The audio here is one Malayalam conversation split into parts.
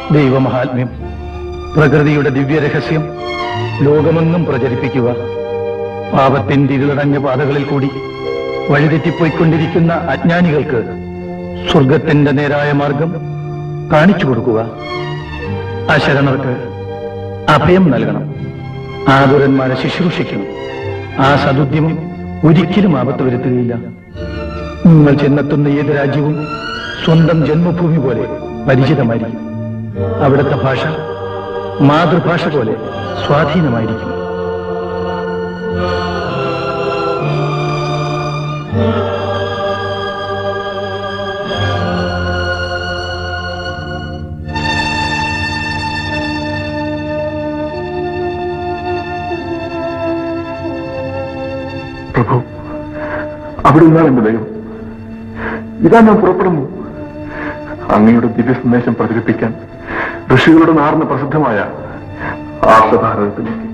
ദൈവമഹാത്മ്യം പ്രകൃതിയുടെ ദിവ്യരഹസ്യം ലോകമെങ്ങും പ്രചരിപ്പിക്കുക പാപത്തിന്റെ ഇരുളടഞ്ഞ പാതകളിൽ കൂടി വഴിതെറ്റിപ്പോയിക്കൊണ്ടിരിക്കുന്ന അജ്ഞാനികൾക്ക് സ്വർഗത്തിന്റെ നേരായ മാർഗം കാണിച്ചു കൊടുക്കുക അശരണർക്ക് അഭയം നൽകണം ആതുരന്മാരെ ശുശ്രൂഷിക്കണം ആ സതുദ്യമം ഒരിക്കലും ആപത്ത് വരുത്തുകയില്ല നിങ്ങൾ ചെന്നെത്തുന്ന ഏത് രാജ്യവും സ്വന്തം ജന്മഭൂമി പോലെ പരിചിതമായിരിക്കും അവിടുത്തെ ഭാഷ മാതൃഭാഷ പോലെ സ്വാധീനമായിരിക്കും പ്രഭു അവിടെ നിന്നാണ് എന്റെ ദൈവം ഇതാ ഞാൻ പുറപ്പെടുന്നു അങ്ങയുടെ ദിവ്യ സന്ദേശം പ്രചരിപ്പിക്കാൻ ഋഷികളുടെ നാറിന് പ്രസിദ്ധമായ ആർഷഭാരതത്തിലേക്ക്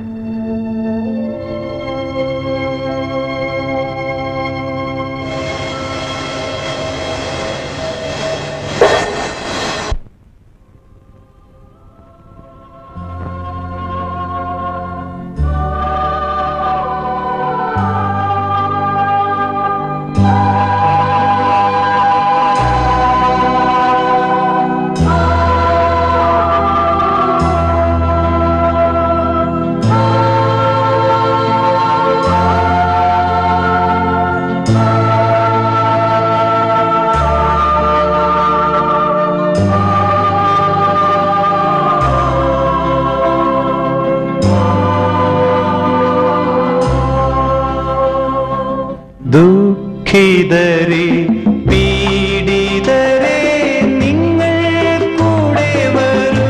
ദുഃഖിതരെ പീഡിതരെ നിങ്ങൾ കൂടെ വരൂ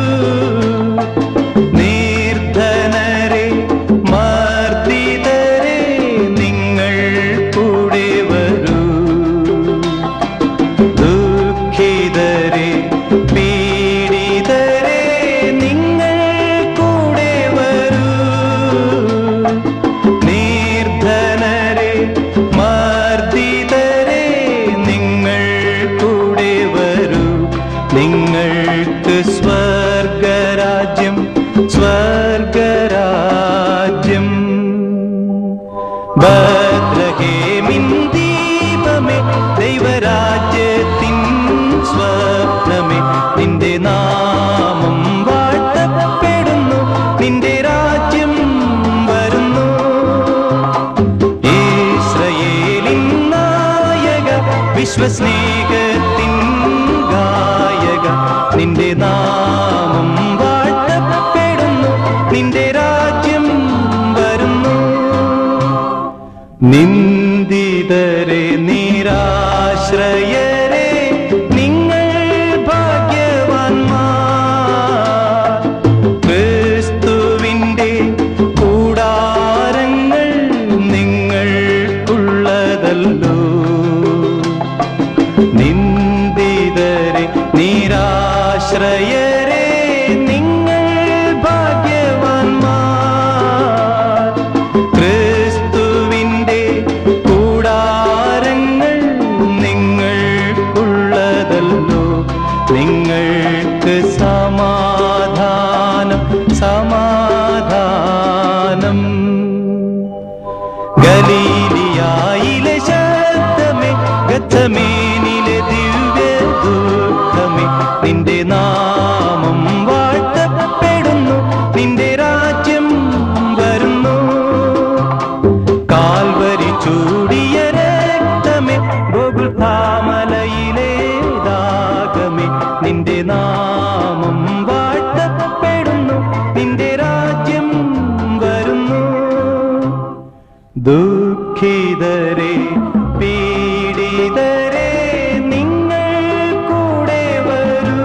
നീർധനരെ മർദ്ദിതരെ നിങ്ങൾ കൂടെ വരൂ ദുഃഖിതരെ പീഡിതരെ നിങ്ങൾ കൂടെ വരൂ നീർധനരെ മർദ്ദിതരെ നിങ്ങൾ കൂടെ വരൂ നിങ്ങൾക്ക് സ്വർഗരാജ്യം സ്വർഗരാജ്യം ബദ്രഹേമിൻ ദീപമേ ദൈവരാജ്യത്തിൻ സ്വപ്നമേ നിന്റെ നാമം വാഴ്ത്തപ്പെടുന്നു നിന്റെ രാജ്യം വരുന്നു ഇസ്രയേലിൻ നായക വിശ്വസ്നേഹത്തിൻ ഗായക നിന്റെ നാമം വാഴ്ത്തപ്പെടുന്നു നിന്റെ രാജ്യം വരുന്നു നിന്ദിതരെ നിരാശ്രയരെ നിങ്ങൾ ഭാഗ്യവാന്മാർ ക്രിസ്തുവിന്റെ കൂടാരങ്ങൾ നിങ്ങൾക്കുള്ളതല്ലോ നിന്ദിതരെ നിരാശ്രയരെ നിങ്ങൾ ഭാഗ്യവാന്മാർ ക്രിസ്തുവിന്റെ കൂടാരങ്ങൾ നിങ്ങൾക്കുള്ളതല്ലോ നിങ്ങൾക്ക് സമാധാനം സമാധാനം ഗലീലിയായിലെ ശബ്ദമേ ഗത്തമേനിലെ ദിവ്യ ദുഃഖമേ നിന്റെ നാമം വാഴ്ത്തപ്പെടുന്നു നിന്റെ രാജ്യം വരുന്നു കാൽവരി ചൂടിയ രക്തമേ ഗോകുൽധാമലയിലെ ദാഗമേ നിന്റെ നാമം വാഴ്ത്തപ്പെടുന്നു നിന്റെ രാജ്യം വരുന്നു ദുഃഖിതരെ പീഡിതരെ നിങ്ങൾ കൂടെ വരൂ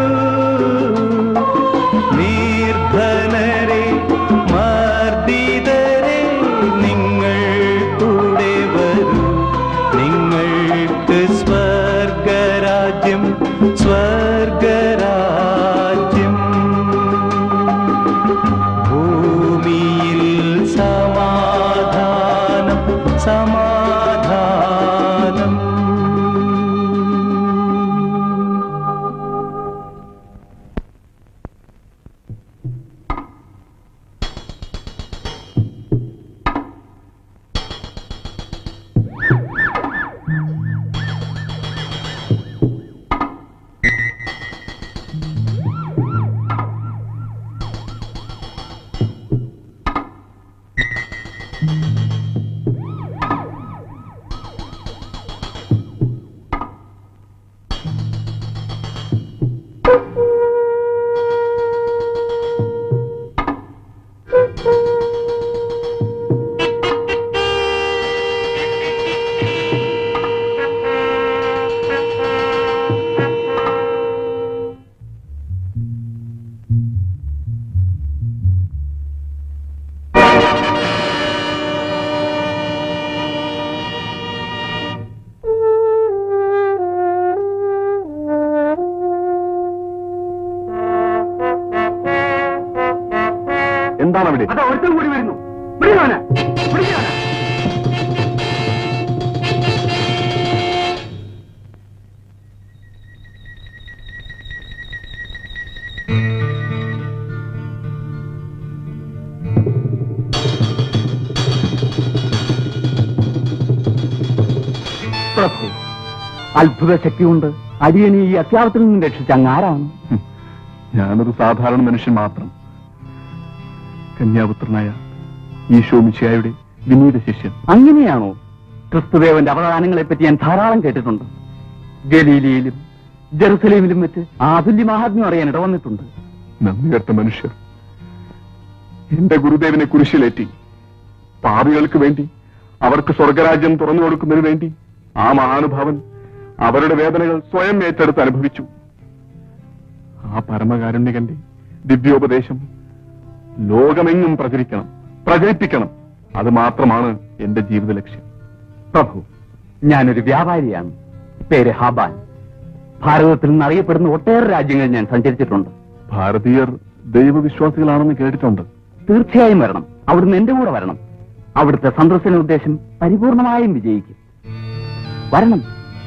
നിർധനരെ മർദ്ദിതരെ നിങ്ങൾ കൂടെ വരൂ നിങ്ങൾക്ക് സ്വർഗരാജ്യം സ്വർഗരാജ്യം ഭൂമിയിൽ സമാധാനം സമാധാനം എവിടെ അത് ഒരുത്തം കൂടി വരുന്നു വിളിക്കവനെ വിളിക്കവനെ പ്രഭു അത്ഭുത ശക്തി കൊണ്ട് അടിയനെ ഈ അത്യാവത്തിൽ നിന്നും രക്ഷിച്ച അങ്ങാരാണ് ഞാനൊരു സാധാരണ മനുഷ്യൻ മാത്രം കന്യാപുത്രനായ ഈശോ മിശിഹായുടെ വിനീത ശിഷ്യൻ അങ്ങനെയാണോ ക്രിസ്തുദേവന്റെ അവദാനങ്ങളെ പറ്റി ഞാൻ ധാരാളം കേട്ടിട്ടുണ്ട് ഗലീലിയിലും ജെറുസലേമിലും വെച്ച് ആതുല്യ മഹാത്മ്യം അറിയാൻ ഇടവന്നിട്ടുണ്ട് നന്ദി കെട്ട മനുഷ്യർ എന്റെ ഗുരുദേവനെ കുരിശിലേറ്റി പാപികൾക്ക് വേണ്ടി അവർക്ക് സ്വർഗരാജ്യം തുറന്നു കൊടുക്കുന്നതിന് വേണ്ടി ആ മഹാനുഭാവൻ അവരുടെ വേദനകൾ സ്വയം ഏറ്റെടുത്ത് അനുഭവിച്ചു ആ പരമകാരുണ്യകന്റെ ദിവ്യോപദേശം ലോകമെങ്ങും പ്രചരിക്കണം പ്രചരിപ്പിക്കണം അത് മാത്രമാണ് എന്റെ ജീവിത ലക്ഷ്യം പ്രഭു ഞാനൊരു വ്യാപാരിയാണ് പേര് ഹാബാൻ ഭാരതത്തിൽ നിന്ന് അറിയപ്പെടുന്ന ഒട്ടേറെ രാജ്യങ്ങൾ ഞാൻ സഞ്ചരിച്ചിട്ടുണ്ട് ഭാരതീയർ ദൈവവിശ്വാസികളാണെന്ന് കേട്ടിട്ടുണ്ട് തീർച്ചയായും വരണം അവിടുന്ന് എന്റെ കൂടെ വരണം അവിടുത്തെ സന്ദർശന ഉദ്ദേശം പരിപൂർണമായും വിജയിക്കും വരണം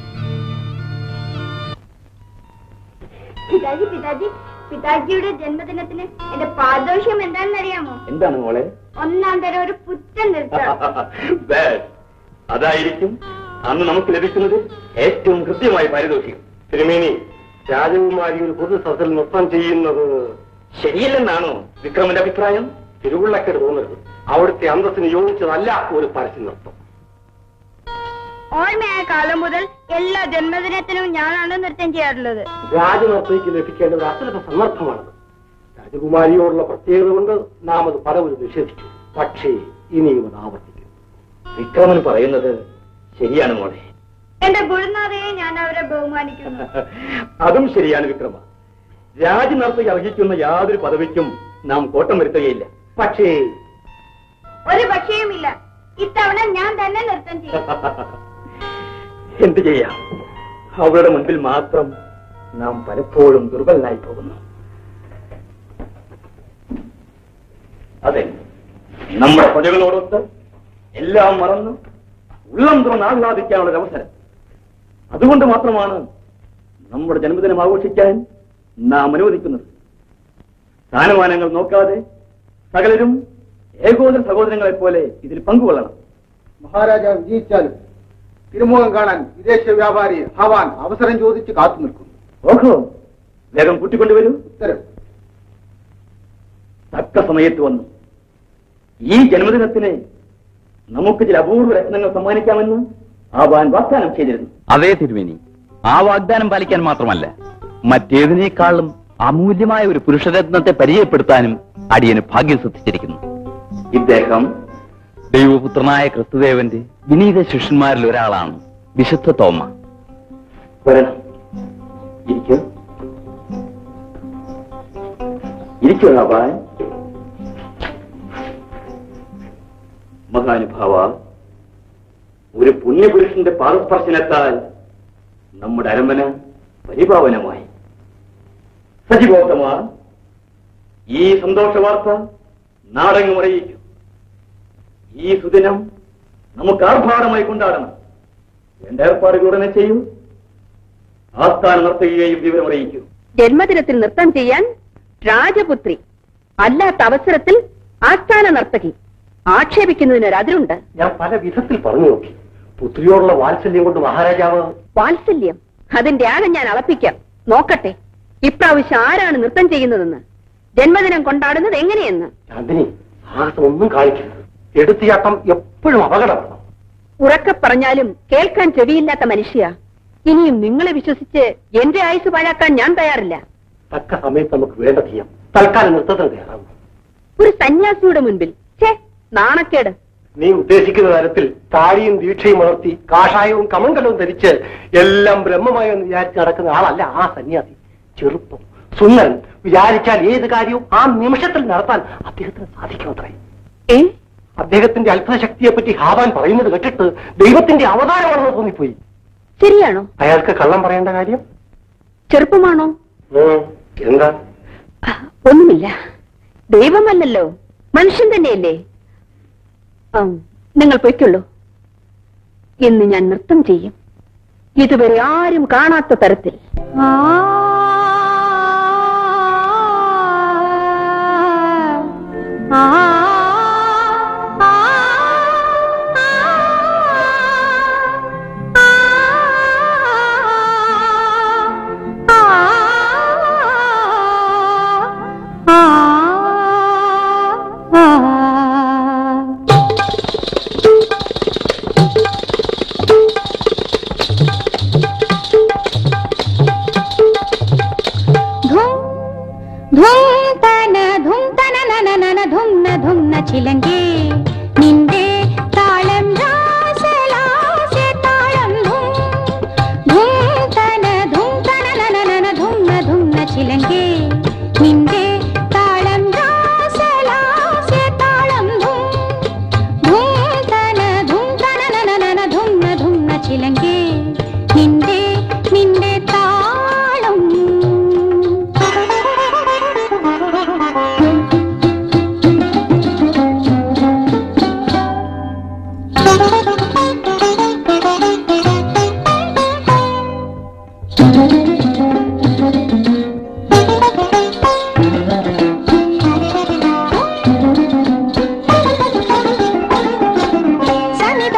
പിതാജി പിതാജി പിതാജിയുടെ ജന്മദിനത്തിന് എന്റെ പാദോഷ്യം എന്താണെന്ന് അറിയാമോ എന്താണ് മോളെ ഒന്നാം തരം ഒരു പുത്തൻ നൃത്തം Bad. അതായിരിക്കും അന്ന് നമുക്ക് ലഭിക്കുന്നത് ഏറ്റവും കൃത്യമായ പാരിതോഷികം തിരുമേനി രാജകുമാരി ഒരു പൊതു സദസ്സിൽ നൃത്തം ചെയ്യുന്നത് ശരിയല്ലെന്നാണോ വിക്രമന്റെ അഭിപ്രായം തിരുവുള്ളക്കേട് തോന്നരുത് അവിടുത്തെ അന്തസ്സിന് യോജിച്ചതല്ല ഒരു പരസ്യ നൃത്തം ഓർമ്മയായ കാലം മുതൽ എല്ലാ ജന്മദിനത്തിനും ഞാനാണ് നൃത്തം ചെയ്യാറുള്ളത് രാജനർത്തയ്ക്ക് ലഭിക്കേണ്ട ഒരു അസുലഭ സന്ദർഭമാണത് രാജകുമാരിയോടുള്ള പ്രത്യേകത കൊണ്ട് നാം അത് പലവരും നിഷേധിച്ചു പക്ഷേ ഇനിയും അത് ആവർത്തിക്കും വിക്രമൻ പറയുന്നത് ശരിയാണ് മോളെ എന്റെ ഗുരുനാഥയെ ഞാൻ അവരെ ബഹുമാനിക്കുന്നു അതും ശരിയാണ് വിക്രമ രാജനർത്തയ്ക്ക് അർഹിക്കുന്ന യാതൊരു പദവിക്കും നാം കോട്ടം വരുത്തുകയില്ല പക്ഷേ ഒരു പക്ഷേയുമില്ല ഇത്തവണ ഞാൻ തന്നെ നൃത്തം ചെയ്യും എന്ത് ചെയ്യാം അവരുടെ മുൻപിൽ മാത്രം നാം പലപ്പോഴും ദുർബലനായി പോകുന്നു അതെ നമ്മുടെ പ്രജകളോടൊത്ത് എല്ലാം മറന്ന് ഉള്ളം തുറന്ന് ആഹ്ലാദിക്കാനുള്ള ഒരു അവസരം അതുകൊണ്ട് മാത്രമാണ് നമ്മുടെ ജന്മദിനം ആഘോഷിക്കാൻ നാം അനുവദിക്കുന്നത് സ്ഥാനമാനങ്ങൾ നോക്കാതെ സകലരും ഏകോദര സഹോദരങ്ങളെ പോലെ ഇതിൽ പങ്കുകൊള്ളണം മഹാരാജാവ് വിജയിച്ചാലും തിരുമുഖം കാണാൻ വിദേശ വ്യാപാരി ഹവാൻ അവസരം ചോദിച്ച് കാത്തു നിൽക്കുന്നു ഓഹോ വേഗം കൂട്ടിക്കൊണ്ടുവരൂ ഉത്തരം തക്ക സമയത്ത് വന്നു ഈ ജന്മദിനത്തിന് നമുക്ക് ചില അപൂർവ രത്നങ്ങൾ സമ്മാനിക്കാമെന്ന് ആവാൻ വാഗ്ദാനം ചെയ്തിരുന്നു അതേ തിരുമേനി ആ വാഗ്ദാനം പാലിക്കാൻ മാത്രമല്ല മറ്റേതിനേക്കാളും അമൂല്യമായ ഒരു പുരുഷരത്നത്തെ പരിചയപ്പെടുത്താനും അടിയന് ഭാഗ്യം സിദ്ധിച്ചിരിക്കുന്നു ഇദ്ദേഹം ദൈവപുത്രനായ ക്രിസ്തുദേവന്റെ വിനീത ശിഷ്യന്മാരിൽ ഒരാളാണ് വിശുദ്ധ തോമ വരണം ഇരിക്കൂ ഇരിക്കൂ ആവാൻ മഹാനുഭാവ ഒരു പുണ്യപുരുഷന്റെ പാദസ്പർശനത്താൽ നമ്മുടെ അരമന പരിപാവനമായി സജീവോത്തമ ഈ സന്തോഷ വാർത്ത നാടെങ്ങും അറിയിക്കും ഈ സുദിനം നമുക്ക് ആർഭാടമായി കൊണ്ടാടണം എന്റെ ഏർപ്പാടുകൾ ഉടനെ ചെയ്യൂ ആസ്ഥാനം നടത്തുകയും വിവരം അറിയിക്കൂ ജന്മദിനത്തിൽ നൃത്തം ചെയ്യാൻ രാജപുത്രി അല്ലാത്ത അവസരത്തിൽ ആസ്ഥാന നർത്തകി ആക്ഷേപിക്കുന്നതിന് അതിരുണ്ട് ഞാൻ പല വിധത്തിൽ പറഞ്ഞു നോക്കി പുത്രിയോടുള്ള വാത്സല്യം കൊണ്ട് മഹാരാജാവ് വാത്സല്യം അതിന്റെ ആഴം ഞാൻ അളപ്പിക്കാം നോക്കട്ടെ ഇപ്രാവശ്യം ആരാണ് നൃത്തം ചെയ്യുന്നതെന്ന് ജന്മദിനം കൊണ്ടാടുന്നത് എങ്ങനെയെന്ന് ചാന്ദിനി സാഹസം ഒന്നും കാണിക്കരുത് എടുത്തിയാട്ടം എപ്പോഴും അപകടമാണ് ഉറക്കെ പറഞ്ഞാലും കേൾക്കാൻ ചെവിയില്ലാത്ത മനുഷ്യ ഇനിയും നിങ്ങളെ വിശ്വസിച്ച് എന്റെ ആയുസ് പാഴാക്കാൻ ഞാൻ തയ്യാറില്ല തക്ക സമയത്ത് നമുക്ക് വേണ്ട ചെയ്യാം തൽക്കാലം നൃത്തത്തിന് തയ്യാറാവും ഒരു സന്യാസിയുടെ മുൻപിൽ ഛേ നാണക്കേട് നീ ഉദ്ദേശിക്കുന്ന തരത്തിൽ താടിയും ദീക്ഷയും വളർത്തി കാഷായവും കമങ്കലവും ധരിച്ച് എല്ലാം ബ്രഹ്മമായി എന്ന് വിചാരിച്ച് നടക്കുന്ന ആളല്ല ആ സന്യാസി ചെറുപ്പം സുന്ദരൻ വിചാരിച്ചാൽ ഏത് കാര്യവും ആ നിമിഷത്തിൽ നടത്താൻ അദ്ദേഹത്തിന് സാധിക്കുമത്രേ ഏ അദ്ദേഹത്തിന്റെ അത്ഭുത ശക്തിയെ പറ്റി ഹാവാൻ പറയുന്നത് കേട്ടിട്ട് ദൈവത്തിന്റെ അവതാരമാണെന്ന് തോന്നിപ്പോയി ശരിയാണോ അയാൾക്ക് കള്ളം പറയേണ്ട കാര്യം ചെറുപ്പമാണോ എന്താ ഒന്നുമില്ല ദൈവമല്ലല്ലോ മനുഷ്യൻ തന്നെയല്ലേ ആം, നിങ്ങൾ പൊയ്ക്കുള്ളൂ ഇന്ന് ഞാൻ നൃത്തം ചെയ്യും ഇതുവരെ ആരും കാണാത്ത തരത്തിൽ ധുംതന ധുംതന നന നന ധുംന ധുംന ചിലങ്കേ നിന്റെ താളം രാസലാസ്യ താളം ധും ധുംതന ധുംതന നന നന ധുംന ധുംന ചിലങ്കേ നിന്റെ താളം രാസലാസ്യ താളം ധും ധുംതന ധുംതന നന നന ധുംന ധുംന ചിലങ്കേ നിന്റെ നിന്റെ താളം సనిద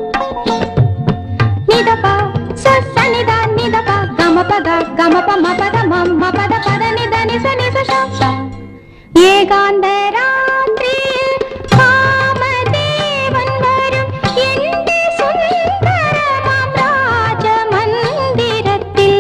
నిదప స సనిద నిదప గమ పద గమ ప మ పద మ మ పద పద నిద నిస నిస శ శ ഏകാന്ത രാത്രി കാമദേവൻ വരും എന്റെ സുന്ദരമാം രാജമന്ദിരത്തിൽ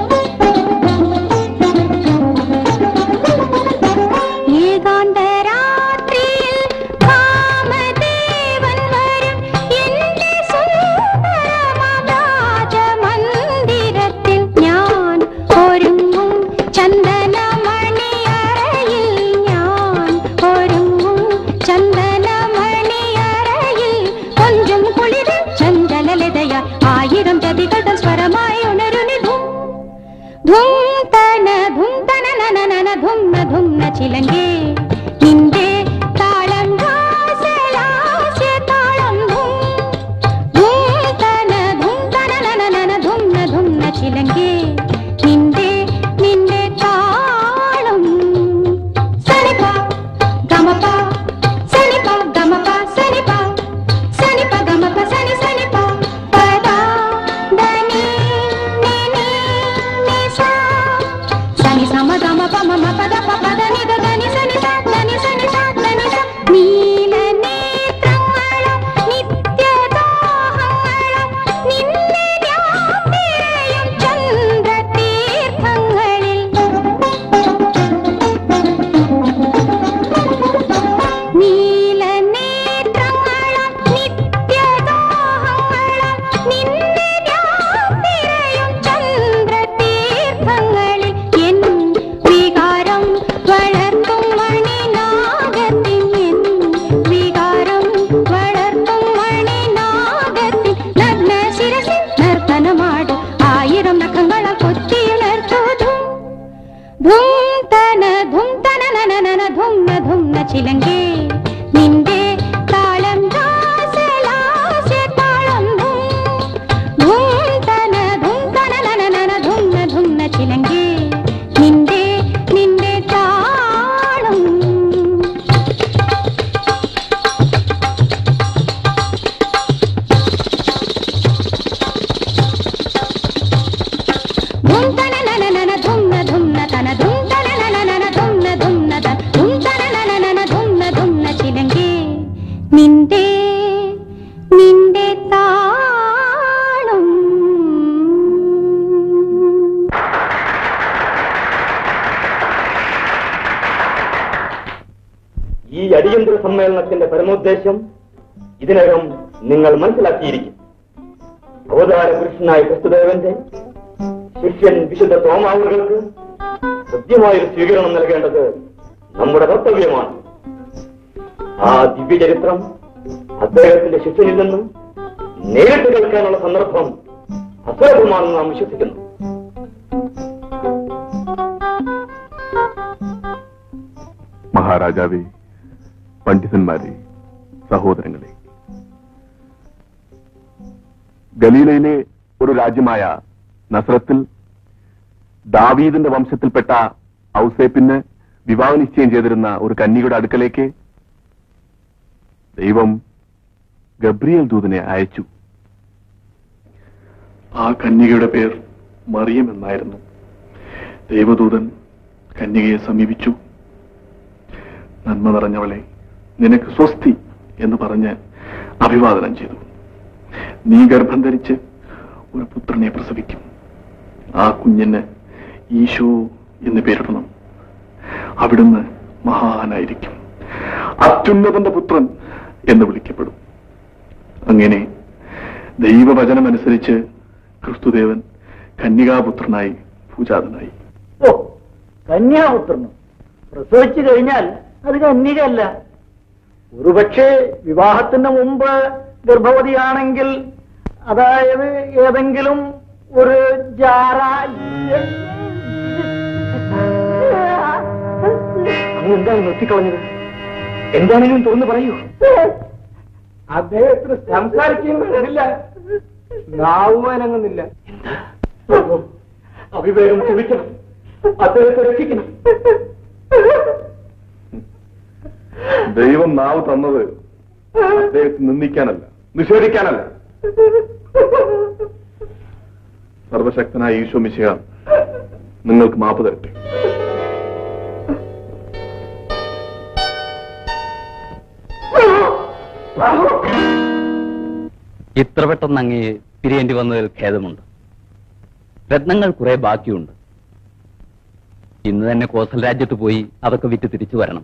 ഏകാന്ത രാത്രിയിൽ കാമദേവൻ വരും എന്റെ സുന്ദരമാം രാജമന്ദിരത്തിൽ ഞാൻ ഒരുങ്ങും ചന്ദനമണിയറയിൽ ഞാൻ ഒരുങ്ങും ചന്ദനമണിയറയിൽ കൊഞ്ചും കുളിരും ചഞ്ചലലതയ ആയിരം ചതികളുടെ സ്വരമായി ഉണരുനിതും ധുംതന ധുംതന നന നന ധുംന ധുംന ചിലങ്കേ നിന്റെ താളം രാസലാസ്യ താളം ധും ധുംതന ധുംതന നന നന ധുംന ധുംന ചിലങ്കേ നിന്റെ നിന്റെ താളം സനിപ ഗമപ സനിപ ഗമപ സനിപ സനിപ ഗമപ സനി സനിപ പദ ധനി നിനി നിസ സനി സമ ഗമ പമ മ പദ പ പദ നിദ ധനി സനി സ ധനി സനി സ ധനി സ നീല നേത്രങ്ങളും നിത്യദാഹങ്ങളും നിന്നെ ഞാൻ തിരയും ചന്ദ്രതീർത്ഥങ്ങളിൽ നീല നേത്രങ്ങളും നിത്യദാഹങ്ങളും നിന്നെ ഞാൻ തിരയും ചന്ദ്രതീർത്ഥങ്ങളിൽ എൻ വികാരം വളർത്തും മണിനാഗത്തിൻ എൻ വികാരം വളർത്തും മണിനാഗത്തിൻ നഗ്ന ശിരസിൽ നർത്തനമാട് ആയിരം നഖങ്ങളാൽ കൊത്തിയുണർത്തുതും ധുംതന ധുംതന നന നന ധുംന ധുംന ചിലങ്കേ നിന്റെ താളം രാസലാസ്യ താളം ധും ധുംതന ധുംതന നന നന ധുംന ധുംന ചിലങ്കേ നിന്റെ നിന്റെ താളം ധുംതന നന നന ധുംന ധുംന തന ധുംതന നന നന ധുംന ധുംന തന ധുംതന നന നന ധുംന ധുംന ചിലങ്കേ നിന്റെ നിന്റെ താളം ഈ അടിയന്തര സമ്മേളനത്തിന്റെ പരമോദ്ദേശം ഇതിനകം നിങ്ങൾ മനസ്സിലാക്കിയിരിക്കും അവതാര പുരുഷനായ ക്രിസ്തുദേവന്റെ ശിഷ്യൻ വിശുദ്ധ തോമാവുകൾക്ക് കൃത്യമായൊരു സ്വീകരണം നൽകേണ്ടത് നമ്മുടെ കർത്തവ്യമാണ് ആ ദിവ്യചരിത്രം അദ്ദേഹത്തിന്റെ ശിഷ്യനിൽ നിന്നും നേരിട്ട് കേൾക്കാനുള്ള സന്ദർഭം അസുലഭമാണെന്ന് നാം വിശ്വസിക്കുന്നു മഹാരാജാവേ പണ്ഡിതന്മാരെ സഹോദരങ്ങളെ ഗലീലയിലെ ഒരു രാജ്യമായ നസ്രത്തിൽ ദാവീദിന്റെ വംശത്തിൽപ്പെട്ട ഔസേപ്പിന് വിവാഹ നിശ്ചയം ചെയ്തിരുന്ന ഒരു കന്യകയുടെ അടുക്കലേക്ക് ദൈവം ഗബ്രിയേൽ ദൂതനെ അയച്ചു ആ കന്യകയുടെ പേർ മറിയം എന്നായിരുന്നു ദൈവദൂതൻ കന്യകയെ സമീപിച്ചു നന്മ നിറഞ്ഞവളെ നിനക്ക് സ്വസ്തി എന്ന് പറഞ്ഞ് അഭിവാദനം ചെയ്തു നീ ഗർഭം ധരിച്ച് ഒരു പുത്രനെ പ്രസവിക്കും ആ കുഞ്ഞിന് ഈശോ എന്ന് പേരിടണം അവിടുന്ന് മഹാനായിരിക്കും അത്യുന്നതന്റെ പുത്രൻ എന്ന് വിളിക്കപ്പെടും അങ്ങനെ ദൈവവചനമനുസരിച്ച് ക്രിസ്തുദേവൻ കന്യകാപുത്രനായി പൂജാതനായി ഓ കന്യാപുത്രനും പ്രസവിച്ചു കഴിഞ്ഞാൽ അത് കന്യകയല്ല ഒരുപക്ഷെ വിവാഹത്തിന് മുമ്പ് ഗർഭവതിയാണെങ്കിൽ അതായത് ഏതെങ്കിലും ഒരു ജാറ അങ്ങ് എന്താണ് നിർത്തിക്കളഞ്ഞത് എന്താണെങ്കിലും തുറന്നു പറയൂ അദ്ദേഹത്തിന് സംസാരിക്കുന്നില്ല നാവുവാനങ്ങുന്നില്ല അവിവേകം ക്ഷമിക്കണം അദ്ദേഹത്തെ രക്ഷിക്കണം ദൈവം നാവ് തന്നത് അദ്ദേഹത്തെ നിന്ദിക്കാനല്ല നിഷേധിക്കാനല്ല സർവശക്തനായ ഈശോ മിശിഹ നിങ്ങൾക്ക് മാപ്പ് തരട്ടെ ഇത്ര പെട്ടെന്ന് അങ്ങേ പിരിയേണ്ടി വന്നതിൽ ഖേദമുണ്ട് രത്നങ്ങൾ കുറെ ബാക്കിയുണ്ട് ഇന്ന് തന്നെ കോസൽ രാജ്യത്ത് പോയി അതൊക്കെ വിറ്റ് തിരിച്ചു വരണം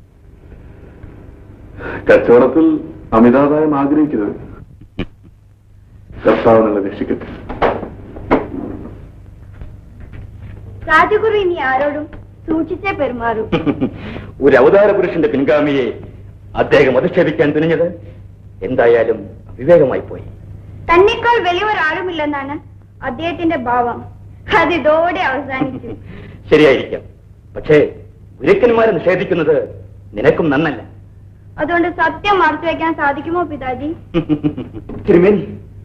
കച്ചവടത്തിൽ അമിതാദായം ആഗ്രഹിക്കരുത് കർത്താവ് നിങ്ങളെ രക്ഷിക്കട്ടെ രാജഗുരു ഇനി ആരോടും സൂക്ഷിച്ചേ പെരുമാറൂ ഒരു അവതാര പുരുഷന്റെ പിൻഗാമിയെ അദ്ദേഹം അധിക്ഷേപിക്കാൻ തുനിഞ്ഞത് എന്തായാലും വിവേകമായി പോയി തന്നെക്കാൾ വലിയൊരാളുമില്ലെന്നാണ് അദ്ദേഹത്തിന്റെ ഭാവം അതിതോടെ അവസാനിച്ചു ശരിയായിരിക്കാം പക്ഷേ ഗുരുക്കന്മാരെ നിഷേധിക്കുന്നത് നിനക്കും നന്നല്ല അതുകൊണ്ട് സത്യം മറച്ചു വെക്കാൻ സാധിക്കുമോ പിതാജി തിരുമേനി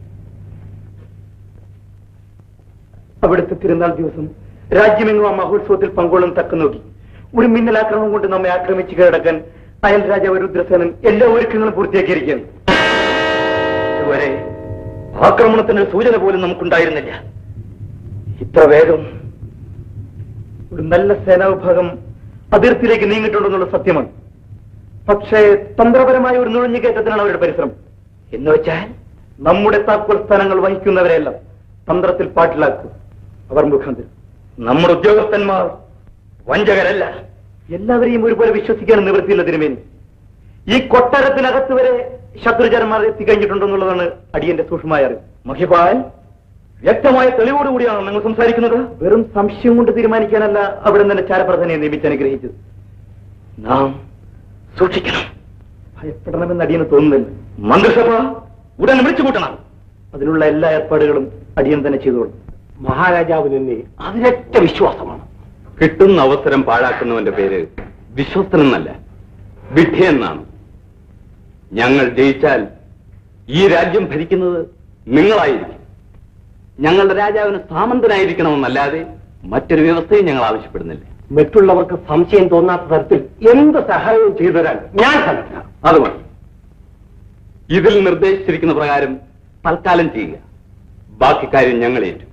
അവിടുത്തെ തിരുനാൾ ദിവസം രാജ്യമെങ്ങും ആ മഹോത്സവത്തിൽ പങ്കൊള്ളും തക്ക നോക്കി ഒരു മിന്നലാക്രമണം കൊണ്ട് നമ്മെ ആക്രമിച്ച് കീഴടക്കാൻ അയൽ രാജാവ് രുദ്രസേനൻ എല്ലാ ഒരുക്കങ്ങളും പൂർത്തിയാക്കിയിരിക്കുകയാണ് ഇതുവരെ ആക്രമണത്തിന് സൂചന പോലും നമുക്കുണ്ടായിരുന്നില്ല ഇത്ര വേഗം ഒരു നല്ല സേനാവിഭാഗം അതിർത്തിയിലേക്ക് നീങ്ങിയിട്ടുണ്ടെന്നുള്ള സത്യമാണ് പക്ഷേ തന്ത്രപരമായ ഒരു നുഴഞ്ഞുകയറ്റത്തിനാണ് അവരുടെ പരിശ്രമം എന്ന് വെച്ചാൽ നമ്മുടെ താക്കോൽ സ്ഥാനങ്ങൾ വഹിക്കുന്നവരെല്ലാം തന്ത്രത്തിൽ പാട്ടിലാക്കും അവർ മുഖാന്തരം നമ്മുടെ ഉദ്യോഗസ്ഥന്മാർ വഞ്ചകരല്ല എല്ലാവരെയും ഒരുപോലെ വിശ്വസിക്കാൻ നിവൃത്തിയില്ല തിരുമേനി ഈ കൊട്ടാരത്തിനകത്ത് വരെ ശത്രുചരന്മാർ എത്തിക്കഴിഞ്ഞിട്ടുണ്ടെന്നുള്ളതാണ് അടിയന്റെ സൂക്ഷ്മമായ അറിവ് മഹിപാൽ വ്യക്തമായ തെളിവോടുകൂടിയാണ് നിങ്ങൾ സംസാരിക്കുന്നത് വെറും സംശയം കൊണ്ട് തീരുമാനിക്കാനല്ല അവിടെ നിന്ന് ചാരപ്രധാനെ നിയമിച്ച് അനുഗ്രഹിച്ചത് നാം സൂക്ഷിക്കണം ഭയപ്പെടണമെന്ന് അടിയന് തോന്നുന്നില്ല മന്ത്രിസഭ ഉടൻ വിളിച്ചു കൂട്ടണം അതിനുള്ള എല്ലാ ഏർപ്പാടുകളും അടിയൻ തന്നെ ചെയ്തോളും മഹാരാജാവ് നിന്നെ അതിരറ്റ വിശ്വാസമാണ് കിട്ടുന്ന അവസരം പാഴാക്കുന്നവന്റെ പേര് വിശ്വസ്തനെന്നല്ല വിഡ്ഢിയെന്നാണ് ഞങ്ങൾ ജയിച്ചാൽ ഈ രാജ്യം ഭരിക്കുന്നത് നിങ്ങളായിരിക്കും ഞങ്ങളുടെ രാജാവിന് സാമന്തനായിരിക്കണമെന്നല്ലാതെ മറ്റൊരു വ്യവസ്ഥയും ഞങ്ങൾ ആവശ്യപ്പെടുന്നില്ല മറ്റുള്ളവർക്ക് സംശയം തോന്നാത്ത തരത്തിൽ എന്ത് സഹായവും ചെയ്തു തരാൻ ഞാൻ സന്നദ്ധ അത് മതി ഇതിൽ നിർദ്ദേശിച്ചിരിക്കുന്ന പ്രകാരം തൽക്കാലം ചെയ്യുക ബാക്കി കാര്യം ഞങ്ങൾ ഏറ്റു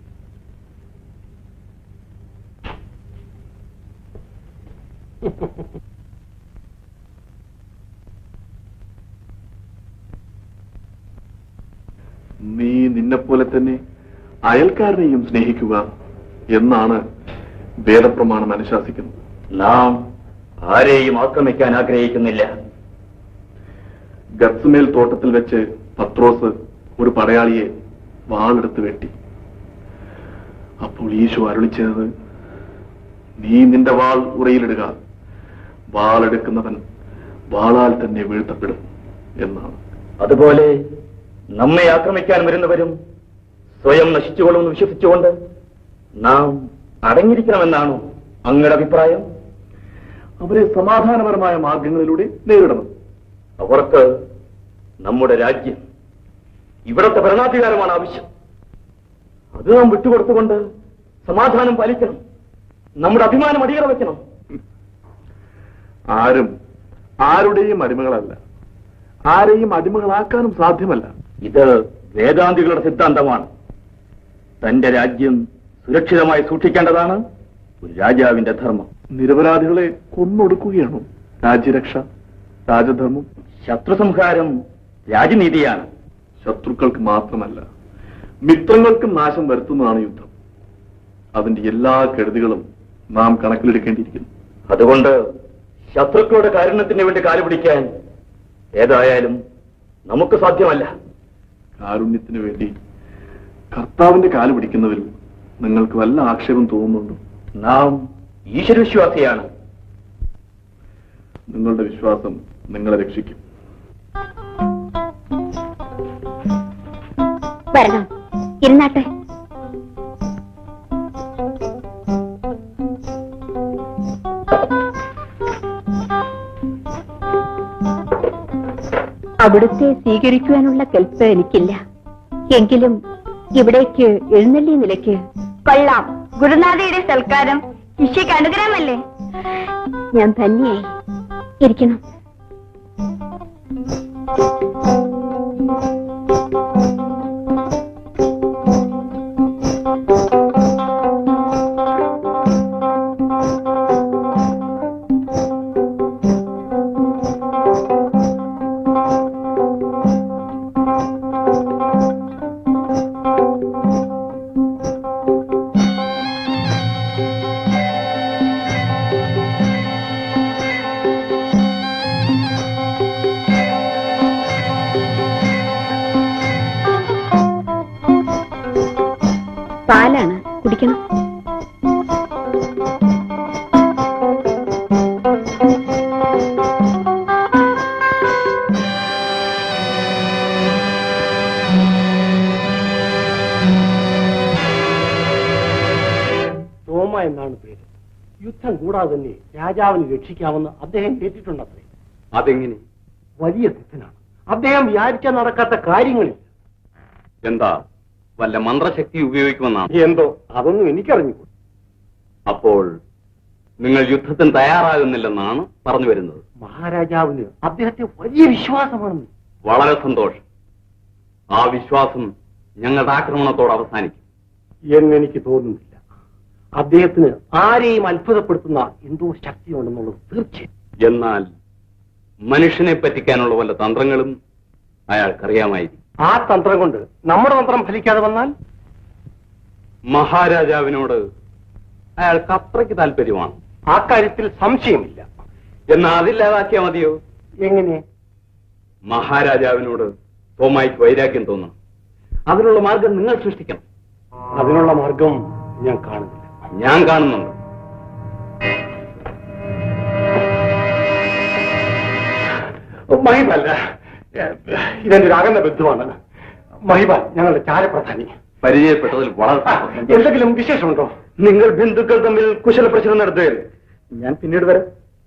നീ നിന്നെപ്പോലെ തന്നെ അയൽക്കാരനെയും സ്നേഹിക്കുക എന്നാണ് വേദപ്രമാണം അനുശാസിക്കുന്നത് നാം ആരെയും ആക്രമിക്കാൻ ആഗ്രഹിക്കുന്നില്ല ഗത്സുമേൽ തോട്ടത്തിൽ വെച്ച് പത്രോസ് ഒരു പടയാളിയെ വാളെടുത്ത് വെട്ടി അപ്പോൾ ഈശോ അരുളി ചെയ്തത് നീ നിന്റെ വാൾ ഉറയിലിടുക വാളെടുക്കുന്നവൻ വാളാൽ തന്നെ വീഴ്ത്തപ്പെടും എന്നാണ് അതുപോലെ നമ്മെ ആക്രമിക്കാൻ വരുന്നവരും സ്വയം നശിച്ചുകൊള്ളുമെന്ന് വിശ്വസിച്ചുകൊണ്ട് നാം അടങ്ങിയിരിക്കണമെന്നാണോ അങ്ങയുടെ അഭിപ്രായം അവരെ സമാധാനപരമായ മാർഗങ്ങളിലൂടെ നേരിടണം അവർക്ക് നമ്മുടെ രാജ്യം ഇവിടത്തെ ഭരണാധികാരമാണ് ആവശ്യം അത് നാം വിട്ടുകൊടുത്തുകൊണ്ട് സമാധാനം പാലിക്കണം നമ്മുടെ അഭിമാനം അടിയറ വെക്കണം ആരും ആരുടെയും അടിമകളല്ല ആരെയും അടിമകളാക്കാനും സാധ്യമല്ല ഇത് വേദാന്തികളുടെ സിദ്ധാന്തമാണ് തന്റെ രാജ്യം സുരക്ഷിതമായി സൂക്ഷിക്കേണ്ടതാണ് ഒരു രാജാവിന്റെ ധർമ്മം നിരപരാധികളെ കൊന്നൊടുക്കുകയാണോ രാജ്യരക്ഷ രാജധർമ്മം ശത്രുസംഹാരം രാജനീതിയാണ് ശത്രുക്കൾക്ക് മാത്രമല്ല മിത്രങ്ങൾക്കും നാശം വരുത്തുന്നതാണ് യുദ്ധം അതിന്റെ എല്ലാ കെടുതികളും നാം കണക്കിലെടുക്കേണ്ടിയിരിക്കുന്നു അതുകൊണ്ട് ശത്രുക്കളുടെ കാരുണ്യത്തിന് വേണ്ടി കാലുപിടിക്കാൻ ഏതായാലും നമുക്ക് സാധ്യമല്ല കാരുണ്യത്തിന് വേണ്ടി കർത്താവിന്റെ കാല് പിടിക്കുന്നതിൽ നിങ്ങൾക്ക് വല്ല ആക്ഷേപം തോന്നുന്നുണ്ടോ നാം ഈശ്വരവിശ്വാസിയാണ് നിങ്ങളുടെ വിശ്വാസം നിങ്ങളെ രക്ഷിക്കും വരണം ഇരുന്നാട്ടെ അവിടുത്തെ സ്വീകരിക്കുവാനുള്ള കെൽപ്പ് എനിക്കില്ല എങ്കിലും ഇവിടേക്ക് എഴുന്നള്ളി നിലയ്ക്ക് കൊള്ളാം ഗുരുനാഥയുടെ സൽക്കാരം ശിഷ്യക്ക് അനുഗ്രഹമല്ലേ ഞാൻ തന്നെയായി ഇരിക്കണം പാലാണ് കുടിക്കണം തോമ എന്നാണ് പേര് യുദ്ധം കൂടാതെ തന്നെ രാജാവിന് രക്ഷിക്കാമെന്ന് അദ്ദേഹം കേട്ടിട്ടുണ്ടത്രേ അതെങ്ങനെ വലിയ തെറ്റിനാണ് അദ്ദേഹം വിചാരിച്ചാൽ നടക്കാത്ത കാര്യങ്ങളിൽ എന്താ വല്ല മന്ത്രശക്തി ഉപയോഗിക്കുമെന്നാണ് എന്തോ അതൊന്നും എനിക്കറിഞ്ഞു അപ്പോൾ നിങ്ങൾ യുദ്ധത്തിന് തയ്യാറാകുന്നില്ലെന്നാണ് പറഞ്ഞു വരുന്നത് മഹാരാജാവിന് അദ്ദേഹത്തെ വലിയ വിശ്വാസമാണെന്ന് വളരെ സന്തോഷം ആ വിശ്വാസം ഞങ്ങളുടെ ആക്രമണത്തോട് അവസാനിക്കും എന്നെനിക്ക് തോന്നുന്നില്ല അദ്ദേഹത്തിന് ആരെയും അത്ഭുതപ്പെടുത്തുന്ന എന്തോ ശക്തിയുണ്ടെന്നുള്ളത് തീർച്ചയായും എന്നാൽ മനുഷ്യനെ പറ്റിക്കാനുള്ള വല്ല തന്ത്രങ്ങളും അയാൾക്കറിയാമായിരിക്കും ആ തന്ത്രം കൊണ്ട് നമ്മുടെ തന്ത്രം ഫലിക്കാതെ വന്നാൽ മഹാരാജാവിനോട് അയാൾക്ക് അത്രയ്ക്ക് താല്പര്യമാണ് ആ കാര്യത്തിൽ സംശയമില്ല എന്നാൽ അതില്ലാതാക്കിയാൽ മതിയോ എങ്ങനെ മഹാരാജാവിനോട് തോമായിക്ക് വൈരാഗ്യം തോന്നണം അതിനുള്ള മാർഗം നിങ്ങൾ സൃഷ്ടിക്കണം അതിനുള്ള മാർഗം ഞാൻ കാണുന്നില്ല ഞാൻ കാണുന്നുണ്ട് മഹിബല്ല ഇതെന്റെ ഒരു അകന്ന ബന്ധുവാണ് മഹിബ ഞങ്ങളുടെ ചാരപ്രധാനി പരിചയപ്പെട്ടതിൽ വളരെ സന്തോഷം. എന്തെങ്കിലും വിശേഷമുണ്ടോ നിങ്ങൾ ബന്ധുക്കൾ തമ്മിൽ കുശല പ്രശ്നം നടത്തുകയല്ലേ ഞാൻ പിന്നീട് വരാം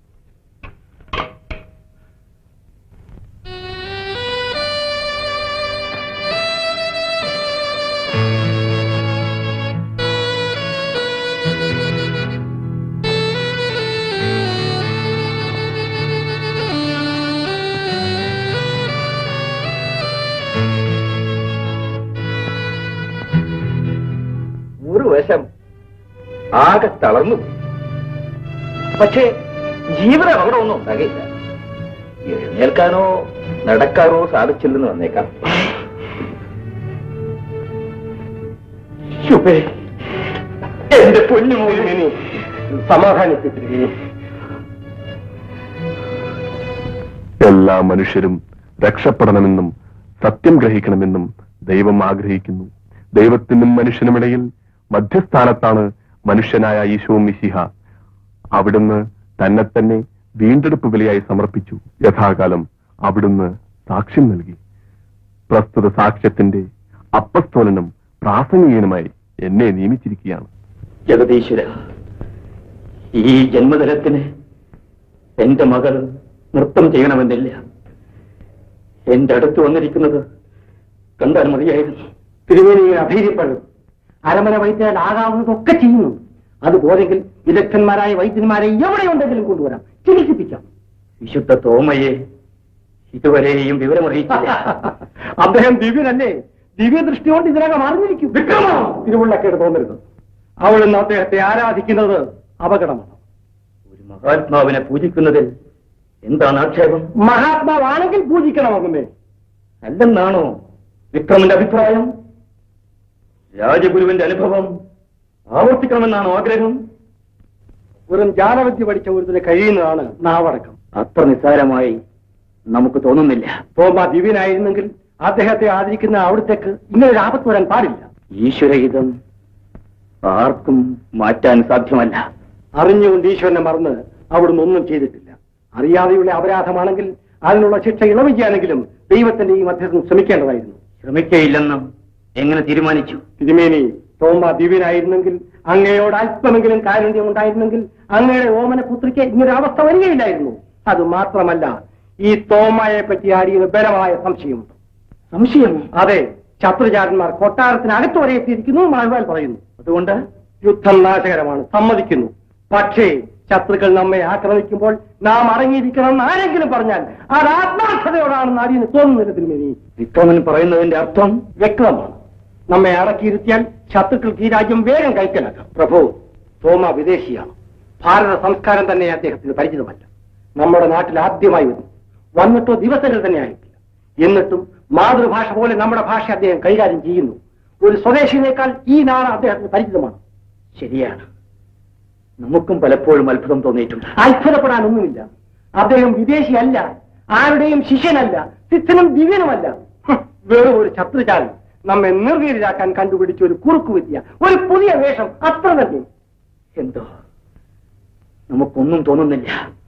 ഒരു വശം ആകെ തളർന്നു പോയി. പക്ഷേ ജീവന അപകടമൊന്നും ഉണ്ടാകില്ല എഴുന്നേൽക്കാനോ നടക്കാനോ സാധിച്ചില്ലെന്ന് വന്നേക്കാം ശുഭേ എന്റെ പൊന്നു മോഹിനി സമാധാനിപ്പിച്ചിരിക്കുന്നു എല്ലാ മനുഷ്യരും രക്ഷപ്പെടണമെന്നും സത്യം ഗ്രഹിക്കണമെന്നും ദൈവം ആഗ്രഹിക്കുന്നു ദൈവത്തിനും മനുഷ്യനുമിടയിൽ മധ്യസ്ഥാനത്താണ് മനുഷ്യനായ ഈശോ മിശിഹ അവിടുന്ന് തന്നെ തന്നെ വീണ്ടെടുപ്പ് ബലിയായി സമർപ്പിച്ചു യഥാകാലം അവിടുന്ന് സാക്ഷ്യം നൽകി പ്രസ്തുത സാക്ഷ്യത്തിന്റെ അപ്പസ്തോലനും പ്രാസംഗികനുമായി എന്നെ നിയമിച്ചിരിക്കുകയാണ് ജഗദീശ്വര ഈ ജന്മദിനത്തിന് എന്റെ മകൾ നൃത്തം ചെയ്യണമെന്നില്ല എന്റെ അടുത്ത് വന്നിരിക്കുന്നത് കണ്ടാൽ മതിയായിരുന്നു തിരുമേനി അധൈര്യപ്പെടും അരമന വൈദ്യരാൽ ആകാവുന്നതൊക്കെ ചെയ്യുന്നു അതുപോലെങ്കിൽ വിദഗ്ധന്മാരായ വൈദ്യന്മാരെ എവിടെയുണ്ടെങ്കിലും കൊണ്ടുവരാം ചികിത്സിപ്പിക്കാം വിശുദ്ധ തോമയെ ഇതുവരെയും വിവരമറിയിച്ചില്ല അദ്ദേഹം ദിവ്യനല്ലേ ദിവ്യദൃഷ്ടി കൊണ്ട് ഇതിനകം അറിഞ്ഞിരിക്കും തിരുവുള്ളക്കേട് തോന്നരുത് അവൾ ഇന്ന് അദ്ദേഹത്തെ ആരാധിക്കുന്നത് അപകടമാണ് ഒരു മഹാത്മാവിനെ പൂജിക്കുന്നതിൽ എന്താണ് ആക്ഷേപം മഹാത്മാവാണെങ്കിൽ പൂജിക്കണമെന്നേ അല്ലെന്നാണോ വിക്രമന്റെ അഭിപ്രായം രാജഗുരുവിന്റെ അനുഭവം ആവർത്തിക്കണമെന്നാണോ ആഗ്രഹം വെറും ജാലവിദ്യ പഠിച്ച ഒരുത്തിന് കഴിയുന്നതാണ് നാവടക്കം അത്ര നിസ്സാരമായി നമുക്ക് തോന്നുന്നില്ല തോമ ദിവ്യനായിരുന്നെങ്കിൽ അദ്ദേഹത്തെ ആദരിക്കുന്ന അവിടത്തേക്ക് ഇങ്ങനെ ആപത്ത് വരാൻ പാടില്ല ഈശ്വരഹിതം ആർക്കും മാറ്റാൻ സാധ്യമല്ല അറിഞ്ഞുകൊണ്ട് ഈശ്വരനെ മറന്ന് അവിടുന്ന് ഒന്നും ചെയ്തിട്ടില്ല അറിയാതെയുള്ള അപരാധമാണെങ്കിൽ അതിനുള്ള ശിക്ഷ ഇളവ് ചെയ്യാനെങ്കിലും ദൈവത്തിന്റെ ഈ മധ്യസ്ഥം ശ്രമിക്കേണ്ടതായിരുന്നു ശ്രമിക്കയില്ലെന്ന് എങ്ങനെ തീരുമാനിച്ചു തിരുമേനി തോമ ദിവ്യനായിരുന്നെങ്കിൽ അങ്ങയോട് അല്പമെങ്കിലും കാരുണ്യം ഉണ്ടായിരുന്നെങ്കിൽ അങ്ങയുടെ ഓമന പുത്രിക്ക് ഇങ്ങനൊരു അവസ്ഥ വരികയില്ലായിരുന്നു അത് മാത്രമല്ല ഈ തോമയെ പറ്റി ആടിയത് ബലമായ സംശയമുണ്ട് സംശയം അതെ ശത്രുചാരന്മാർ കൊട്ടാരത്തിനകത്ത് വരെ എത്തിയിരിക്കുന്നു മാഹ്വാൽ പറയുന്നു അതുകൊണ്ട് യുദ്ധം നാശകരമാണ് സമ്മതിക്കുന്നു പക്ഷേ ശത്രുക്കൾ നമ്മെ ആക്രമിക്കുമ്പോൾ നാം അടങ്ങിയിരിക്കണം ആരെങ്കിലും പറഞ്ഞാൽ അത് ആത്മാർത്ഥതയോടാണെന്ന് അടിയന് തോന്നുന്നില്ല തിരുമേനി വിക്രമൻ പറയുന്നതിന്റെ അർത്ഥം വ്യക്തമാണ് നമ്മെ അടക്കിയിരുത്തിയാൽ ശത്രുക്കൾക്ക് ഈ രാജ്യം വേഗം കൈക്കലാക്കാം പ്രഭു തോമ വിദേശിയാണ് ഭാരത സംസ്കാരം തന്നെ അദ്ദേഹത്തിന് പരിചിതമല്ല നമ്മുടെ നാട്ടിൽ ആദ്യമായി വന്നു വന്നിട്ടോ ദിവസങ്ങൾ തന്നെ ആയിട്ടില്ല എന്നിട്ടും മാതൃഭാഷ പോലെ നമ്മുടെ ഭാഷ അദ്ദേഹം കൈകാര്യം ചെയ്യുന്നു ഒരു സ്വദേശിനേക്കാൾ ഈ നാട് അദ്ദേഹത്തിന് പരിചിതമാണ് ശരിയാണ് നമുക്കും പലപ്പോഴും അത്ഭുതം തോന്നിയിട്ടുണ്ട് അത്ഭുതപ്പെടാനൊന്നുമില്ല അദ്ദേഹം വിദേശിയല്ല ആരുടെയും ശിഷ്യനല്ല സിദ്ധനും ദിവ്യനുമല്ല ഹ്, വെറും ഒരു ശത്രുചാലൻ നമ്മെ നിർവീര്യരാക്കാൻ കണ്ടുപിടിച്ച ഒരു കുറുക്കുവിദ്യ ഒരു പുതിയ വേഷം അത്ര തന്നെ എന്തോ നമുക്കൊന്നും തോന്നുന്നില്ല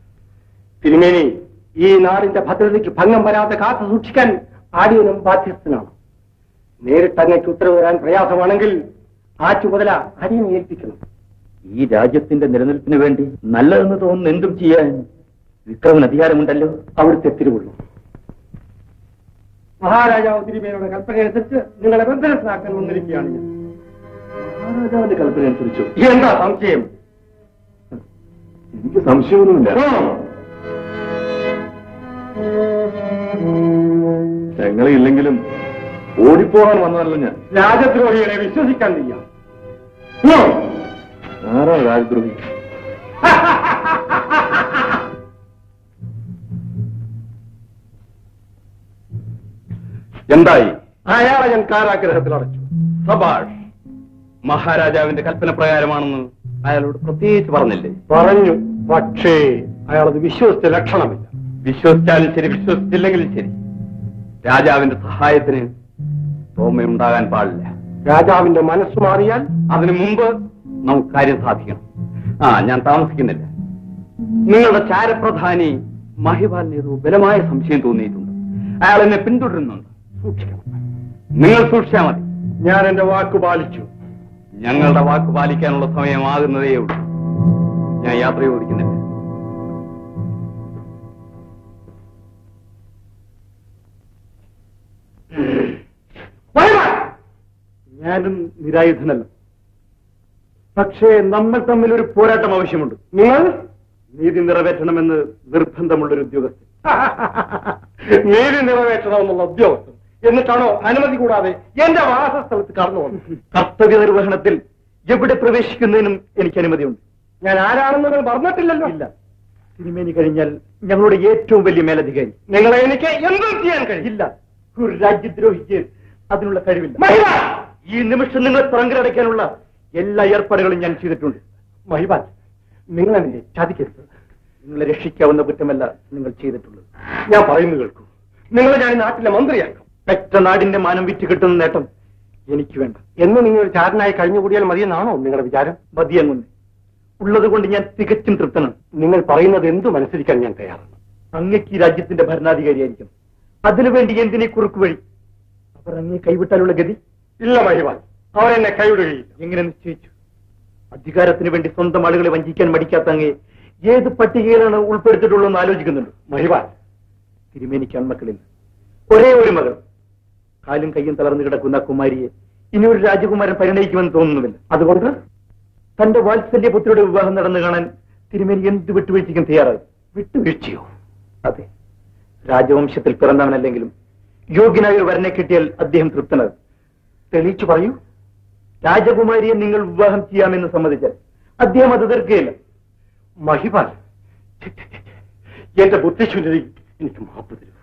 തിരുമേനി ഈ നാടിന്റെ ഭദ്രതയ്ക്ക് ഭംഗം വരാതെ കാത്തു സൂക്ഷിക്കാൻ ആടിയനും ബാധ്യസ്ഥനാണ് നേരിട്ട് അങ്ങേക്ക് ഉത്തരവ് വരാൻ പ്രയാസമാണെങ്കിൽ ആ ചുമതല അടിയനെ ഏൽപ്പിക്കണം ഈ രാജ്യത്തിന്റെ നിലനിൽപ്പിന് വേണ്ടി നല്ലതെന്ന് തോന്നുന്ന എന്തും ചെയ്യാൻ വിക്രമൻ അധികാരമുണ്ടല്ലോ അവിടുത്തെ തിരുവുള്ളൂ മഹാരാജാവ് തിരുമേനിയുടെ കൽപ്പനയനുസരിച്ച് നിങ്ങളെ ബന്ധനത്തിനാക്കാൻ വന്നിരിക്കുകയാണ് ഞാൻ മഹാരാജാവിന്റെ കൽപ്പന അനുസരിച്ചു എന്താ സംശയം എനിക്ക് സംശയമൊന്നുമില്ല ഞങ്ങളെ ഇല്ലെങ്കിലും ഓടിപ്പോകാൻ വന്നതല്ല ഞാൻ രാജദ്രോഹികളെ വിശ്വസിക്കാൻ വയ്യ ആരാണ് രാജദ്രോഹി എന്തായി അയാളെ ഞാൻ കാരാഗ്രഹത്തിൽ അടച്ചു സബാഷ് മഹാരാജാവിന്റെ കൽപ്പന പ്രകാരമാണെന്ന് അയാളോട് പ്രത്യേകിച്ച് പറഞ്ഞില്ലേ പറഞ്ഞു പക്ഷേ അയാളത് വിശ്വസിച്ച ലക്ഷണമില്ല വിശ്വസിച്ചാലും ശരി വിശ്വസിച്ചില്ലെങ്കിലും ശരി രാജാവിന്റെ സഹായത്തിന് തോമയുണ്ടാകാൻ പാടില്ല രാജാവിന്റെ മനസ്സ് മാറിയാൽ അതിനു മുമ്പ് നമുക്ക് കാര്യം സാധിക്കണം ആ ഞാൻ താമസിക്കുന്നില്ല നിങ്ങളുടെ ചാരപ്രധാനി മഹിപാലിന് ഏതോ ബലമായ സംശയം തോന്നിയിട്ടുണ്ട് അയാൾ എന്നെ പിന്തുടരുന്നുണ്ട് സൂക്ഷിക്കണം നിങ്ങൾ സൂക്ഷിച്ചാൽ മതി ഞാൻ എന്റെ വാക്ക് പാലിച്ചു ഞങ്ങളുടെ വാക്ക് പാലിക്കാനുള്ള സമയമാകുന്നതേ ഉള്ളൂ ഞാൻ യാത്ര ചോദിക്കുന്നില്ല ഞാനും നിരായുധനല്ല പക്ഷേ നമ്മൾ തമ്മിൽ ഒരു പോരാട്ടം ആവശ്യമുണ്ട് നിങ്ങൾ നീതി നിറവേറ്റണമെന്ന് നിർബന്ധമുള്ളൊരു ഉദ്യോഗസ്ഥൻ നീതി നിറവേറ്റണമെന്നുള്ള ഉദ്യോഗസ്ഥൻ എന്നിട്ടാണോ അനുമതി കൂടാതെ എന്റെ വാസസ്ഥലത്ത് കടന്നു വന്നത് കർത്തവ്യ നിർവഹണത്തിൽ എവിടെ പ്രവേശിക്കുന്നതിനും എനിക്ക് അനുമതിയുണ്ട് ഞാൻ ആരാണെന്ന് നിങ്ങൾ പറഞ്ഞിട്ടില്ലല്ലോ ഇല്ല തിരുമേനി കഴിഞ്ഞാൽ ഞങ്ങളുടെ ഏറ്റവും വലിയ മേലധികാരി നിങ്ങളെ എനിക്ക് എന്തും ചെയ്യാൻ കഴിയില്ല ഒരു രാജ്യദ്രോഹിക്ക് അതിനുള്ള കഴിവില്ല മഹിമ ഈ നിമിഷം നിങ്ങളെ തുറങ്കലടയ്ക്കാനുള്ള എല്ലാ ഏർപ്പാടുകളും ഞാൻ ചെയ്തിട്ടുണ്ട് മഹിബാൻ നിങ്ങൾ എന്നെ ചതിക്കരുത് നിങ്ങളെ രക്ഷിക്കാവുന്ന കുറ്റമല്ല നിങ്ങൾ ചെയ്തിട്ടുള്ളത് ഞാൻ പറയുന്നു കേൾക്കൂ നിങ്ങളെ ഞാൻ ഈ നാട്ടിലെ മന്ത്രിയാക്കാം പെറ്റ നാടിന്റെ മാനം വിറ്റ് കിട്ടുന്ന നേട്ടം എനിക്ക് വേണ്ട എന്ന് നിങ്ങൾ ഒരു ചാരനായി കഴിഞ്ഞുകൂടിയാൽ മതിയെന്നാണോ നിങ്ങളുടെ വിചാരം മതിയെന്നുണ്ട് ഉള്ളത് കൊണ്ട് ഞാൻ തികച്ചും തൃപ്തനാണ് നിങ്ങൾ പറയുന്നത് എന്തും അനുസരിക്കാൻ ഞാൻ തയ്യാറാണ് അങ്ങക്ക് ഈ രാജ്യത്തിന്റെ ഭരണാധികാരിയായിരിക്കും അതിനുവേണ്ടി എന്തിനെ കുറുക്ക് വഴി അവർ അങ്ങേ കൈവിട്ടാലുള്ള ഗതി ഇല്ല മഹിബാൻ അവരെന്നെ കൈവിടുകയില്ല എങ്ങനെ നിശ്ചയിച്ചു അധികാരത്തിന് വേണ്ടി സ്വന്തം ആളുകളെ വഞ്ചിക്കാൻ മടിക്കാത്ത അങ്ങേ ഏത് പട്ടികയിലാണ് ഉൾപ്പെടുത്തിയിട്ടുള്ളതെന്ന് ആലോചിക്കുന്നുണ്ട് മഹിബാൻ തിരുമേനിക്ക് ആൺമക്കളിൽ ഒരേ ഒരു മകൾ കാലും കയ്യും തളർന്നു കിടക്കുന്ന കുമാരിയെ ഇനി ഒരു രാജകുമാരൻ പരിണയിക്കുമെന്ന് തോന്നുന്നുമില്ല അതുകൊണ്ട് തന്റെ വാത്സല്യ പുത്രിയുടെ വിവാഹം നടന്നു കാണാൻ തിരുമേനി എന്ത് വിട്ടുവീഴ്ചയ്ക്കും തയ്യാറായി വിട്ടുവീഴ്ചയോ അതെ രാജവംശത്തിൽ പിറന്നവനല്ലെങ്കിലും യോഗ്യനായ ഒരു വരനെ കിട്ടിയാൽ അദ്ദേഹം തൃപ്തനാകും തെളിയിച്ചു പറയൂ രാജകുമാരിയെ നിങ്ങൾ വിവാഹം ചെയ്യാമെന്ന് സമ്മതിച്ചാൽ അദ്ദേഹം അത് എതിർക്കുകയില്ല മഹിപാൽ ഛെ, ഛെ, ഛെ, ഛെ. എന്റെ ബുദ്ധിശൂന്യത എനിക്ക് മാപ്പ് തരൂ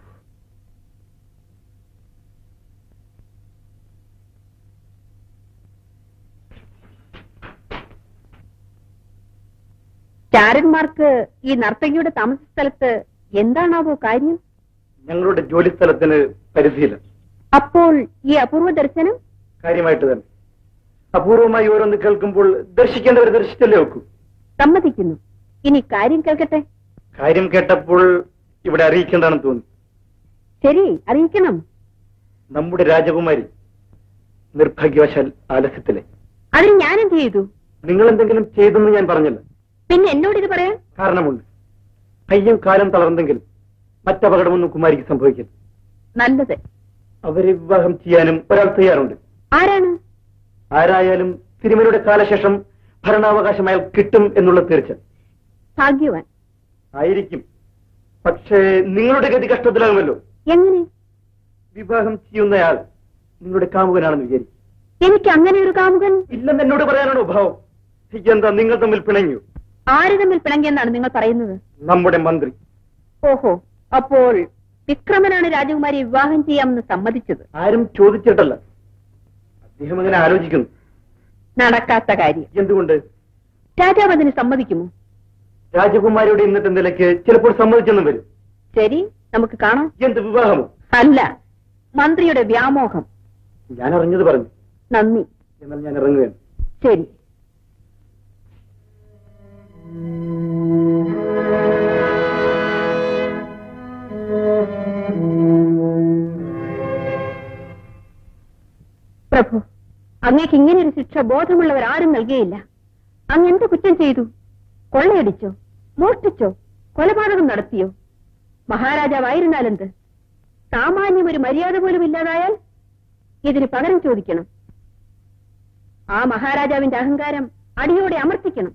ചാരന്മാർക്ക് ഈ നർത്തകിയുടെ താമസ സ്ഥലത്ത് എന്താണാവോ കാര്യം ഞങ്ങളുടെ ജോലി സ്ഥലത്തിന് പരിധിയില്ല അപ്പോൾ ഈ അപൂർവ ദർശനം കാര്യമായിട്ട് തന്നെ അപൂർവമായി ഓരോന്ന് കേൾക്കുമ്പോൾ ദർശിക്കേണ്ടവർ ദർശിച്ചല്ലേ വെക്കൂ സമ്മതിക്കുന്നു ഇനി കാര്യം കേൾക്കട്ടെ കാര്യം കേട്ടപ്പോൾ ഇവിടെ അറിയിക്കേണ്ടതാണെന്ന് തോന്നി ശരി അറിയിക്കണം നമ്മുടെ രാജകുമാരി നിർഭാഗ്യവശാൽ ആലസ്യത്തിലെ അതിന് ഞാൻ എന്ത് ചെയ്തു നിങ്ങൾ എന്തെങ്കിലും ചെയ്തെന്ന് ഞാൻ പറഞ്ഞില്ല പിന്നെ എന്നോട് ഇത് പറയാൻ കാരണമുണ്ട് കയ്യും കാലം തളർന്നെങ്കിലും മറ്റപകടമൊന്നും കുമാരിക്ക് സംഭവിക്കില്ല നല്ലത് അവരെ വിവാഹം ചെയ്യാനും ഒരാൾ തയ്യാറുണ്ട് ആരാണ് ആരായാലും തിരുമലയുടെ കാലശേഷം ഭരണാവകാശം അയാൾ കിട്ടും എന്നുള്ള തീർച്ച ഭാഗ്യവാൻ ആയിരിക്കും പക്ഷേ നിങ്ങളുടെ ഗതി കഷ്ടത്തിലാകുമല്ലോ എങ്ങനെ വിവാഹം ചെയ്യുന്നയാൾ നിങ്ങളുടെ കാമുകനാണെന്ന് വിചാരിക്കും എനിക്ക് അങ്ങനെ ഒരു കാമുകൻ ഇല്ലെന്ന് എന്നോട് പറയാനാണോ ഭാവം എന്താ നിങ്ങൾ തമ്മിൽ പിണങ്ങിയോ ആര് തമ്മിൽ പിണങ്ങിയെന്നാണ് നിങ്ങൾ പറയുന്നത് നമ്മുടെ മന്ത്രി ഓഹോ അപ്പോൾ വിക്രമനാണ് രാജകുമാരി വിവാഹം ചെയ്യാമെന്ന് സമ്മതിച്ചത് ആരും ചോദിച്ചിട്ടല്ല അദ്ദേഹം അങ്ങനെ ആലോചിക്കുന്നു നടക്കാത്ത കാര്യം എന്തുകൊണ്ട് രാജാവ് അതിന് സമ്മതിക്കുമോ രാജകുമാരിയുടെ ഇന്നത്തെ നിലയ്ക്ക് ചിലപ്പോൾ സമ്മതിച്ചെന്നും വരും ശരി നമുക്ക് കാണാം എന്ത് വിവാഹമോ അല്ല മന്ത്രിയുടെ വ്യാമോഹം ഞാൻ അറിഞ്ഞത് പറഞ്ഞു നന്ദി എന്നാൽ ഞാൻ ഇറങ്ങുകയാണ് ശരി പ്രഭു അങ്ങേക്ക് ഇങ്ങനെ ഒരു ശിക്ഷ ബോധമുള്ളവർ ആരും നൽകിയില്ല അങ്ങ് എന്ത് കുറ്റം ചെയ്തു കൊള്ളയടിച്ചോ മോഷ്ടിച്ചോ കൊലപാതകം നടത്തിയോ മഹാരാജാവായിരുന്നാലെന്ത് സാമാന്യം ഒരു മര്യാദ പോലും ഇല്ലാതായാൽ ഇതിന് പകരം ചോദിക്കണം ആ മഹാരാജാവിന്റെ അഹങ്കാരം അടിയോടെ അമർത്തിക്കണം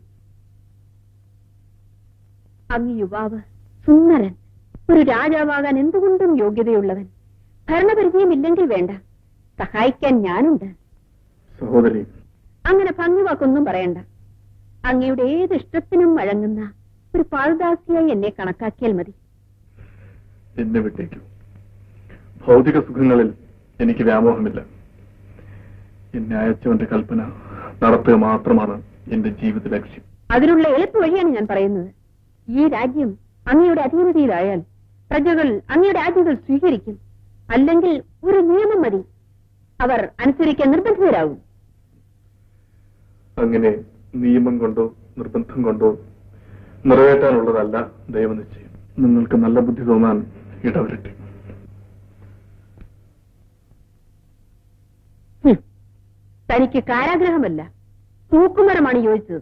അങ്ങ് യുവാവ് സുന്ദരൻ ഒരു രാജാവാകാൻ എന്തുകൊണ്ടും യോഗ്യതയുള്ളവൻ ഭരണപരിചയമില്ലെങ്കിൽ വേണ്ട സഹായിക്കാൻ ഞാനുണ്ട് സഹോദരി അങ്ങനെ ഭംഗിവാക്കൊന്നും പറയണ്ട അങ്ങയുടെ ഏത് ഇഷ്ടത്തിനും വഴങ്ങുന്ന ഒരു പാൽദാസിയായി എന്നെ കണക്കാക്കിയാൽ മതി എന്നെ വിട്ടേക്കൂ ഭൗതിക സുഖങ്ങളിൽ എനിക്ക് വ്യാമോഹമില്ല എന്നെ അയച്ചവന്റെ കൽപ്പന നടത്തുക മാത്രമാണ് എന്റെ ജീവിത ലക്ഷ്യം അതിനുള്ള എളുപ്പ വഴിയാണ് ഞാൻ പറയുന്നത് ഈ രാജ്യം അങ്ങയുടെ അധീനതയിലായാൽ പ്രജകൾ അങ്ങയുടെ ആജ്ഞകൾ സ്വീകരിക്കും അല്ലെങ്കിൽ ഒരു നിയമം മതി അവർ അനുസരിക്കാൻ നിർബന്ധിതരാകും അങ്ങനെ നിയമം കൊണ്ടോ നിർബന്ധം കൊണ്ടോ നിറവേറ്റാനുള്ളതല്ല ദൈവനിശ്ചയം നിങ്ങൾക്ക് നല്ല ബുദ്ധി തോന്നാൻ ഇടവരട്ടെ ഹും. തനിക്ക് കാരാഗ്രഹമല്ല തൂക്കുമരമാണ് യോജിച്ചത്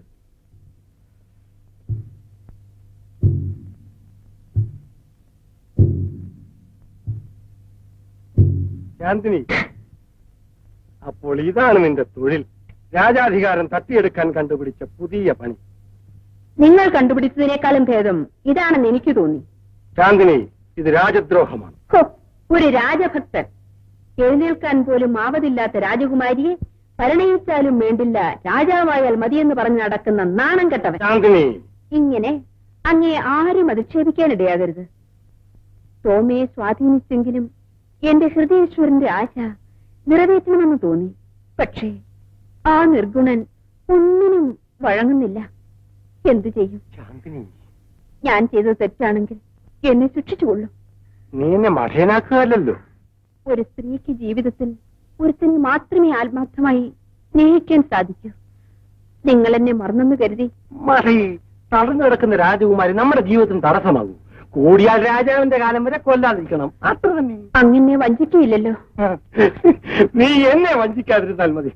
ശാന്തിനി അപ്പോൾ ഇതാണ് നിന്റെ തൊഴിൽ രാജാധികാരം തട്ടിയെടുക്കാൻ കണ്ടുപിടിച്ച പുതിയ പണി നിങ്ങൾ കണ്ടുപിടിച്ചതിനേക്കാളും ഭേദം ഇതാണെന്ന് എനിക്ക് തോന്നി ശാന്തിനി ഇത് രാജദ്രോഹമാണ് ഹോ, ഒരു രാജഭക്തൻ എഴുന്നേൽക്കാൻ പോലും ആവതില്ലാത്ത രാജകുമാരിയെ പരിണയിച്ചാലും വേണ്ടില്ല രാജാവായാൽ മതിയെന്ന് പറഞ്ഞു നടക്കുന്ന നാണം കെട്ടവൻ ശാന്തിനി ഇങ്ങനെ അങ്ങേ ആരും അധിക്ഷേപിക്കാനിടയാകരുത് ടോമയെ സ്വാധീനിച്ചെങ്കിലും എന്റെ ഹൃദയേശ്വരന്റെ ആശ നിറവേറ്റണമെന്ന് തോന്നി പക്ഷേ ആ നിർഗുണൻ ഒന്നിനും വഴങ്ങുന്നില്ല എന്തു ചെയ്യും ശാന്തിനി ഞാൻ ചെയ്തത് തെറ്റാണെങ്കിൽ എന്നെ ശിക്ഷിച്ചുകൊള്ളും നീ എന്നെ മഠയനാക്കുകയല്ലോ ഒരു സ്ത്രീക്ക് ജീവിതത്തിൽ ഒരുത്തന് മാത്രമേ ആത്മാർത്ഥമായി സ്നേഹിക്കാൻ സാധിക്കൂ നിങ്ങൾ എന്നെ മറന്നെന്ന് കരുതി മറി തളർന്നു കിടക്കുന്ന രാജകുമാരി നമ്മുടെ ജീവിതത്തിന് തടസ്സമാകും കൂടിയാൽ രാജാവിന്റെ കാലം വരെ കൊല്ലാതിരിക്കണം അത്ര തന്നെ അങ്ങനെ വഞ്ചിക്കയില്ലല്ലോ നീ എന്നെ വഞ്ചിക്കാതിരുന്നാൽ മതി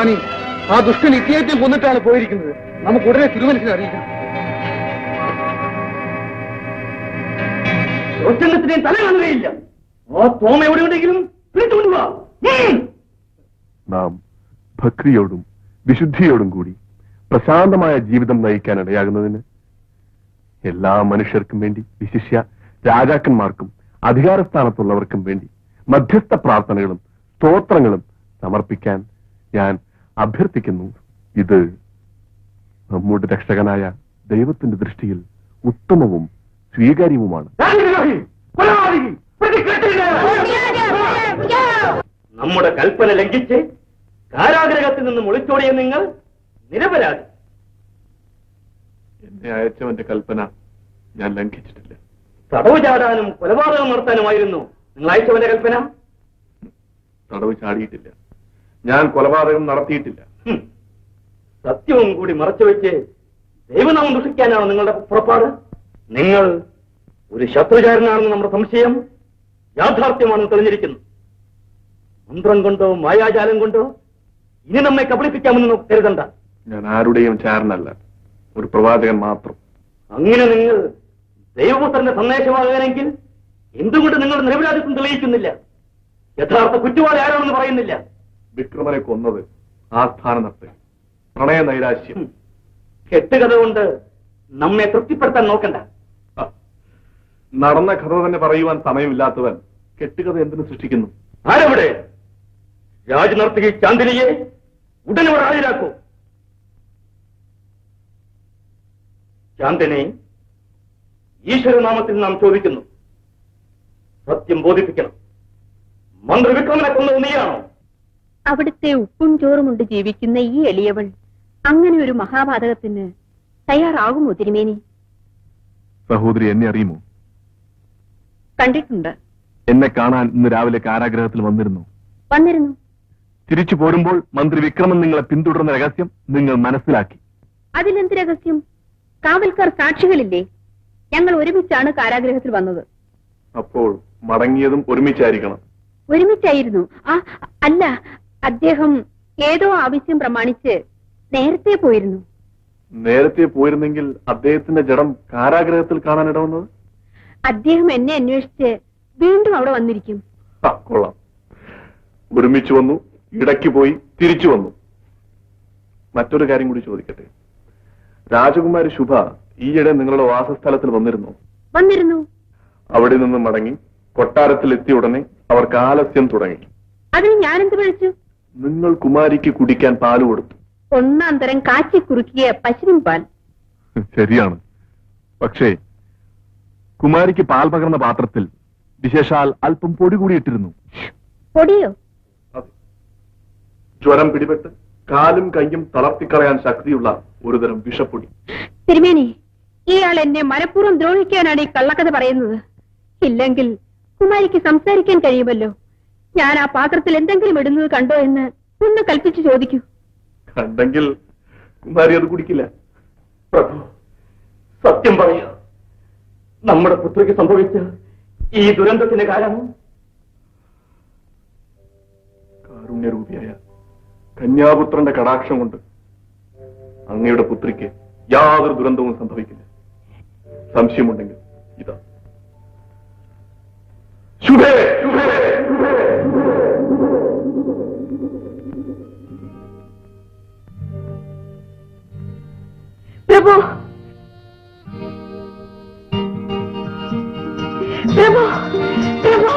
റാണി ആ ദുഷ്ടൻ ഇദ്ദേഹത്തെ കൊന്നിട്ടാണ് പോയിരിക്കുന്നത് നമുക്ക് ഉടനെ തിരുമനസിനെ അറിയിക്കണം ഒറ്റത്തിനെയും തല കാണുകയില്ല ആ തോമ എവിടെ ഉണ്ടെങ്കിലും പിടിച്ചുകൊണ്ടുവാ നാം ഭക്തിയോടും വിശുദ്ധിയോടും കൂടി പ്രശാന്തമായ ജീവിതം നയിക്കാൻ ഇടയാകുന്നതിന് എല്ലാ മനുഷ്യർക്കും വേണ്ടി വിശിഷ്യ രാജാക്കന്മാർക്കും അധികാരസ്ഥാനത്തുള്ളവർക്കും വേണ്ടി മധ്യസ്ഥ പ്രാർത്ഥനകളും സ്തോത്രങ്ങളും സമർപ്പിക്കാൻ ഞാൻ അഭ്യർത്ഥിക്കുന്നു ഇത് നമ്മുടെ രക്ഷകനായ ദൈവത്തിന്റെ ദൃഷ്ടിയിൽ ഉത്തമവും സ്വീകാര്യവുമാണ് നമ്മുടെ കൽപ്പന ലംഘിച്ച് കാരാഗ്രഹത്തിൽ നിന്നും ഒളിച്ചോടിയ നിങ്ങൾ നിരപരാധി എന്നെ അയച്ചവന്റെ കൽപ്പന ഞാൻ ലംഘിച്ചിട്ടില്ല തടവ് ചാടാനും കൊലപാതകം നടത്താനുമായിരുന്നു നിങ്ങൾ അയച്ചവന്റെ കൽപ്പന തടവ് ചാടിയിട്ടില്ല ഞാൻ കൊലപാതകം നടത്തിയിട്ടില്ല ഹും. സത്യവും കൂടി മറച്ചുവെച്ച് ദൈവനാമം ദുഷിക്കാനാണ് നിങ്ങളുടെ പുറപ്പാട് നിങ്ങൾ ഒരു ശത്രുചാരനാണെന്ന് നമ്മുടെ സംശയം യാഥാർത്ഥ്യമാണെന്ന് തെളിഞ്ഞിരിക്കുന്നു മന്ത്രം കൊണ്ടോ മായാജാലം കൊണ്ടോ ഇനി നമ്മെ കബളിപ്പിക്കാമെന്ന് നമുക്ക് കരുതണ്ട ഞാൻ ആരുടെയും ചാരനല്ല ഒരു പ്രവാചകൻ മാത്രം അങ്ങനെ നിങ്ങൾ ദൈവപുത്രന്റെ സന്ദേശമാകാനെങ്കിൽ എന്തുകൊണ്ട് നിങ്ങളുടെ നിരപരാധിത്വം തെളിയിക്കുന്നില്ല യഥാർത്ഥ കുറ്റവാളി ആരാണെന്ന് പറയുന്നില്ല വിക്രമനെ കൊന്നത് ആ സ്ഥാനത്ത് പ്രണയ നൈരാശ്യം ഹും. കെട്ടുകഥ കൊണ്ട് നമ്മെ തൃപ്തിപ്പെടുത്താൻ നോക്കണ്ട ആ, നടന്ന കഥ തന്നെ പറയുവാൻ സമയമില്ലാത്തവൻ കെട്ടുകഥ എന്തിനു സൃഷ്ടിക്കുന്നു ആരവിടെ രാജ് നർത്തകി ചാന്ദിനിയെ ഉടനെ ഇവിടെ ഹാജരാക്കൂ ചാന്ദിനി ഈശ്വരനാമത്തിൽ നാം ചോദിക്കുന്നു സത്യം ബോധിപ്പിക്കണം മന്ത്രവിക്രമനെ കൊന്നത് നീയാണോ അവിടുത്തെ ഉപ്പും ചോറുമുണ്ട് ജീവിക്കുന്ന ഈ എളിയവൾ അങ്ങനെ ഒരു മഹാപാതകത്തിന് തയ്യാറാകുമോ തിരുമേനി സഹോദരി എന്നെ അറിയുമോ കണ്ടിട്ടുണ്ട് എന്നെ കാണാൻ ഇന്ന് രാവിലെ കാരാഗ്രഹത്തിൽ വന്നിരുന്നു വന്നിരുന്നു തിരിച്ചു പോരുമ്പോൾ മന്ത്രി വിക്രമൻ നിങ്ങളെ പിന്തുടർന്ന രഹസ്യം നിങ്ങൾ മനസ്സിലാക്കി അതിലെന്ത് രഹസ്യം കാവൽക്കാർ സാക്ഷികളില്ലേ ഞങ്ങൾ ഒരുമിച്ചാണ് കാരാഗ്രഹത്തിൽ വന്നത് അപ്പോൾ മടങ്ങിയതും ഒരുമിച്ചായിരിക്കണം ഒരുമിച്ചായിരുന്നു ആ അല്ല അദ്ദേഹം ഏതോ ആവശ്യം പ്രമാണിച്ച് നേരത്തെ പോയിരുന്നു നേരത്തെ പോയിരുന്നെങ്കിൽ അദ്ദേഹത്തിന്റെ ജഡം കാരാഗ്രഹത്തിൽ കാണാൻ ഇടവന്നത് അദ്ദേഹം എന്നെ അന്വേഷിച്ച് വീണ്ടും അവിടെ വന്നിരിക്കും ആ, കൊള്ളാം ഒരുമിച്ച് വന്നു ഇടയ്ക്ക് പോയി തിരിച്ചു വന്നു മറ്റൊരു കാര്യം കൂടി ചോദിക്കട്ടെ രാജകുമാരി ശുഭ ഈയിടെ നിങ്ങളുടെ വാസസ്ഥലത്തിൽ വന്നിരുന്നു വന്നിരുന്നു അവിടെ നിന്ന് മടങ്ങി കൊട്ടാരത്തിൽ എത്തിയ ഉടനെ അവർക്ക് ആലസ്യം തുടങ്ങി അതിന് ഞാനെന്ത് വിളിച്ചു നിങ്ങൾ കുമാരിക്ക് കുടിക്കാൻ പാല് കൊടുത്തു ഒന്നാം തരം കാച്ചി കുറുക്കിയ പശുവിൻ പാൽ ശരിയാണ് പക്ഷേ കുമാരിക്ക് പാൽ പകർന്ന പാത്രത്തിൽ വിശേഷാൽ അല്പം പൊടി കൂടി ഇട്ടിരുന്നു പൊടിയോ ജ്വരം പിടിപെട്ട് കാലും കൈയും തളർത്തിക്കളയാൻ ശക്തിയുള്ള ഒരുതരം വിഷപ്പൊടി തിരുമേനി ഇയാൾ എന്നെ മനഃപൂർവ്വം ദ്രോഹിക്കാനാണ് ഈ കള്ളക്കഥ പറയുന്നത് ഇല്ലെങ്കിൽ കുമാരിക്ക് സംസാരിക്കാൻ കഴിയുമല്ലോ ഞാൻ ആ പാത്രത്തിൽ എന്തെങ്കിലും ഇടുന്നത് കണ്ടോ എന്ന് ഒന്ന് കൽപ്പിച്ചു ചോദിക്കൂ കണ്ടെങ്കിൽ കുമാരി അത് കുടിക്കില്ല പ്രഭു സത്യം പറയുക നമ്മുടെ പുത്രിക്ക് സംഭവിച്ച ഈ ദുരന്തത്തിന് കാരണം കാരുണ്യരൂപിയായ കന്യാപുത്രന്റെ കടാക്ഷം കൊണ്ട് അങ്ങയുടെ പുത്രിക്ക് യാതൊരു ദുരന്തവും സംഭവിക്കില്ല സംശയമുണ്ടെങ്കിൽ ഇതാ ശുഭേ ശുഭേ പ്രഭു പ്രഭു പ്രഭു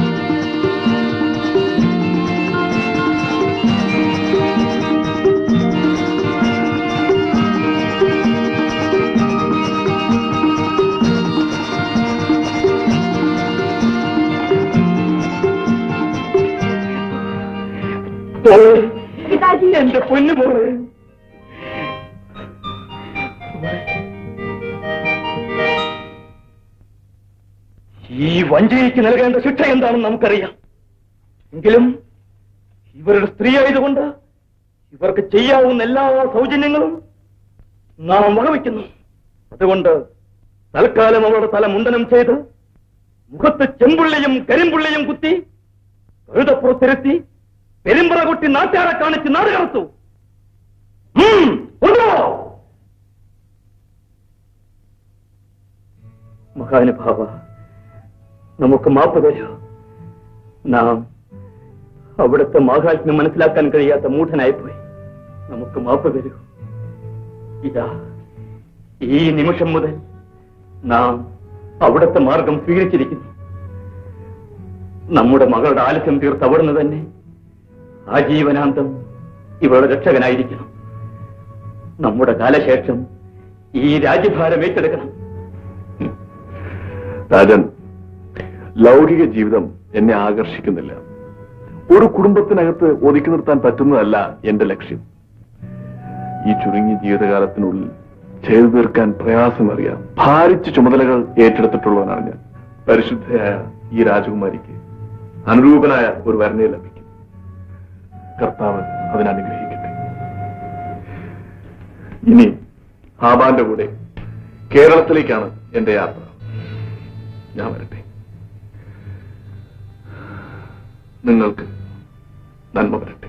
എന്റെ പൊന്നു മോളെ ഈ വഞ്ചനയ്ക്ക് നൽകേണ്ട ശിക്ഷ എന്താണെന്ന് നമുക്കറിയാം എങ്കിലും ഇവരുടെ സ്ത്രീ ആയതുകൊണ്ട് ഇവർക്ക് ചെയ്യാവുന്ന എല്ലാ സൗജന്യങ്ങളും നാം വകവയ്ക്കുന്നു അതുകൊണ്ട് തൽക്കാലം അവരുടെ തല മുണ്ടനം ചെയ്ത് മുഖത്ത് ചെമ്പുള്ളിയും കരിമ്പുള്ളിയും കുത്തി കഴുതപ്പുറത്തിരുത്തി പെരുമ്പറ കൊട്ടി നാട്ടുകാരെ കാണിച്ച് നാട് കടത്തു ഉം, കൊണ്ടുപോ. മഹാനുഭാവ നമുക്ക് മാപ്പ് തരൂ നാം അവിടുത്തെ മാഹാത്മ്യം മനസ്സിലാക്കാൻ കഴിയാത്ത മൂഢനായിപ്പോയി നമുക്ക് മാപ്പ് തരൂ ഇതാ ഈ നിമിഷം മുതൽ നാം അവിടുത്തെ മാർഗം സ്വീകരിച്ചിരിക്കുന്നു നമ്മുടെ മകളുടെ ആലസ്യം തീർത്ത് അവിടുന്ന് തന്നെ ആജീവനാന്തം ഇവളുടെ രക്ഷകനായിരിക്കണം നമ്മുടെ കാലശേഷം ഈ രാജ്യഭാരം ഏറ്റെടുക്കണം രാജൻ ലൗകിക ജീവിതം എന്നെ ആകർഷിക്കുന്നില്ല ഒരു കുടുംബത്തിനകത്ത് ഒതുക്കി നിർത്താൻ പറ്റുന്നതല്ല എന്റെ ലക്ഷ്യം ഈ ചുരുങ്ങിയ ജീവിതകാലത്തിനുള്ളിൽ ചെയ്തു തീർക്കാൻ പ്രയാസമറിയാം ഭാരിച്ച ചുമതലകൾ ഏറ്റെടുത്തിട്ടുള്ളവനാണ് ഞാൻ പരിശുദ്ധയായ ഈ രാജകുമാരിക്ക് അനുരൂപനായ ഒരു വരനെ ലഭിക്കും കർത്താവ് അതിനനുഗ്രഹിക്കട്ടെ ഇനി ഹാബാന്റെ കൂടെ കേരളത്തിലേക്കാണ് എന്റെ യാത്ര ഞാൻ വരട്ടെ നിങ്ങൾക്ക് നന്മ വരട്ടെ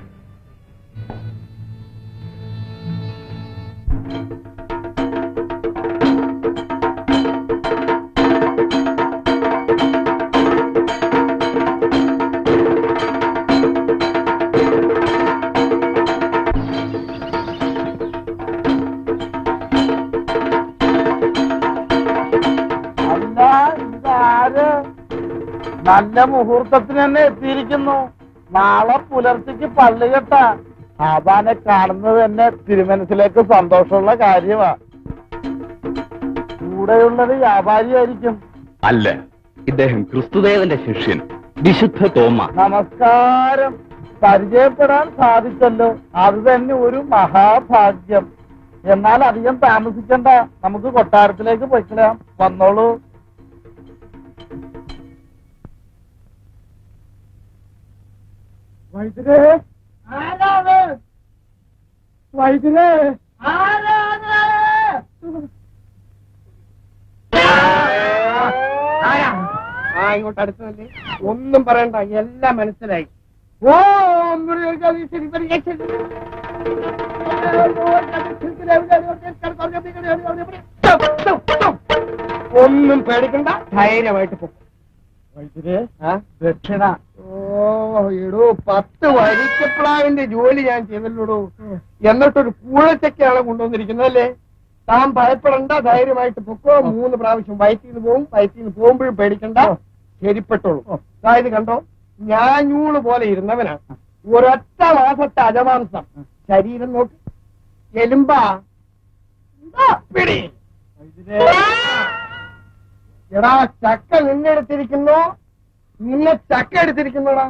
അല്ല ഇതാര് നല്ല മുഹൂർത്തത്തിന് തന്നെ എത്തിയിരിക്കുന്നു നാളെ പുലർച്ചയ്ക്ക് പള്ളി കെട്ട ആബാനെ കാണുന്നത് തന്നെ തിരുമനസിലേക്ക് സന്തോഷമുള്ള കാര്യമാ കൂടെയുള്ളത് വ്യാപാരിയായിരിക്കും അല്ല ഇദ്ദേഹം ക്രിസ്തുദേവന്റെ ശിഷ്യൻ വിശുദ്ധ തോമ നമസ്കാരം പരിചയപ്പെടാൻ സാധിച്ചല്ലോ അത് തന്നെ ഒരു മഹാഭാഗ്യം എന്നാൽ അധികം താമസിക്കണ്ട നമുക്ക് കൊട്ടാരത്തിലേക്ക് പൊയ്ക്കളയാം വന്നോളൂ വൈദ്യരേ ആരാണ് വൈദ്യരേ ആരാണ് ആ ഇങ്ങോട്ട് അടുത്തതല്ലേ ഒന്നും പറയണ്ട എല്ലാം മനസ്സിലായി ഓ ശരി ഒന്നും പേടിക്കണ്ട ധൈര്യമായിട്ട് പോ വൈദ്യരേ ആ? ദക്ഷിണ ഓ എടോ പത്ത് വരിക്കപ്ലാവിന്റെ ജോലി ഞാൻ ചെയ്തല്ലോടോ എന്നിട്ടൊരു കൂഴച്ചക്കയാണ് കൊണ്ടുവന്നിരിക്കുന്നത് അല്ലേ താൻ ഭയപ്പെടണ്ട ധൈര്യമായിട്ട് പൊക്കോ മൂന്ന് പ്രാവശ്യം വയറ്റിൽ നിന്ന് പോവും വയറ്റിൽ നിന്ന് പോകുമ്പോഴും പേടിക്കണ്ട ശരിപ്പെട്ടോളൂ അതായത് കണ്ടോ ഞാഞ്ഞൂള് പോലെ ഇരുന്നവനാണ് ഒരൊറ്റ മാസത്തെ അജമാംസം ശരീരം നോക്ക് എലുമ്പാ ഇതാ പിടി എടാ ചക്ക നിന്നെടുത്തിരിക്കുന്നു നിന്നെ ചക്ക എടുത്തിരിക്കുന്നോടാ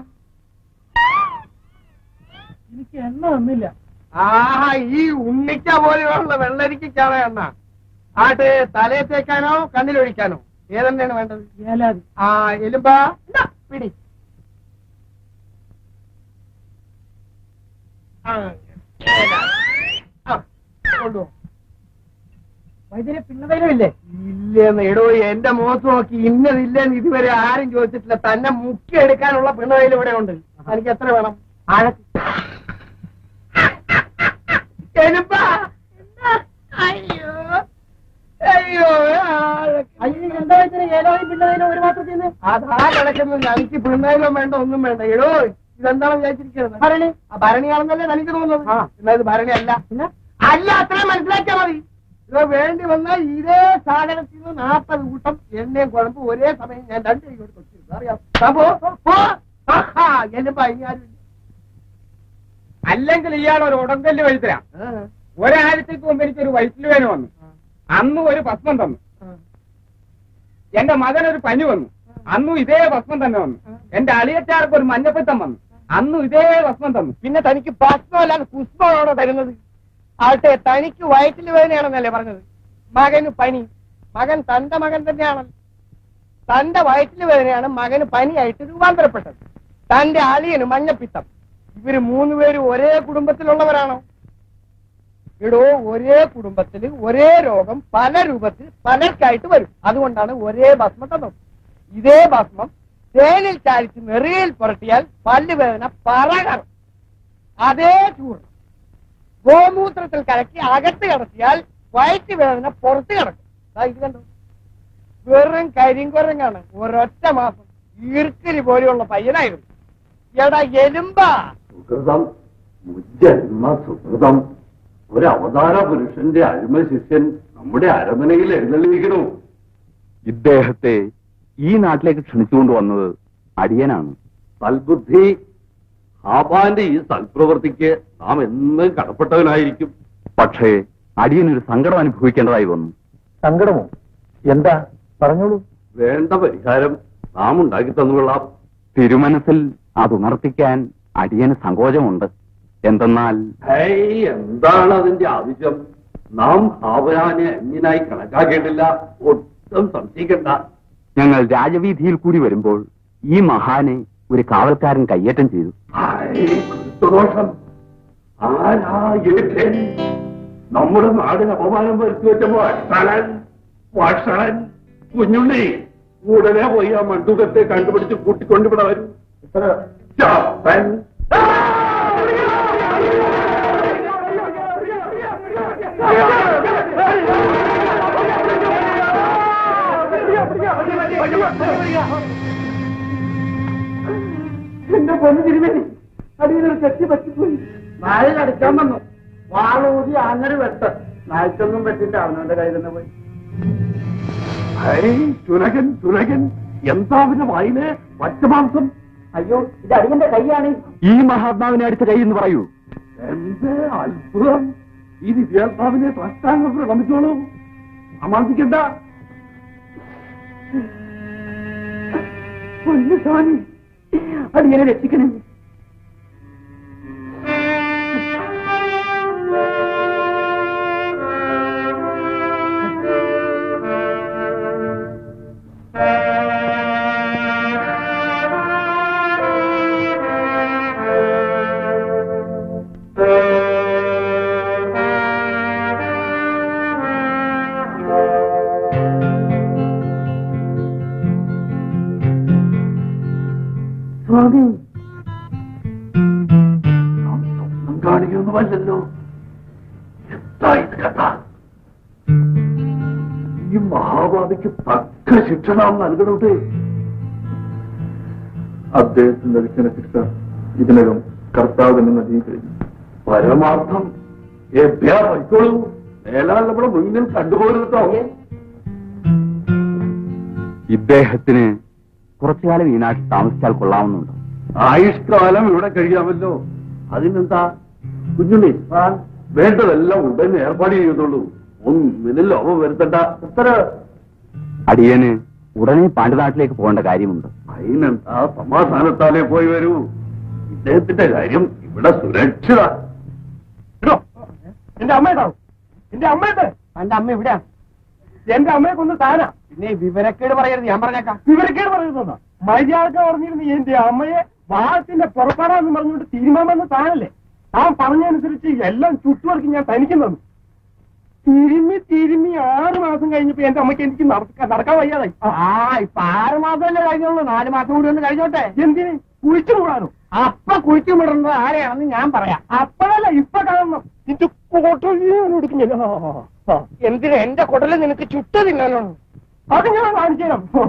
എനിക്ക് എണ്ണ ഒന്നില്ല ആഹാ ഈ ഉണ്ണിക്ക പോലെയുള്ള വെള്ളരിക്കാണോ എണ്ണ ആട്ട് തലയെ തേക്കാനോ കണ്ണിലൊഴിക്കാനോ ഏതെണ്ണയാണ് വേണ്ടത് ഏലാതി ആ എലുമ്പാ ഇതാ, പിടി ആ, ഏലാതി. ആ, കൊണ്ടുപോ വൈദ്യരെ പിള്ളതൈലമില്ലേ ഇല്ലെന്ന് എടോ എന്റെ മുഖത്ത് നോക്കി ഇന്നതില്ലെന്ന് ഇതുവരെ ആരും ചോദിച്ചിട്ടില്ല തന്നെ മുക്കി എടുക്കാനുള്ള പിണവയിൽ ഇവിടെ ഉണ്ട് എനിക്ക് എത്ര വേണം ആഴ എലുമ്പാ. അയ്യോ അയ്യോ അയ്യോ എന്താ വൈദ്യരെ ഏലാതി പിള്ളതൈലം ഒരു മാത്രത്തിൽ അതാ കിടക്കുന്നത് എനിക്ക് പിണ്ണയിലും വേണ്ട ഒന്നും വേണ്ട എടോ ഇതെന്താണെന്ന് വിചാരിച്ചിരിക്കുന്നത് ഭരണി. ആ ഭരണിയാണെന്നല്ലേ തനിക്ക് തോന്നുന്നത് ആ. എന്നാ ഇത് ഭരണി അല്ല അല്ല അത്രയും മനസ്സിലാക്കിയാ മതി ഇത് വേണ്ടി വന്നാൽ ഇതേ സാധനത്തിൽ നിന്ന് നാൽപ്പത് കൂട്ടം എണ്ണയും കുഴമ്പ് ഒരേ സമയം ഞാൻ രണ്ട് കൈ കൊണ്ട് കൊച്ചിരുന്നു അറിയാം ആ, പോ, പോ. ആഹാ, എല്ലുമ്പോ ഇനി ആരും ഇല്ല. അല്ലെങ്കിൽ ഇയാൾ ഒരു ഉടങ്കല്ല് വഴുത്തരാ ആ, ഒരാഴ്ചക്ക് മുമ്പ് എനിക്കൊരു വയറ്റിൽ വേന വന്നു അന്നും ഒരു ഭസ്മം തന്നു ആ. എന്റെ മകൻ ഒരു പനി വന്നു അന്നും ഇതേ ഭസ്മം തന്നെ വന്നു എന്റെ അളിയച്ചാർക്ക് ഒരു മഞ്ഞപ്പിത്തം വന്നു അന്നും ഇതേ ഭസ്മം തന്നു പിന്നെ തനിക്ക് ഭസ്മമല്ലാതെ പുഷ്പമാണോ തരുന്നത് ആട്ടെ തനിക്ക് വയറ്റിൽ വേദനയാണെന്നല്ലേ പറഞ്ഞത് മകന് പനി മകൻ തന്റെ മകൻ തന്നെയാണല്ലോ തന്റെ വയറ്റിൽ വേദനയാണ് മകന് പനിയായിട്ട് രൂപാന്തരപ്പെട്ടത് തന്റെ അളിയന് മഞ്ഞപ്പിത്തം ഇവര് മൂന്നുപേരും ഒരേ കുടുംബത്തിലുള്ളവരാണോ ഇടോ ഒരേ കുടുംബത്തിൽ ഒരേ രോഗം പല രൂപത്തിൽ പലർക്കായിട്ട് വരും അതുകൊണ്ടാണ് ഒരേ ഭസ്മം തന്നത് ഇതേ ഭസ്മം തേനിൽ ചാലിച്ച് നെറിയിൽ പുരട്ടിയാൽ പല്ലുവേദന പറകറും അതേ ചൂർണം ഗോമൂത്രത്തിൽ കലക്കി അകത്ത് കിടത്തിയാൽ വയറ്റ് വേദന പുറത്ത് കിടക്കും ദാ ഇത് കണ്ടോ വെറും കരിങ്കുരങ്ങാണ് ഒരൊറ്റ മാസം ഈർക്കിരി പോലെയുള്ള പയ്യനായിരുന്നു എടാ എലുമ്പാ സുഹൃതം മുജ്ജന്മ സുഹൃതം ഒരു അവതാര പുരുഷന്റെ അഴിമ ശിഷ്യൻ നമ്മുടെ അരമനയിൽ എഴുന്നള്ളിയിരിക്കണു ഇദ്ദേഹത്തെ ഈ നാട്ടിലേക്ക് ക്ഷണിച്ചുകൊണ്ട് വന്നത് അടിയനാണ് സൽബുദ്ധി ഹാബാന്റെ ഈ സൽപ്രവൃത്തിക്ക് നാം എന്നും കടപ്പെട്ടവനായിരിക്കും പക്ഷേ അടിയനൊരു സങ്കടം അനുഭവിക്കേണ്ടതായി വന്നു സങ്കടമോ എന്താ പറഞ്ഞോളൂ വേണ്ട പരിഹാരം നാം ഉണ്ടാക്കി തന്നുകൊള്ളാം തിരുമനസിൽ അതുണർത്തിക്കാൻ അടിയന് സങ്കോചമുണ്ട് എന്തെന്നാൽ ഹേയ് എന്താണ് അതിന്റെ ആവശ്യം നാം ഹാബാനെ അന്യനായി കണക്കാക്കേണ്ടില്ല ഒട്ടും സംശയിക്കണ്ട ഞങ്ങൾ രാജവീതിയിൽ കൂടി വരുമ്പോൾ ഈ മഹാനെ ഒരു കാവൽക്കാരൻ കയ്യേറ്റം ചെയ്തു ഹായ്, ക്രിസ്തുദോഷം ആരാ ഏകൻ നമ്മുടെ നാടിന് അപമാനം വരുത്തി വെച്ച വഷളൻ വഷളൻ കുഞ്ഞുണ്ണി ഉടനെ പോയി ആ മണ്ടുകത്തെ കണ്ടുപിടിച്ച് കൂട്ടിക്കൊണ്ടിവിടെ വരും ചാപ്പൻ. എന്റെ പൊന്നു തിരുമേനി അടിയിലൊരു തെറ്റി പറ്റിപ്പോയി നായ കടിക്കാൻ വന്നു വാളൂതി അങ്ങനെ വെട്ട് നായ്ക്കൊന്നും പറ്റില്ല അവനവന്റെ കയ്യിൽ തന്നെ പോയി ഹേയ്, ചുരകൻ ചുരകൻ എന്താ അവന്റെ വായില് പച്ചമാംസം അയ്യോ ഇത് അടിയന്റെ കൈയാണ് ഈ മഹാത്മാവിനെ അടിച്ച കൈ എന്ന് പറയൂ എന്ത് അത്ഭുതം ഈ ദിവ്യാത്മാവിനെ സാഷ്ടാംഗം പ്രണമിച്ചോളൂ അമാന്തിക്കണ്ട പൊന്നു സ്വാമി അടിയനെ രക്ഷിക്കണം സ്വാമി നാം സ്വപ്നം കാണുകയൊന്നുമല്ലല്ലോ എന്താ ഇത് കഥ ഈ മഹാഭാവിക്ക് തക്ക ശിക്ഷ നാം നൽകണത് അദ്ദേഹത്തിന്റെ വിൽക്കുന്ന ശിക്ഷ ഇതിനകം കർത്താവ് തന്നെ നൽകി കഴിഞ്ഞു പരമാർത്ഥം എഭ്യാ പൊയ്ക്കോളൂ മേലാൽ നമ്മുടെ മുന്നിൽ കണ്ടുപോരുന്നോ ഇദ്ദേഹത്തിന് കുറച്ചുകാലം ഈ നാട്ടിൽ താമസിച്ചാൽ കൊള്ളാവുന്നുണ്ട് ആയുഷ്കാലം ഇവിടെ കഴിയാമല്ലോ അതിനെന്താ കുഞ്ഞുണ്ണി ആ, വേണ്ടതെല്ലാം ഉടനെ ഏർപ്പാട് ചെയ്യുന്നുള്ളൂ ഒന്നിനും ലോപം വരുത്തണ്ട എത്ര അടിയന് ഉടനെ പാണ്ഡ്യനാട്ടിലേക്ക് പോകേണ്ട കാര്യമുണ്ട് അതിനെന്താ സമാധാനത്താലേ പോയി വരൂ ഇദ്ദേഹത്തിന്റെ കാര്യം ഇവിടെ സുരക്ഷിത എന്റെ അമ്മ ഇതാവും എന്റെ അമ്മ ഇത് എന്റെ അമ്മ എവിടെയാ എന്റെ അമ്മയെ കൊന്ന് താനാ പിന്നെ ഈ വിവരക്കേട് പറയരുത് ഞാൻ പറഞ്ഞേക്കാം വിവരക്കേട് പറയുന്ന മര്യാദ പറഞ്ഞിരുന്നു എന്റെ അമ്മയെ വാഹത്തിന്റെ പുറപ്പെടാന്ന് പറഞ്ഞുകൊണ്ട് തീരുമാനം താനല്ലേ താൻ പറഞ്ഞതനുസരിച്ച് എല്ലാം ചുറ്റുവർക്ക് ഞാൻ തനിക്ക് തന്നു തിരുമ്മി തിരുമ്മി ആറ് മാസം കഴിഞ്ഞപ്പോ എന്റെ അമ്മയ്ക്ക് എനിക്ക് നടക്ക- നടക്കാൻ വയ്യാതായി ആ ഇപ്പൊ ആറ് മാസമല്ലേ കഴിഞ്ഞുള്ളൂ നാല് മാസം കൂടി ഒന്ന് കഴിഞ്ഞോട്ടെ എന്തിന് കുഴിച്ചു മൂടാനോ അപ്പൊ കുഴിച്ചു മൂടുന്നത് ആരെയാണെന്ന് ഞാൻ പറയാം അപ്പോഴല്ല ഇപ്പൊ കാണണം നിന്റെ കൊടലിടുക്കുന്നില്ല എന്തിന് എന്റെ കൊടല് നിനക്ക് ചുട്ട തിന്നാനാണ് അത് ഞാൻ കാണിച്ചു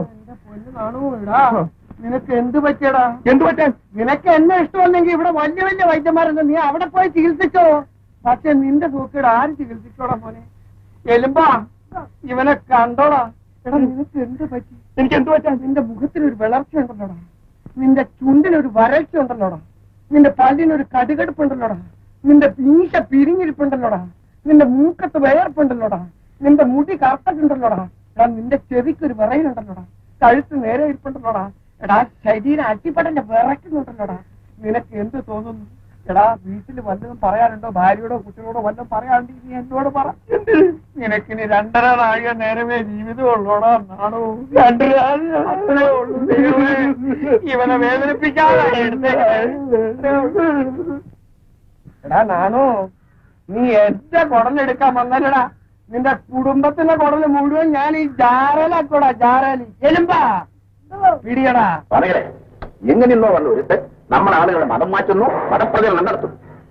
തരാം നിനക്ക് എന്ത് പറ്റിയടാ എന്ത് പറ്റാൻ നിനക്ക് എന്നെ ഇഷ്ടമല്ലെങ്കിൽ ഇവിടെ വലിയ വലിയ വൈദ്യന്മാരുണ്ട് നീ അവിടെ പോയി ചികിത്സിച്ചോ പക്ഷെ നിന്റെ സൂക്കേട് ആര് ചികിത്സിച്ചോടാ മോനെ എലുമ്പാ ഇവനെ കണ്ടോടാ എടാ നിനക്ക് എന്ത് പറ്റി എനിക്ക് എന്ത് പറ്റാ നിന്റെ മുഖത്തിനൊരു വിളർച്ച ഉണ്ടല്ലോടാ നിന്റെ ചുണ്ടിനൊരു വരൾച്ച ഉണ്ടല്ലോടാ നിന്റെ പല്ലിനൊരു കടുകടുപ്പുണ്ടല്ലോടാ നിന്റെ മീശ പിരിഞ്ഞിരിപ്പുണ്ടല്ലോടാ നിന്റെ മൂക്കത്ത് വേർപ്പുണ്ടല്ലോടാ നിന്റെ മുടി കറുത്തിട്ടുണ്ടല്ലോടാ എടാ നിന്റെ ചെവിക്കൊരു വിറയിലുണ്ടല്ലോടാ കഴുത്ത് നേരെ ഇരിപ്പുണ്ടല്ലോടാ എടാ ശരീരം അട്ടിപ്പടന്റെ വിറയ്ക്കുന്നുണ്ടല്ലോടാ നിനക്ക് എന്ത് തോന്നുന്നു എടാ വീട്ടിൽ വല്ലതും പറയാനുണ്ടോ ഭാര്യയോടോ കുട്ടികളോടോ വല്ലതും പറയാണ്ട് നീ എന്നോട് പറ എന്തിന്? നിനക്കിനി രണ്ടര നാഴിക നേരമേ ജീവിതമുള്ളോടാ നാണോ രണ്ടര അത്രേ ഉള്ളൂ ദൈവമേ. ഇവനെ വേദനിപ്പിക്കാതെ എടാ നാണോ നീ എന്റെ കുടലെടുക്കാൻ വന്നല്ലടാ നിന്റെ കുടുംബത്തിന്റെ കുടല് മുഴുവൻ ഞാൻ ഈ ജാരലാക്കോടാ ജാരലി എലുമ്പാ പിടിയടാ പറയണേ എങ്ങനെയെന്നോ വന്ന ഒരുത്ത് നമ്മുടെ ആളുകളെ മതം മാറ്റുന്നു മതപ്രചരണം നടത്തും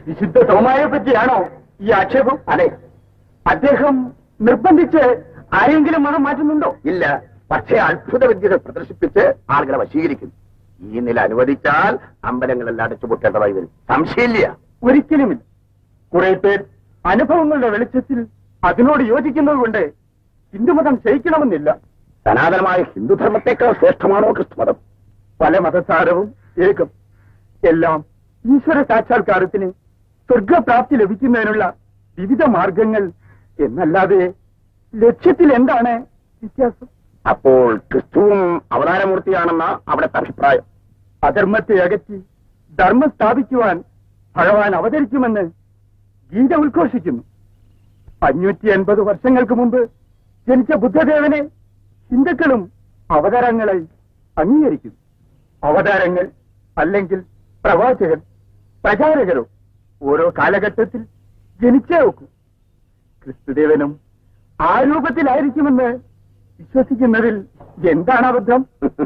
വിശുദ്ധ തോമായെ പറ്റിയാണോ ഈ ആക്ഷേപം അതെ അദ്ദേഹം നിർബന്ധിച്ച് ആരെങ്കിലും മതം മാറ്റുന്നുണ്ടോ ഇല്ല പക്ഷേ അത്ഭുത വിദ്യകൾ പ്രദർശിപ്പിച്ച് ആളുകളെ വശീകരിക്കുന്നു ഈ നില അനുവദിച്ചാൽ അമ്പലങ്ങളെല്ലാം അടച്ചുപൂട്ടേണ്ടതായി വരും സംശയമില്ല ഒരിക്കലുമില്ല കുറെ പേർ അനുഭവങ്ങളുടെ വെളിച്ചത്തിൽ അതിനോട് യോജിക്കുന്നത് കൊണ്ട് ഹിന്ദുമതം ക്ഷയിക്കണമെന്നില്ല സനാതനമായ ഹിന്ദുധർമ്മത്തെക്കാൾ ശ്രേഷ്ഠമാണോ ക്രിസ്തുമതം പല മതസാരവും ഏകം എല്ലാം ഈശ്വര സാക്ഷാത്കാരത്തിന് സ്വർഗപ്രാപ്തി ലഭിക്കുന്നതിനുള്ള വിവിധ മാർഗങ്ങൾ എന്നല്ലാതെ ലക്ഷ്യത്തിൽ എന്താണ് വ്യത്യാസം അപ്പോൾ ക്രിസ്തുവും അവതാരമൂർത്തിയാണെന്ന അവിടുത്തെ അഭിപ്രായം അധർമ്മത്തെ അകറ്റി ധർമ്മം സ്ഥാപിക്കുവാൻ ഭഗവാൻ അവതരിക്കുമെന്ന് ഗീത ഉദ്ഘോഷിക്കുന്നു അഞ്ഞൂറ്റി അൻപത് വർഷങ്ങൾക്ക് മുമ്പ് ജനിച്ച ബുദ്ധദേവനെ ഹിന്ദുക്കളും അവതാരങ്ങളായി അംഗീകരിക്കുന്നു അവതാരങ്ങൾ അല്ലെങ്കിൽ പ്രവാചകർ പ്രചാരകരോ ഓരോ കാലഘട്ടത്തിൽ ജനിച്ചേ നോക്കൂ ക്രിസ്തുദേവനും ആ രൂപത്തിലായിരിക്കുമെന്ന് വിശ്വസിക്കുന്നതിൽ എന്താണ് അബദ്ധം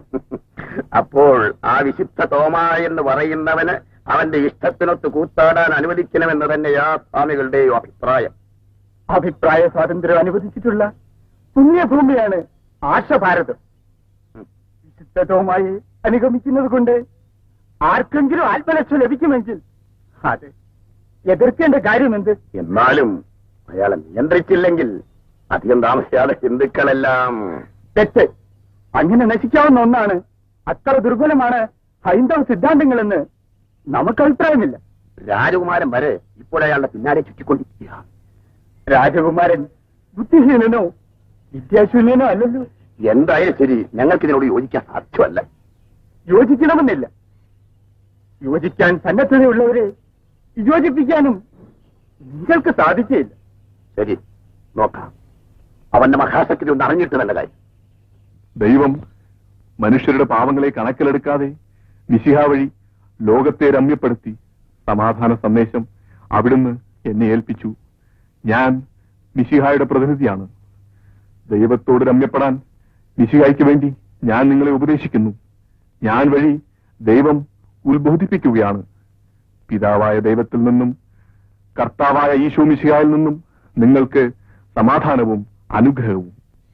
അപ്പോൾ ആ വിശുദ്ധ തോമ എന്ന് പറയുന്നവന് അവന്റെ ഇഷ്ടത്തിനൊത്ത് കൂത്താടാൻ അനുവദിക്കണമെന്ന് തന്നെയാ സ്വാമികളുടെയും അഭിപ്രായം അഭിപ്രായ സ്വാതന്ത്ര്യം അനുവദിച്ചിട്ടുള്ള പുണ്യഭൂമിയാണ് ആശഭാരതം വിശുദ്ധവുമായി അനുഗമിക്കുന്നത് കൊണ്ട് ആർക്കെങ്കിലും ആത്മരക്ഷ ലഭിക്കുമെങ്കിൽ അത് എതിർക്കേണ്ട കാര്യമെന്ത് എന്നാലും അയാളെ നിയന്ത്രിച്ചില്ലെങ്കിൽ അധികം താമസിയാതെ ഹിന്ദുക്കളെല്ലാം തെറ്റ് അങ്ങനെ നശിക്കാവുന്ന ഒന്നാണ് അത്ര ദുർബലമാണ് ഹൈന്ദവ സിദ്ധാന്തങ്ങളെന്ന് നമുക്ക് അഭിപ്രായമില്ല രാജകുമാരൻ വരെ ഇപ്പോൾ അയാളുടെ പിന്നാലെ ചുറ്റിക്കൊണ്ടിരിക്കുക രാജകുമാരൻ ബുദ്ധിഹീനനോ വിദ്യാശൂന്യനോ അല്ലല്ലോ എന്തായാലും ശരി ഞങ്ങൾക്ക് ഇതിനോട് യോജിക്കാൻ സാധ്യമല്ല യോജിക്കണമെന്നില്ല യോജിക്കാൻ സന്നദ്ധതയുള്ളവരെ യോജിപ്പിക്കാനും നിങ്ങൾക്ക് സാധിക്കുകയില്ല ശരി നോക്കാം അവന്റെ മഹാശക്തി ഒന്ന് അറിഞ്ഞിട്ട് നല്ല കാര്യം ദൈവം മനുഷ്യരുടെ പാവങ്ങളെ കണക്കിലെടുക്കാതെ മിശിഹ വഴി ലോകത്തെ രമ്യപ്പെടുത്തി സമാധാന സന്ദേശം അവിടുന്ന് എന്നെ ഏൽപ്പിച്ചു ഞാൻ മിശിഹായുടെ പ്രതിനിധിയാണ് ദൈവത്തോട് രമ്യപ്പെടാൻ മിശിഹായ്ക്ക് വേണ്ടി ഞാൻ നിങ്ങളെ ഉപദേശിക്കുന്നു ഞാൻ വഴി ദൈവം ഉത്ബോധിപ്പിക്കുകയാണ് പിതാവായ ദൈവത്തിൽ നിന്നും കർത്താവായ ഈശോ മിശിഹായിൽ നിന്നും നിങ്ങൾക്ക് സമാധാനവും അനുഗ്രഹവും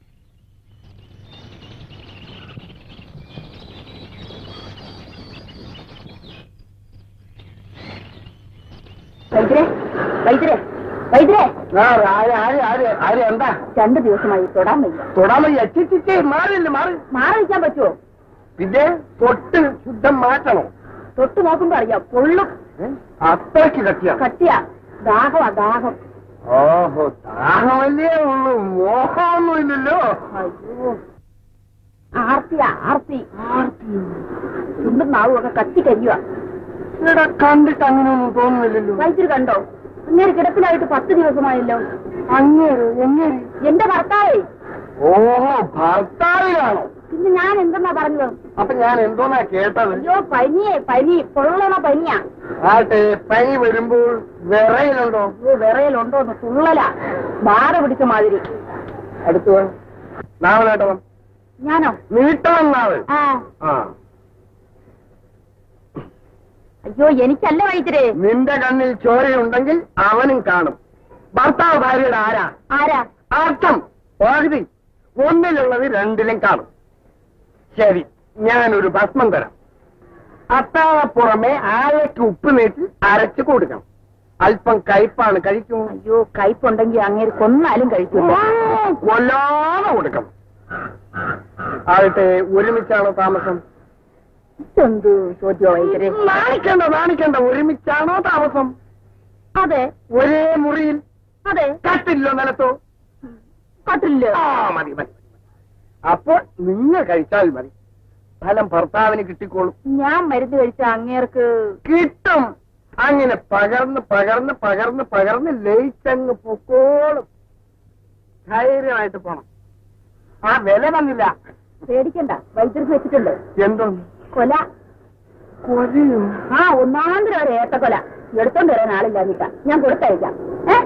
വൈദ്യരെ വൈദ്യരെ വൈദ്യരെ എന്താ രണ്ടു ദിവസമായി തൊടാൻ വയ്യ തൊടാൻ എച്ചിച്ചിച്ചേ മാറില്ല മാറി മാറി നിൽക്കാൻ പറ്റുമോ പിന്നെ തൊട്ട് ശുദ്ധം മാറ്റണോ തൊട്ട് നോക്കുമ്പോ അറിയാം പൊള്ളും അത്രയ്ക്ക് കട്ടിയാ കട്ടിയാ ദാഹമാ ദാഹം ഓഹോ ദാഹമല്ലേ ഉള്ളൂ മോഹമൊന്നുമില്ലല്ലോ അയ്യോ ആർത്തിയാ ആർത്തി ചുണ്ടും നാവും ഒക്കെ കത്തി കരിയുക ഇവിടെ കണ്ടിട്ട് അങ്ങനെയൊന്നും തോന്നുന്നില്ലല്ലോ വൈദ്യുതി കണ്ടോ അങ്ങനെ കിടപ്പിലായിട്ട് പത്ത് ദിവസമായല്ലോ അങ്ങേര് എങ്ങേര് എന്റെ ഭർത്താവേ ഓഹോ ഭർത്താവിലാണോ പിന്നെ ഞാൻ എന്തെന്നാ പറഞ്ഞത് അപ്പൊ ഞാൻ എന്തോന്നാ കേട്ടത് അയ്യോ പനിയെ പനി പൊള്ളണ പനിയാ ആട്ടെ പനി വരുമ്പോൾ വിറയിലുണ്ടോ അയ്യോ വിറയലുണ്ടോന്ന് തുള്ളല ബാധ പിടിച്ച മാതിരി അടുത്തു വാ. നാവ് നീട്ടണം ഞാനോ നീട്ടണം നാവ് ആ ആ അയ്യോ എനിക്കല്ല വൈദ്യരെ നിന്റെ കണ്ണിൽ ചോരയുണ്ടെങ്കിൽ അവനും കാണും ഭർത്താവ് ഭാര്യയുടെ ആരാ ആരാ അർത്ഥം പകുതി ഒന്നിലുള്ളത് രണ്ടിലും കാണും ശരി ഞാനൊരു ഭസ്മം തരാം അത്താഴ പുറമെ ആഴയ്ക്ക് ഉപ്പ് നീട്ടി അരച്ചു കൊടുക്കണം അല്പം കയ്പാണ് കഴിക്കും അയ്യോ കയ്പുണ്ടെങ്കിൽ അങ്ങേര് കൊന്നാലും കഴിക്കൂല കൊല്ലാതെ കൊടുക്കണം ആകട്ടെ ഒരുമിച്ചാണോ താമസം ഇതെന്തു ചോദ്യോ വൈദ്യരെ നാണിക്കണ്ട നാണിക്കണ്ട ഒരുമിച്ചാണോ താമസം അതെ ഒരേ മുറിയിൽ അതെ കട്ടില്ലോ നിലത്തോ കട്ടില്ല ആ മതി മതി അപ്പോൾ നിങ്ങൾ കഴിച്ചാൽ മതി ഫലം ഭർത്താവിന് കിട്ടിക്കോളും ഞാൻ മരുന്ന് കഴിച്ച അങ്ങേർക്ക് കിട്ടും അങ്ങനെ പകർന്ന് പകർന്ന് പകർന്ന് പകർന്ന് ലയിച്ചങ്ങ് പൊക്കോളും ധൈര്യമായിട്ട് പോണം ആ വില വന്നില്ല പേടിക്കണ്ട വൈദ്യുതി വെച്ചിട്ടുണ്ട് എന്തോന്ന് കൊല കൊലയോ ആ ഒന്നാന്തരം ഒരു ഏത്തക്കൊല എടുത്തോണ്ട് വരാൻ ആളില്ലാഞ്ഞിട്ട ഞാൻ കൊടുത്തയക്കാം ഏ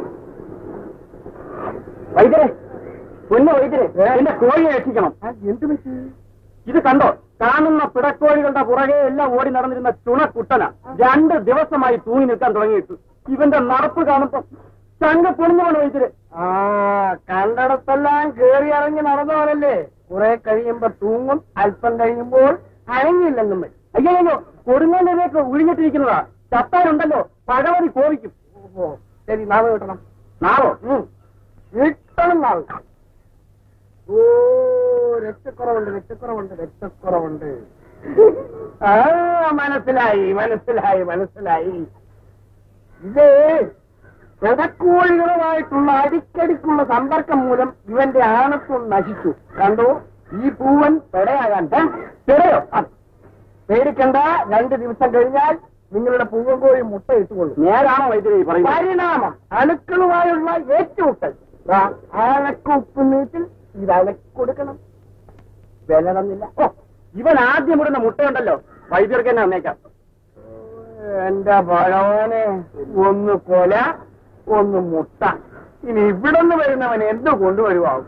വൈദ്യരെ പൊന്നു വൈദ്യരെ എന്റെ കോഴിയെ രക്ഷിക്കണം എന്ത് പറ്റി ഇത് കണ്ടോ കാണുന്ന പിടക്കോഴികളുടെ പുറകെ എല്ലാം ഓടി നടന്നിരുന്ന ചുണക്കുട്ടന രണ്ട് ദിവസമായി തൂങ്ങി നിൽക്കാൻ തുടങ്ങിയിട്ട് ഇവന്റെ നടപ്പ് കാണുമ്പോ ചങ്ക പൊളിഞ്ഞു വൈദ്യര് ആ കണ്ടടത്തെല്ലാം കേറി ഇറങ്ങി നടന്നവനല്ലേ കുറെ കഴിയുമ്പോ തൂങ്ങും അല്പം കഴിയുമ്പോൾ അനങ്ങിയില്ലെന്നും വരും. അയ്യോ കൊടുങ്ങലിലേക്ക് ഒഴിഞ്ഞിട്ടിരിക്കുന്നതാ ചത്താനുണ്ടല്ലോ പഴവതി കോപിക്കും ഓഹോ ശരി നാവ് കിട്ടണം നാവോ ഉം. കിട്ടണം നാവ് ഓ രക്തക്കുറവുണ്ട് രക്തക്കുറവുണ്ട് രക്തക്കുറവുണ്ട് ആ മനസ്സിലായി മനസ്സിലായി മനസ്സിലായി ഇത് പെടക്കോഴികളുമായിട്ടുള്ള അടിക്കടിക്കുള്ള സമ്പർക്കം മൂലം ഇവന്റെ ആണത്വം നശിച്ചു കണ്ടോ ഈ പൂവൻ പെടയാകാൻ ദാ, പെടയോ ആ. പേടിക്കണ്ട രണ്ട് ദിവസം കഴിഞ്ഞാൽ നിങ്ങളുടെ പൂവൻ കോഴി മുട്ട ഇട്ടുകൊള്ളും നേരാണോ വൈദ്യുതി പറയുന്നത് പരിണാമം അണുക്കളുമായുള്ള ഏറ്റുമുട്ടൽ ദാ, അണക്ക് ഉപ്പ് നീട്ടിൽ ഇത് അലക്കി കൊടുക്കണം വില തന്നില്ല ഓ ഇവൻ ആദ്യം ഇടുന്ന മുട്ടയുണ്ടല്ലോ വൈദ്യർക്ക് തന്നെ വന്നേക്കാം എന്റെ ഭഗവാനെ ഒന്ന് കൊല ഒന്ന് മുട്ട ഇനി ഇവിടുന്ന് വരുന്നവൻ എന്ത് കൊണ്ടുവരുവാകും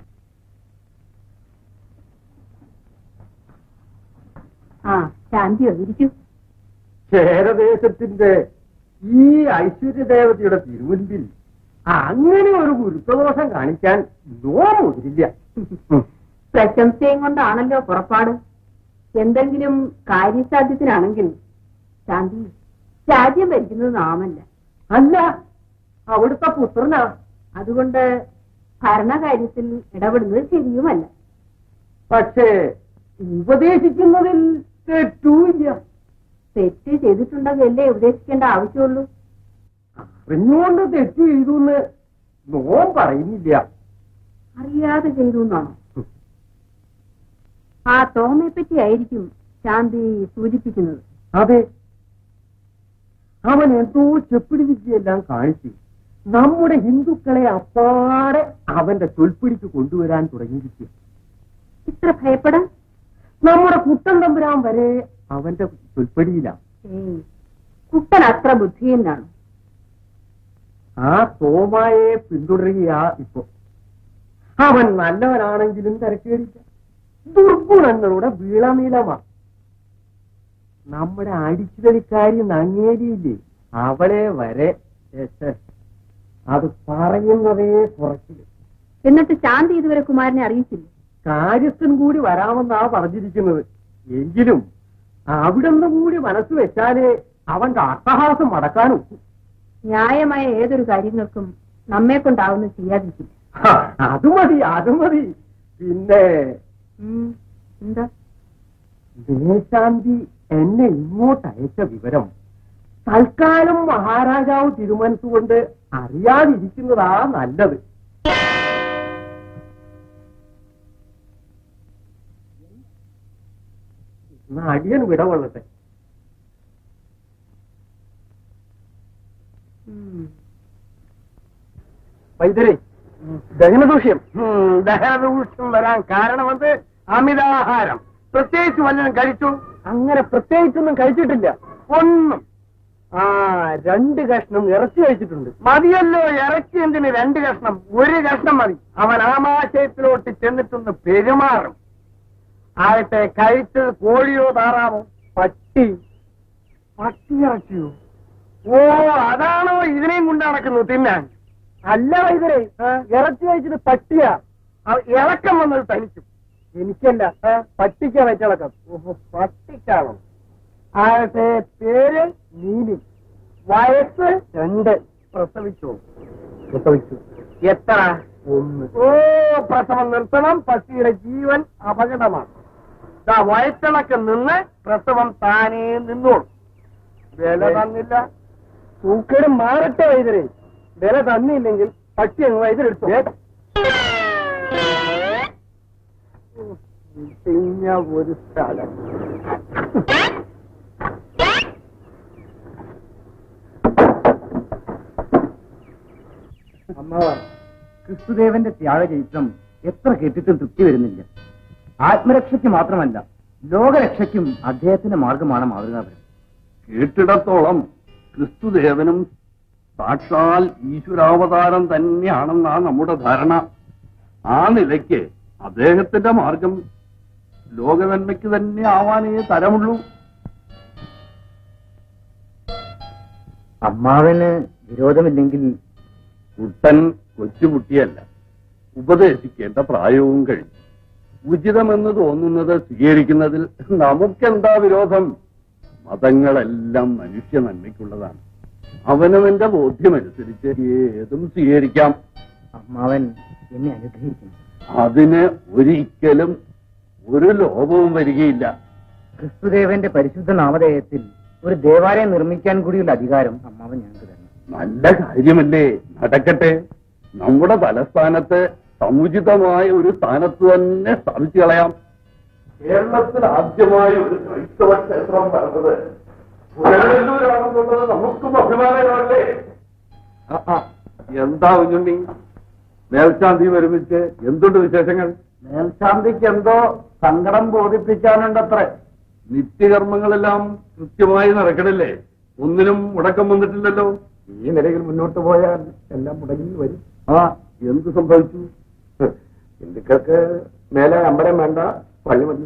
ആ ശാന്തിയോ ഇരിക്കൂ ക്ഷേരദേശത്തിന്റെ ഈ ഐശ്വര്യദേവതയുടെ തിരുമുൻപിൽ അങ്ങനെ ഒരു ഗുരുത്വദോഷം കാണിക്കാൻ നോമുതിരില്ല പ്രശംസയും കൊണ്ടാണല്ലോ പുറപ്പാട് എന്തെങ്കിലും കാര്യസാധ്യത്തിനാണെങ്കിൽ ശാന്തി രാജ്യം ഭരിക്കുന്നത് നാമല്ല അല്ല അവിടുത്തെ പുത്രനാ അതുകൊണ്ട് ഭരണകാര്യത്തിൽ ഇടപെടുന്നത് ശരിയുമല്ല പക്ഷേ ഉപദേശിക്കുന്നതിൽ തെറ്റൂല്ല തെറ്റ് ചെയ്തിട്ടുണ്ടെങ്കിലല്ലേ ഉപദേശിക്കേണ്ട ആവശ്യമുള്ളൂ അറിഞ്ഞുകൊണ്ട് തെറ്റ് ചെയ്തു എന്ന് നോം പറയുന്നില്ല അറിയാതെ ചെയ്തു എന്നാണോ ആ തോമയെ പറ്റി ആയിരിക്കും ശാന്തി സൂചിപ്പിക്കുന്നത് അതെ അവൻ എന്തോ ചെപ്പിടി വിദ്യയെല്ലാം കാണിച്ചു നമ്മുടെ ഹിന്ദുക്കളെ അപ്പാടെ അവന്റെ ചൊൽപ്പിടിക്ക് കൊണ്ടുവരാൻ തുടങ്ങിയിരിക്കുക ഇത്ര ഭയപ്പെടാൻ നമ്മുടെ കുട്ടൻ തമ്പുരാൻ വരെ അവന്റെ ചൊൽപ്പടിയിലാണ് ഏയ് കുട്ടൻ അത്ര ബുദ്ധിയെന്നാണ് ആ തോമായെ പിന്തുടരുകയാ ഇപ്പൊ അവൻ നല്ലവനാണെങ്കിലും തിരക്കേടില്ല ദുർഗുണങ്ങളുടെ വീളനീളമാ നമ്മുടെ അടിച്ചുതലിക്കാരി നങ്ങേരിയില്ലേ അവളെ വരെ എസ്. അത് പറയുന്നതേ കുറച്ചില്ല എന്നിട്ട് ശാന്തി ഇതുവരെ കുമാരനെ അറിയിച്ചില്ല കാര്യസ്ഥൻ കൂടി വരാമെന്നാ പറഞ്ഞിരിക്കുന്നത് എങ്കിലും അവിടുന്ന് കൂടി മനസ്സ് വെച്ചാലേ അവന്റെ അട്ടഹാസം മടക്കാനും ന്യായമായ ഏതൊരു കാര്യങ്ങൾക്കും നമ്മെ കൊണ്ടാവുന്ന ചെയ്യാതിരിക്കില്ല അത് മതി അത് മതി പിന്നെ ഉം, എന്താ ദേശാന്തി എന്നെ ഇങ്ങോട്ട് അയച്ച വിവരം തൽക്കാലം മഹാരാജാവ് തീരുമാനിച്ചുകൊണ്ട് അറിയാതിരിക്കുന്നതാ നല്ലത് എന്നാ അടിയൻ വിടകൊള്ളട്ടെ ഉം. വൈദ്യരെ ദഹനദൂഷ്യം ദഹനദൂഷ്യം വരാൻ കാരണമെന്ത് അമിതാഹാരം പ്രത്യേകിച്ച് വല്ലതും കഴിച്ചു അങ്ങനെ പ്രത്യേകിച്ചൊന്നും കഴിച്ചിട്ടില്ല ഒന്നും ആ രണ്ട് കഷ്ണം ഇറച്ചി കഴിച്ചിട്ടുണ്ട് മതിയല്ലോ ഇറച്ചി എന്തിന് രണ്ട് കഷ്ണം ഒരു കഷ്ണം മതി അവൻ ആമാശയത്തിലോട്ട് ചെന്നിട്ടൊന്ന് പെരുമാറും ആകട്ടെ കഴിച്ചത് കോഴിയോ താറാമോ പട്ടി പട്ടി ഇറച്ചിയോ ഓ അതാണോ ഇതിനെയും കൊണ്ട് നടക്കുന്നത് തിന്നാൻ അല്ല വൈദ്യരെ ഇറച്ചി കഴിച്ചിട്ട് പട്ടിയാ അ- ഇളക്കം വന്നത് തനിക്കും എനിക്കല്ല പട്ടിക്കാ വയറ്റിളക്കം ഓഹോ പട്ടിക്കാണോ ആകട്ടെ പേര് നീലി വയസ്സ് രണ്ട് പ്രസവിച്ചോ പ്രസവിച്ചു എത്ര ഒന്ന് ഓ പ്രസവം നിർത്തണം പട്ടിയുടെ ജീവൻ അപകടമാണ് ദാ വയറ്റിളക്കം നിന്ന് പ്രസവം താനേ നിന്നോളൂ വില തന്നില്ല തൂക്കേട് മാറട്ടെ വൈദ്യരെ വില തന്നില്ലെങ്കിൽ പട്ടി അങ്ങ് വൈദ്യരെടുത്തു പിന്നെ ഒരു സ്ഥലം അമ്മാവ ക്രിസ്തുദേവന്റെ ത്യാഗചരിത്രം എത്ര കേട്ടിട്ടും തൃപ്തി വരുന്നില്ല ആത്മരക്ഷയ്ക്ക് മാത്രമല്ല ലോകരക്ഷയ്ക്കും അദ്ദേഹത്തിന്റെ മാർഗമാണ് മാതൃകാപരം കേട്ടിടത്തോളം ക്രിസ്തുദേവനും സാക്ഷാൽ ഈശ്വരാവതാരം തന്നെയാണെന്നാ നമ്മുടെ ധാരണ ആ നിലയ്ക്ക് അദ്ദേഹത്തിന്റെ മാർഗം ലോകനന്മയ്ക്ക് തന്നെ ആവാനേ തരമുള്ളൂ അമ്മാവന് വിരോധമില്ലെങ്കിൽ കുട്ടൻ കൊച്ചുകുട്ടിയല്ല ഉപദേശിക്കേണ്ട പ്രായവും കഴിഞ്ഞു ഉചിതമെന്ന് തോന്നുന്നത് സ്വീകരിക്കുന്നതിൽ നമുക്കെന്താ വിരോധം മതങ്ങളെല്ലാം മനുഷ്യ നന്മയ്ക്കുള്ളതാണ് അവനവന്റെ ബോധ്യമനുസരിച്ച് ഏതും സ്വീകരിക്കാം അമ്മാവൻ എന്നെ അനുഗ്രഹിക്കുന്നു അതിന് ഒരിക്കലും ഒരു ലോപവും വരികയില്ല ക്രിസ്തുദേവന്റെ പരിശുദ്ധ നാമധേയത്തിൽ ഒരു ദേവാലയം നിർമ്മിക്കാൻ കൂടിയുള്ള അധികാരം അമ്മാവൻ ഞങ്ങൾക്ക് തരണം നല്ല കാര്യമല്ലേ നടക്കട്ടെ നമ്മുടെ തലസ്ഥാനത്ത് സമുചിതമായ ഒരു സ്ഥാനത്ത് തന്നെ സ്ഥാപിച്ചു കളയാം കേരളത്തിൽ ആദ്യമായി ഒരു ക്രൈസ്തവ ക്ഷേത്രം പറഞ്ഞത് പുനലൂരാണെന്നുള്ളത് നമുക്കും അഭിമാനമല്ലേ എന്താ കുഞ്ഞുണ്ണി മേൽശാന്തി ഒരുമിച്ച് എന്തുണ്ട് വിശേഷങ്ങൾ മേൽശാന്തിക്ക് എന്തോ സങ്കടം ബോധിപ്പിക്കാനുണ്ടത്രേ നിത്യകർമ്മങ്ങളെല്ലാം കൃത്യമായി നടക്കണില്ലേ ഒന്നിനും മുടക്കം വന്നിട്ടില്ലല്ലോ ഈ നിലയിൽ മുന്നോട്ട് പോയാൽ എല്ലാം മുടങ്ങി വരും ആ എന്ത് സംഭവിച്ചു ഹിന്ദുക്കൾക്ക് മേലെ അമ്പലം വേണ്ട പള്ളി മതി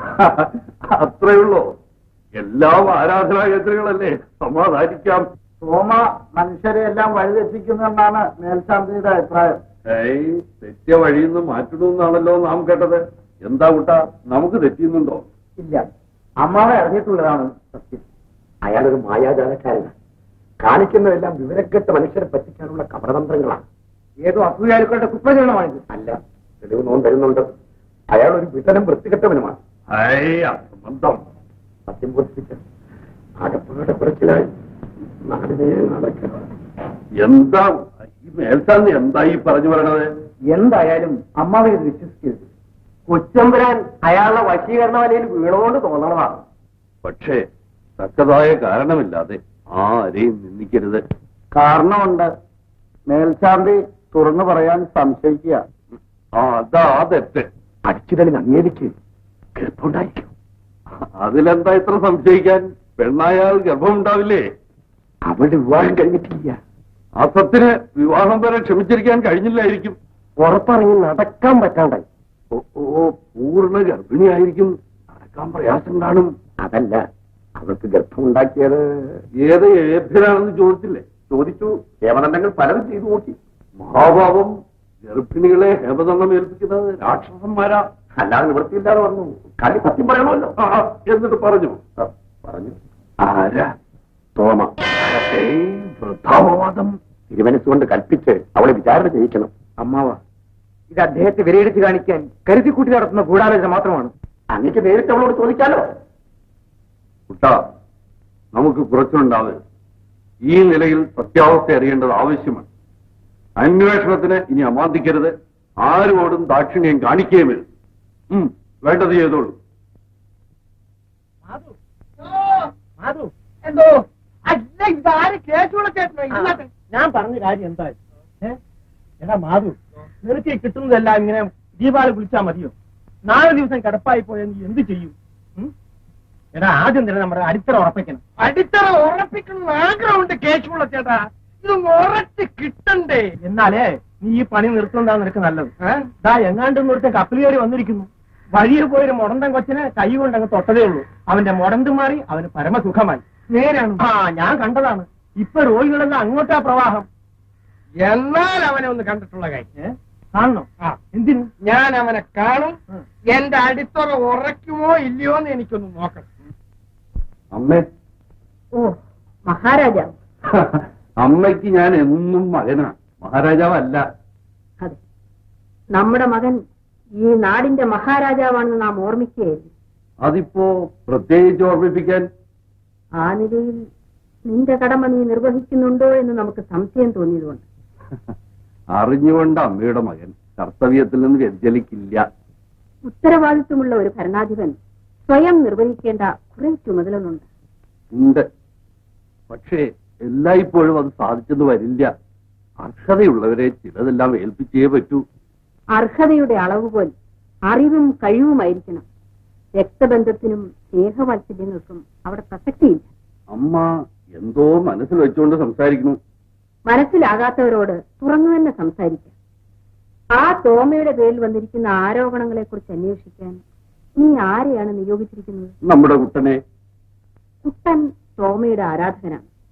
അത്രയുള്ളൂ എല്ലാം ആരാധനാകേന്ദ്രങ്ങളല്ലേ സമാധാനിക്കാം സോമ മനുഷ്യരെ എല്ലാം വഴിതെറ്റിക്കുന്നെന്നാണ് മേൽശാന്തിയുടെ അഭിപ്രായം ഏയ് തെറ്റിയ വഴിയിൽ നിന്ന് മാറ്റണമെന്നാണല്ലോ നാം കേട്ടത് എന്താ കുട്ട നമുക്ക് തെറ്റിയുന്നുണ്ടോ ഇല്ല അമ്മാവെ അറിഞ്ഞിട്ടുള്ളതാണ് സത്യം അയാളൊരു മായാജാലക്കാരനാണ് കാണിക്കുന്നതെല്ലാം വിവരക്കെട്ട മനുഷ്യരെ പറ്റിക്കാനുള്ള കപടതന്ത്രങ്ങളാണ് ഏതോ അസൂയാലുക്കളുടെ കുപ്രചരണമാണിത് അല്ല തെളിവ് നോൻ തരുന്നുണ്ട് അയാൾ ഒരു വിതനം വൃത്തികെട്ടവനുമാണ് ഏയ് അസംബന്ധം സത്യം ബോധിപ്പിച്ച ആകപ്പാടെ കുറച്ചിലായി നാടിനെ നടക്കണം എന്താ ഈ മേൽശാന്തി എന്താ ഈ പറഞ്ഞു പറയണത് എന്തായാലും അമ്മാവെ ഇത് വിശ്വസിക്കരുത് കൊച്ചമ്പുരാൻ അയാളുടെ വശീകരണ വലയിൽ വീണുകൊണ്ട് തോന്നണതാണ് പക്ഷേ തക്കതായ കാരണമില്ലാതെ ആരെയും നിന്ദിക്കരുത് കാരണമുണ്ട് മേൽശാന്തി തുറന്നു പറയാൻ സംശയിക്കുക ആ അതാ തെറ്റ് അടിച്ചുതളി അങ്ങേലിക്ക് ഗർഭമുണ്ടായിരിക്കും അതിലെന്താ ഇത്ര സംശയിക്കാൻ പെണ്ണായാൽ ഗർഭമുണ്ടാവില്ലേ അവളുടെ വിവാഹം കഴിഞ്ഞിട്ടില്ല അസത്തിന് വിവാഹം വരെ ക്ഷമിച്ചിരിക്കാൻ കഴിഞ്ഞില്ലായിരിക്കും പുറത്തിറങ്ങി നടക്കാൻ പറ്റാണ്ടായി ഓ ഓ പൂർണ്ണ ഗർഭിണിയായിരിക്കും നടക്കാൻ പ്രയാസം കാണും അതല്ല അവൾക്ക് ഗർഭമുണ്ടാക്കിയത് ഏത് ഏഭ്യനാണെന്ന് ചോദിച്ചില്ലേ ചോദിച്ചു ഹേമദണ്ഡങ്ങൾ പലതും ചെയ്തു നോക്കി മഹാഭാവം ഗർഭിണികളെ ഹേമദണ്ഡം ഏൽപ്പിക്കുന്നത് രാക്ഷസന്മാരാ അല്ലാതെ നിവൃത്തിയില്ലാതെ വന്നു കളി സത്യം പറയണമല്ലോ ആ, ആ, എന്നിട്ട് പറഞ്ഞു ആ, പറഞ്ഞു ആരാ തോമ ഏയ് വൃദ്ധാപവാദം തിരുമനസ്സുകൊണ്ട് കൽപ്പിച്ച് അവളെ വിചാരണ ചെയ്യിക്കണം അമ്മാവ ഇത് അദ്ദേഹത്തെ വിലയിരുത്തി കാണിക്കാൻ കരുതിക്കൂട്ടി നടത്തുന്ന ഗൂഢാലോചന മാത്രമാണ് അങ്ങക്ക് നേരിട്ട് അവളോട് ചോദിക്കാലോ കുട്ടാ നമുക്ക് കുറച്ചുണ്ടാവരുത് ഈ നിലയിൽ സത്യാവസ്ഥ അറിയേണ്ടത് ആവശ്യമാണ് അന്വേഷണത്തിന് ഇനി അമാന്തിക്കരുത് ആരോടും ദാക്ഷിണ്യം കാണിക്കുകയും വരുത് ഉം, വേണ്ടത് ചെയ്തോളൂ മാധു എന്തോ അല്ല ഇതാര് കേസുള്ള ചേട്ടനോ ഇന്നത്തെ ഞാൻ പറഞ്ഞ കാര്യം എന്തായാലും ഏ? എടാ മാധു നിനക്ക് ഈ കിട്ടുന്നതെല്ലാം ഇങ്ങനെ ദീപാവലി വിളിച്ചാ മതിയോ നാല് ദിവസം കിടപ്പായി പോയാൽ നീ എന്ത് ചെയ്യും ഉം? എടാ ആദ്യം തന്നെ നമ്മുടെ അടിത്തറ ഉറപ്പിക്കണം അടിത്തറ ഉറപ്പിക്കണം ആഗ്രഹമുണ്ട് കേസുള്ള ചേട്ടാ ഇത് ഉറച്ച് കിട്ടണ്ടേ എന്നാലേ നീ ഈ പണി നിർത്തുന്നതാ നിനക്ക് നല്ലത് ദാ എങ്ങാണ്ടെന്ന് ഒരുത്തൻ കപ്പിൽ കയറി വന്നിരിക്കുന്നു വഴിയിൽ പോയൊരു മുടന്തൻ കൊച്ചിനെ കൈ കൊണ്ട് അങ്ങ് തൊട്ടതേ ഉള്ളൂ അവന്റെ മുടന്ത് മാറി അവന് പരമസുഖമായി നേരാണ് ആ ഞാൻ കണ്ടതാണ് ഇപ്പൊ രോഗികളെല്ലാം അങ്ങോട്ടാ പ്രവാഹം എന്നാൽ അവനെ ഒന്ന് കണ്ടിട്ടുള്ള കാര്യം കാണണം ആ എന്തിനു ഞാൻ അവനെ കാണും എന്റെ അടിത്തറ ഉറയ്ക്കുമോ ഇല്ലയോ എന്ന് എനിക്കൊന്ന് നോക്കണം അമ്മേ ഓ മഹാരാജാവ് അമ്മയ്ക്ക് ഞാൻ എന്നും മകനാണ് മഹാരാജാവല്ല അതെ നമ്മുടെ മകൻ ഈ നാടിന്റെ മഹാരാജാവാണെന്ന് നാം ഓർമ്മിക്കുകയായിരുന്നു അതിപ്പോ പ്രത്യേകിച്ച് ഓർമ്മിപ്പിക്കാൻ ആ നിലയിൽ നിന്റെ കടമ നീ നിർവഹിക്കുന്നുണ്ടോ എന്ന് നമുക്ക് സംശയം തോന്നിയതുകൊണ്ട് അറിഞ്ഞുകൊണ്ട് അമ്മയുടെ മകൻ കർത്തവ്യത്തിൽ നിന്ന് വ്യതിചലിക്കില്ല ഉത്തരവാദിത്വമുള്ള ഒരു ഭരണാധിപൻ സ്വയം നിർവഹിക്കേണ്ട കുറെ ചുമതലകളുണ്ട് ഉണ്ട് പക്ഷേ എല്ലായ്പ്പോഴും അത് സാധിച്ചെന്ന് വരില്ല അർഹതയുള്ളവരെ ചിലതെല്ലാം ഏൽപ്പിച്ചേ പറ്റൂ അർഹതയുടെ അളവുപോൽ അറിവും കഴിവുമായിരിക്കണം രക്തബന്ധത്തിനും സ്നേഹവാത്സല്യങ്ങൾക്കും അവിടെ പ്രസക്തിയില്ല അമ്മ എന്തോ മനസ്സിൽ വെച്ചുകൊണ്ട് സംസാരിക്കുന്നു മനസ്സിലാകാത്തവരോട് തുറന്നു തന്നെ സംസാരിക്കാം ആ തോമയുടെ പേരിൽ വന്നിരിക്കുന്ന ആരോപണങ്ങളെ കുറിച്ച് അന്വേഷിക്കാൻ നീ ആരെയാണ് നിയോഗിച്ചിരിക്കുന്നത് നമ്മുടെ കുട്ടനെ കുട്ടൻ തോമയുടെ ആരാധകനാണ്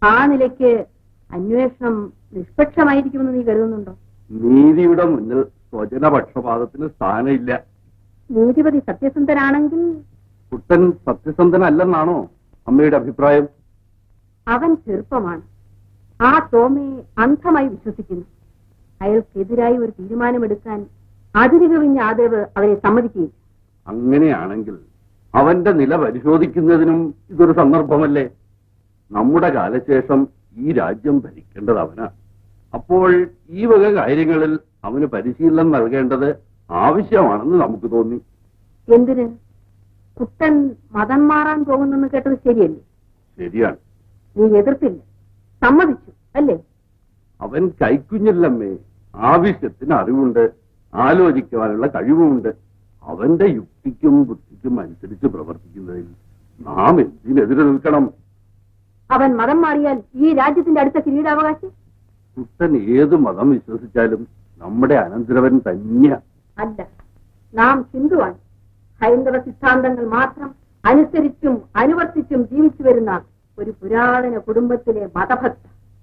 ആ നിലയ്ക്ക് അന്വേഷണം നിഷ്പക്ഷമായിരിക്കുമെന്ന് നീ കരുതുന്നുണ്ടോ നീതിയുടെ മുന്നിൽ സ്വജനപക്ഷപാതത്തിന് സ്ഥാനമില്ല നീതിപതി സത്യസന്ധനാണെങ്കിൽ കുട്ടൻ സത്യസന്ധനല്ലെന്നാണോ അമ്മയുടെ അഭിപ്രായം അവൻ ചെറുപ്പമാണ് ആ തോമയെ അന്ധമായി വിശ്വസിക്കുന്നു അയാൾക്കെതിരായി ഒരു തീരുമാനമെടുക്കാൻ അതിര് കവിഞ്ഞ ആദേവ് അവനെ സമ്മതിക്കുകയില്ല അങ്ങനെയാണെങ്കിൽ അവന്റെ നില പരിശോധിക്കുന്നതിനും ഇതൊരു സന്ദർഭമല്ലേ നമ്മുടെ കാലശേഷം ഈ രാജ്യം ഭരിക്കേണ്ടത് അവനാ അപ്പോൾ ഈ വക കാര്യങ്ങളിൽ അവന് പരിശീലനം നൽകേണ്ടത് ആവശ്യമാണെന്ന് നമുക്ക് തോന്നി എന്തിന് കുട്ടൻ മതം മാറാൻ പോകുന്നെന്ന് കേട്ടത് ശരിയല്ലേ ശരിയാണ് നീ എതിർത്തില്ല സമ്മതിച്ചു അല്ലേ അവൻ കൈക്കുഞ്ഞല്ലമ്മേ ആവശ്യത്തിന് അറിവുണ്ട് ആലോചിക്കുവാനുള്ള കഴിവുമുണ്ട് അവന്റെ യുക്തിക്കും ബുദ്ധിക്കും അനുസരിച്ച് പ്രവർത്തിക്കുന്നതിൽ നാം എന്തിനെതിരെ നിൽക്കണം അവൻ മതം മാറിയാൽ ഈ രാജ്യത്തിന്റെ അടുത്ത കിരീടാവകാശി കുട്ടൻ ഏത് മതം വിശ്വസിച്ചാലും നമ്മുടെ അനന്തരവൻ തന്നെയാ അല്ല നാം ഹിന്ദുവാണ് ഹൈന്ദവ സിദ്ധാന്തങ്ങൾ മാത്രം അനുസരിച്ചും അനുവർത്തിച്ചും ജീവിച്ചു വരുന്ന ഒരു പുരാതന കുടുംബത്തിലെ മതഭക്ത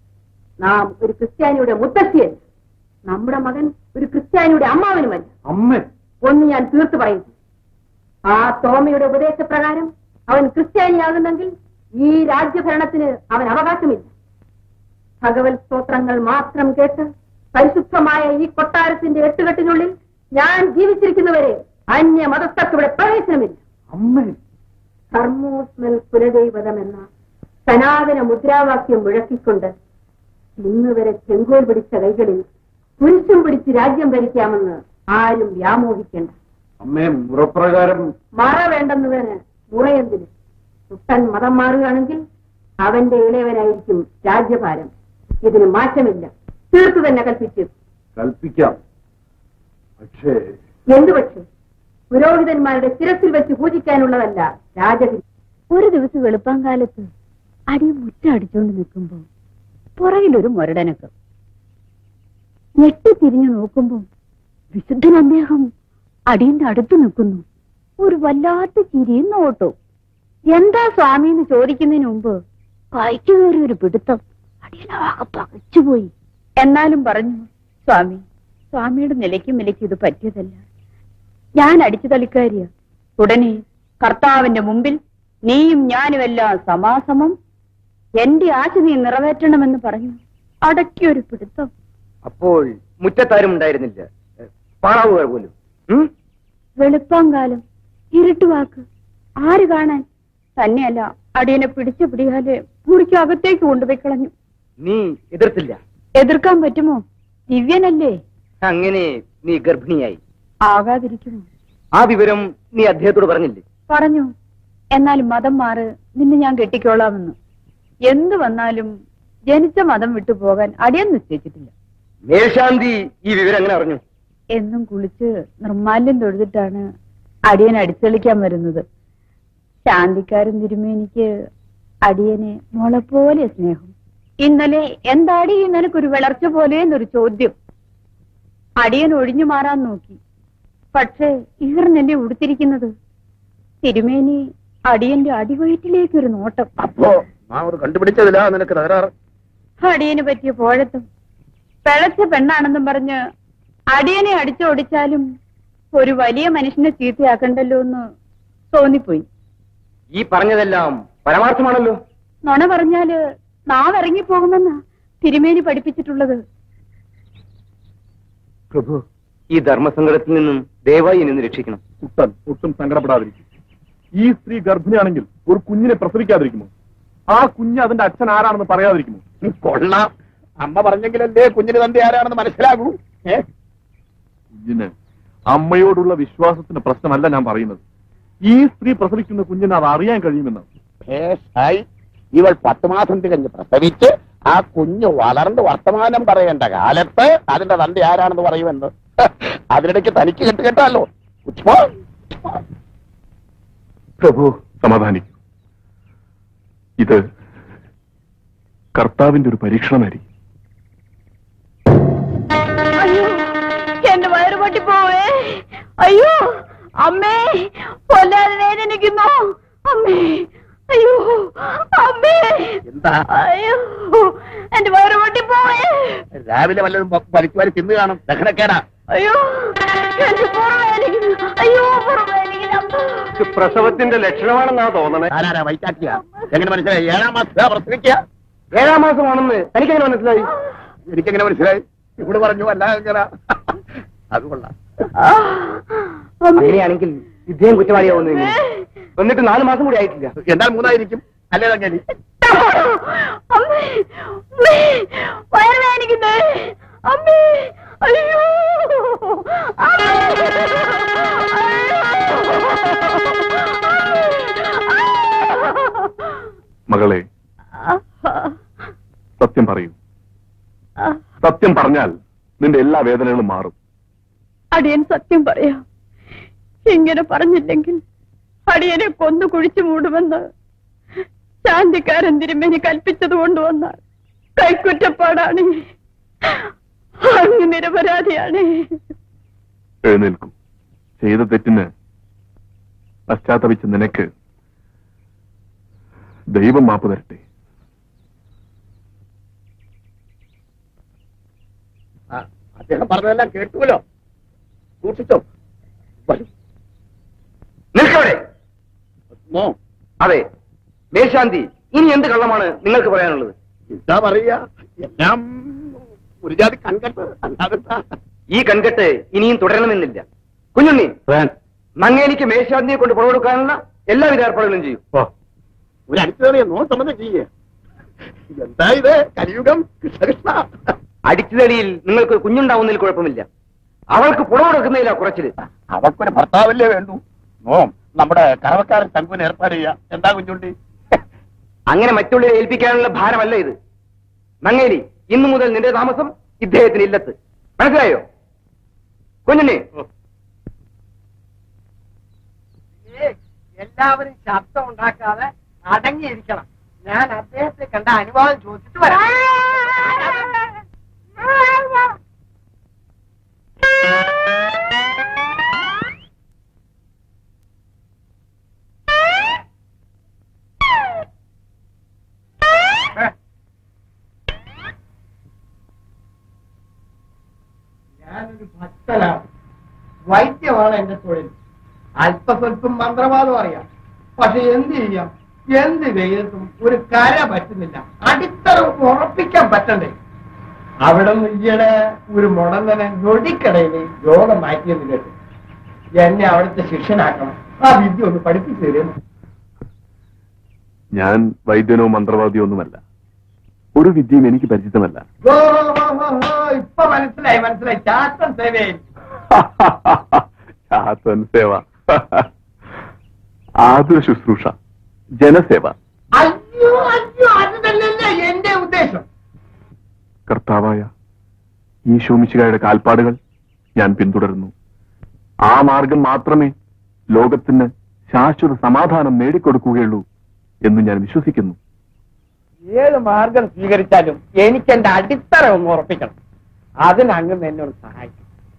നാം ഒരു ക്രിസ്ത്യാനിയുടെ മുത്തശ്ശിയല്ല നമ്മുടെ മകൻ ഒരു ക്രിസ്ത്യാനിയുടെ അമ്മാവനുമല്ല അമ്മ ഒന്ന് ഞാൻ തീർത്തു പറയുന്നു ആ തോമയുടെ ഉപദേശപ്രകാരം അവൻ ക്രിസ്ത്യാനിയാകുന്നെങ്കിൽ ഈ രാജ്യഭരണത്തിന് അവൻ അവകാശമില്ല ഭഗവത് സ്തോത്രങ്ങൾ മാത്രം കേട്ട് പരിശുദ്ധമായ ഈ കൊട്ടാരത്തിന്റെ എട്ടുകെട്ടിനുള്ളിൽ ഞാൻ ജീവിച്ചിരിക്കുന്നവരെ അന്യ മതസ്ഥർക്ക് ഇവിടെ പ്രവേശനമില്ല അമ്മ ധർമ്മോസ്മൽ കുലദൈവതം എന്ന സനാതന മുദ്രാവാക്യം മുഴക്കിക്കൊണ്ട് ഇന്ന് വരെ ചെങ്കോൽ പിടിച്ച കൈകളിൽ പുരുഷം പിടിച്ച് രാജ്യം ഭരിക്കാമെന്ന് ആരും വ്യാമോഹിക്കേണ്ട അമ്മേ മുറപ്രകാരം മറ വേണ്ടെന്നതിന് മുറയെന്തിന് കുട്ടൻ മതം മാറുകയാണെങ്കിൽ അവന്റെ ഇളയവനായിരിക്കും രാജ്യഭാരം ഇതിന് മാറ്റമില്ല തീർത്തു തന്നെ കൽപ്പിച്ചു കൽപ്പിക്കാം പക്ഷേ എന്തു പക്ഷേ പുരോഹിതന്മാരുടെ ശിരസിൽ വെച്ച് പൂജിക്കാനുള്ളതല്ല രാജഗിരി ഒരു ദിവസം വെളുപ്പാങ്കാലത്ത് അടി മുറ്റടിച്ചോണ്ട് നിൽക്കുമ്പോ പുറകിലൊരു മുരടനക്കം ഞെട്ടിത്തിരിഞ്ഞു നോക്കുമ്പോ വിശുദ്ധൻ അദ്ദേഹം അടിയന്റെ അടുത്ത് നിൽക്കുന്നു ഒരു വല്ലാത്ത ചിരിയും നോട്ടവും എന്താ സ്വാമി എന്ന് ചോദിക്കുന്നതിന് മുമ്പ് കൈക്ക് കയറി ഒരു പിടുത്തം അടിയനാകെ പകച്ചുപോയി എന്നാലും പറഞ്ഞു സ്വാമി സ്വാമിയുടെ നിലയ്ക്കും നിലയ്ക്കും ഇത് പറ്റിയതല്ല ഞാൻ അടിച്ചു തളിക്കാരിയ ഉടനെ കർത്താവിന്റെ മുമ്പിൽ നീയും ഞാനുമെല്ലാം സമാസമം എന്റെ ആശ നീ നിറവേറ്റണമെന്ന് പറഞ്ഞു അടക്കിയൊരു പിടുത്തം അപ്പോൾ മുറ്റത്താരും ഉണ്ടായിരുന്നില്ല പാറാവുകാർ പോലും ഉം? വെളുപ്പാങ്കാലം ഇരുട്ടുവാക്ക് ആര് കാണാൻ തന്നെയല്ല അടിയനെ പിടിച്ച പിടിയാലെ മുറിക്ക് അകത്തേക്ക് കൊണ്ടുപോയി കളഞ്ഞു നീ എതിർത്തില്ല എതിർക്കാൻ പറ്റുമോ ദിവ്യനല്ലേ അങ്ങനെ നീ ഗർഭിണിയായി ആകാതിരിക്കുമോ ആ വിവരം നീ അദ്ദേഹത്തോട് പറഞ്ഞില്ലേ പറഞ്ഞു എന്നാലും മതം മാറ് നിന്നെ ഞാൻ കെട്ടിക്കോളാമെന്ന് എന്തു വന്നാലും ജനിച്ച മതം വിട്ടു പോകാൻ അടിയൻ നിശ്ചയിച്ചിട്ടില്ല മേൽശാന്തി ഈ വിവരം എങ്ങനെ അറിഞ്ഞു എന്നും കുളിച്ച് നിർമാല്യം തൊഴുതിട്ടാണ് അടിയൻ അടിച്ചളിക്കാൻ വരുന്നത് ശാന്തിക്കാരൻ തിരുമേനിക്ക് അടിയനെ മോളെ പോലെ സ്നേഹം ഇന്നലെ എന്താടി നിനക്കൊരു വിളർച്ച പോലെ എന്നൊരു ചോദ്യം അടിയൻ ഒഴിഞ്ഞു മാറാൻ നോക്കി പക്ഷേ ഈർന്നെന്നെ ഉടുത്തിരിക്കുന്നത് തിരുമേനി അടിയന്റെ അടിവയറ്റിലേക്ക് ഒരു നോട്ടം അപ്പോ നാം അത് കണ്ടുപിടിച്ചതില്ല നിനക്ക് തകരാറ് അടിയന് പറ്റിയ പോഴത്തും പിഴച്ച പെണ്ണാണെന്നും പറഞ്ഞ് അടിയനെ അടിച്ചോടിച്ചാലും ഒരു വലിയ മനുഷ്യനെ ചീത്തയാക്കണ്ടല്ലോ എന്ന് തോന്നിപ്പോയി ഈ പറഞ്ഞതെല്ലാം പരമാർത്ഥമാണല്ലോ നുണ പറഞ്ഞാല് നാവ് ഇറങ്ങിപ്പോകുമെന്നാ തിരുമേനി പഠിപ്പിച്ചിട്ടുള്ളത് പ്രഭു ഈ ധർമ്മസങ്കടത്തിൽ നിന്നും ദയവായി നിന്ന് രക്ഷിക്കണം കുട്ടൻ ഒട്ടും സങ്കടപ്പെടാതിരിക്കും ഈ സ്ത്രീ ഗർഭിണിയാണെങ്കിൽ ഒരു കുഞ്ഞിനെ പ്രസവിക്കാതിരിക്കുമോ ആ കുഞ്ഞ് അതിന്റെ അച്ഛൻ ആരാണെന്ന് പറയാതിരിക്കുമോ കൊള്ളാം അമ്മ പറഞ്ഞെങ്കിലല്ലേ കുഞ്ഞിന് തന്റെ ആരാണെന്ന് മനസ്സിലാകൂ ഏ കുഞ്ഞിന് അമ്മയോടുള്ള വിശ്വാസത്തിന്റെ പ്രശ്നമല്ല ഞാൻ പറയുന്നത് ഈ സ്ത്രീ പ്രസവിക്കുന്ന കുഞ്ഞിന് അത് അറിയാൻ കഴിയുമെന്ന് ഭേഷായി ഇവൾ പത്ത് മാസം തികഞ്ഞ് പ്രസവിച്ച് ആ കുഞ്ഞ് വളർന്ന് വർത്തമാനം പറയേണ്ട കാലത്ത് അതിന്റെ തന്റെ ആരാണെന്ന് പറയുമെന്ന് അതിനിടയ്ക്ക് തനിക്ക് കെട്ട് കേട്ടാലോ ഉച്ച്മോ പ്രഭു സമാധാനിക്കും ഇത് കർത്താവിന്റെ ഒരു പരീക്ഷണമായിരിക്കും അയ്യോ എന്റെ വയറ് പൊട്ടിപ്പോവേ അയ്യോ അമ്മേ കൊല്ലാതെ വേദനിക്കുന്നു അമ്മേ അയ്യോ അമ്മേ എന്താ അയ്യോ എന്റെ വയറ് പൊട്ടി പോയേ രാവിലെ വല്ലതും വ- വലിച്ചു വാരി തിന്നു കാണും ദഹനക്കേടാ അയ്യോ എന്റെ പുറവേലിക്കുന്നു അയ്യോ പുറവേലിക്കുന്നു അമ്മ പ്രസവത്തിന്റെ ലക്ഷണമാണെന്നാ തോന്നണേ ആരാരാ വൈറ്റാറ്റിയ എങ്ങനെ മനസ്സിലായി ഏഴാം മാസം പ്രസവിക്കുക ഏഴാം മാസമാണെന്ന് തനിക്കെങ്ങനെ മനസ്സിലായി എനിക്കെങ്ങനെ മനസ്സിലായി ഇവിടെ പറഞ്ഞു അല്ല എങ്ങനെ അത് കൊള്ളാം അങ്ങനെയാണെങ്കിൽ ഇദ്ദേഹം കുറ്റവാളിയാവുന്നു എന്നിട്ട് നാല് മാസം കൂടി ആയിട്ടില്ല എന്നാൽ മൂന്നായിരിക്കും അല്ലേ അങ്ങനെ അമ്മേ അമ്മേ വയറ് വേദനിക്കുന്നേ അമ്മേ അയ്യോ മകളെ സത്യം പറയൂ സത്യം പറഞ്ഞാൽ നിന്റെ എല്ലാ വേദനകളും മാറും അടിയൻ സത്യം പറയാം ഇങ്ങനെ പറഞ്ഞില്ലെങ്കിൽ അടിയനെ കൊന്നു കുഴിച്ചു മൂടുമെന്ന് ശാന്തിക്കാരൻ തിരുമേനി കൽപ്പിച്ചത് കൊണ്ടുവന്ന കൈക്കുറ്റപ്പാടാണ് അങ്ങ് നിരപരാധിയാണ് എഴുന്നേൽക്കും ചെയ്ത തെറ്റിന് പശ്ചാത്തപിച്ച നിനക്ക് ദൈവം മാപ്പ് തരട്ടെ ആ, അദ്ദേഹം പറഞ്ഞതെല്ലാം കേട്ടുവല്ലോ സൂക്ഷിച്ചോ വരൂ. നിൽക്കവിടെ നോ അതെ മേശാന്തി ഇനി എന്ത് കള്ളമാണ് നിങ്ങൾക്ക് പറയാനുള്ളത് എന്താ പറയാ എല്ലാം ഒരു ജാതി കൺകെട്ട് അല്ലാതെന്താ ഈ കൺകെട്ട് ഇനിയും തുടരണമെന്നില്ല കുഞ്ഞുണ്ണി മങ്ങേലിക്ക് മേശാന്തിയെ കൊണ്ട് പുറം കൊടുക്കാനുള്ള എല്ലാവിധ ഏർപ്പാടുകളും ചെയ്യും ഒരു അടിച്ചതറിയ നോ സംബന്ധം ചെയ്യേ എന്താ ഇത് കലിയുഗം കൃഷ്ണകൃഷ്ണ അടിച്ചുതടിയിൽ നിങ്ങൾക്ക് കുഞ്ഞുണ്ടാവുന്നതിൽ കുഴപ്പമില്ല അവൾക്ക് പുറം കൊടുക്കുന്നതിലാ കുറച്ചില് അവൾക്കൊരു ഭർത്താവല്ലേ വേണ്ടു നോ നമ്മുടെ കറവക്കാരൻ തങ്കുവിന് ഏർപ്പാട് ചെയ്യാ എന്താ കുഞ്ഞുണ്ടി അങ്ങനെ മറ്റുള്ളവരെ ഏൽപ്പിക്കാനുള്ള ഭാരമല്ല ഇത് മങ്ങേലി ഇന്നു മുതൽ നിന്റെ താമസം ഇദ്ദേഹത്തിന് ഇല്ലത്ത് മനസ്സിലായോ കുഞ്ഞുണ്ണി എല്ലാവരും ശബ്ദം ഉണ്ടാക്കാതെ അടങ്ങിയിരിക്കണം ഞാൻ അദ്ദേഹത്തെ കണ്ട അനുവാദം ചോദിച്ചിട്ട് വരാം ഞാനൊരു ഭക്തനാണ് വൈദ്യമാണ് എന്റെ തൊഴിൽ അല്പസ്വല്പം മന്ത്രവാദം അറിയാം പക്ഷെ എന്ത് ചെയ്യാം എന്ത് വെയിലത്തും ഒരു കര പറ്റുന്നില്ല അടിത്തറ ഉറപ്പിക്കാൻ പറ്റണ്ടേ അവിടെ ഈയിടെ ഒരു മുടന്തനെ നൊടിക്കടയിൽ രോഗം മാറ്റിയെന്ന് കേട്ടു എന്നെ അവിടുത്തെ ശിഷ്യനാക്കണം ആ വിദ്യ ഒന്ന് പഠിപ്പിച്ചു തരുന്നു ഞാൻ വൈദ്യനോ മന്ത്രവാദിയോ ഒന്നുമല്ല ഒരു വിദ്യയും എനിക്ക് പരിചിതമല്ല ഓ, ഓ, ഓ, ഓ, ഇപ്പൊ മനസ്സിലായി മനസ്സിലായി ചാത്തൻ സേവയിൽ ശാസൻ സേവ ആതുര ശുശ്രൂഷ ജനസേവ അയ്യോ അയ്യോ അത് തന്നെയല്ലേ എന്റെ ഉദ്ദേശം കർത്താവായ ഈശോമിശികായുടെ കാൽപ്പാടുകൾ ഞാൻ പിന്തുടരുന്നു ആ മാർഗം മാത്രമേ ലോകത്തിന് ശാശ്വത സമാധാനം നേടിക്കൊടുക്കുകയുള്ളൂ എന്ന് ഞാൻ വിശ്വസിക്കുന്നു ഏത് മാർഗം സ്വീകരിച്ചാലും എനിക്ക് എന്റെ അടിത്തറ ഒന്ന് ഉറപ്പിക്കണം അതിനങ്ങ് എന്നോട് സഹായിക്കും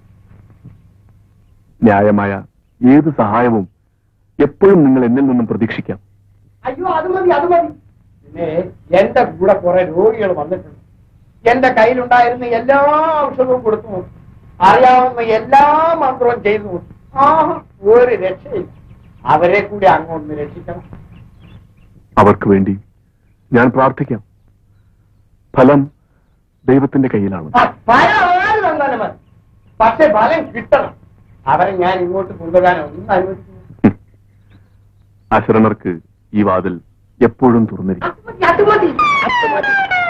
ന്യായമായ ഏത് സഹായവും എപ്പോഴും നിങ്ങൾ എന്നിൽ നിന്നും പ്രതീക്ഷിക്കാം അയ്യോ അത് മതി അത് മതി പിന്നെ എന്റെ കൂടെ കുറെ രോഗികൾ വന്നിട്ടുണ്ട് എന്റെ കയ്യിലുണ്ടായിരുന്ന എല്ലാ ഔഷധവും കൊടുത്തു നോക്കി അറിയാവുന്ന എല്ലാ മന്ത്രവും ചെയ്തു നോക്കി ആ ഒരു രക്ഷയില്ല അവരെ കൂടി അങ്ങൊന്ന് രക്ഷിക്കണം അവർക്ക് വേണ്ടി ഞാൻ പ്രാർത്ഥിക്കാം ഫലം ദൈവത്തിന്റെ കയ്യിലാണ് ആ, ഫലം ആര് തന്നാലും മതി പക്ഷെ ഫലം കിട്ടണം അവരെ ഞാൻ ഇങ്ങോട്ട് കൊണ്ടുവരാൻ ഒന്നും അനുവദിക്കുന്നു അശരണർക്ക് ഈ വാതിൽ എപ്പോഴും തുറന്നിരിക്കും അത് മതി അത് മതി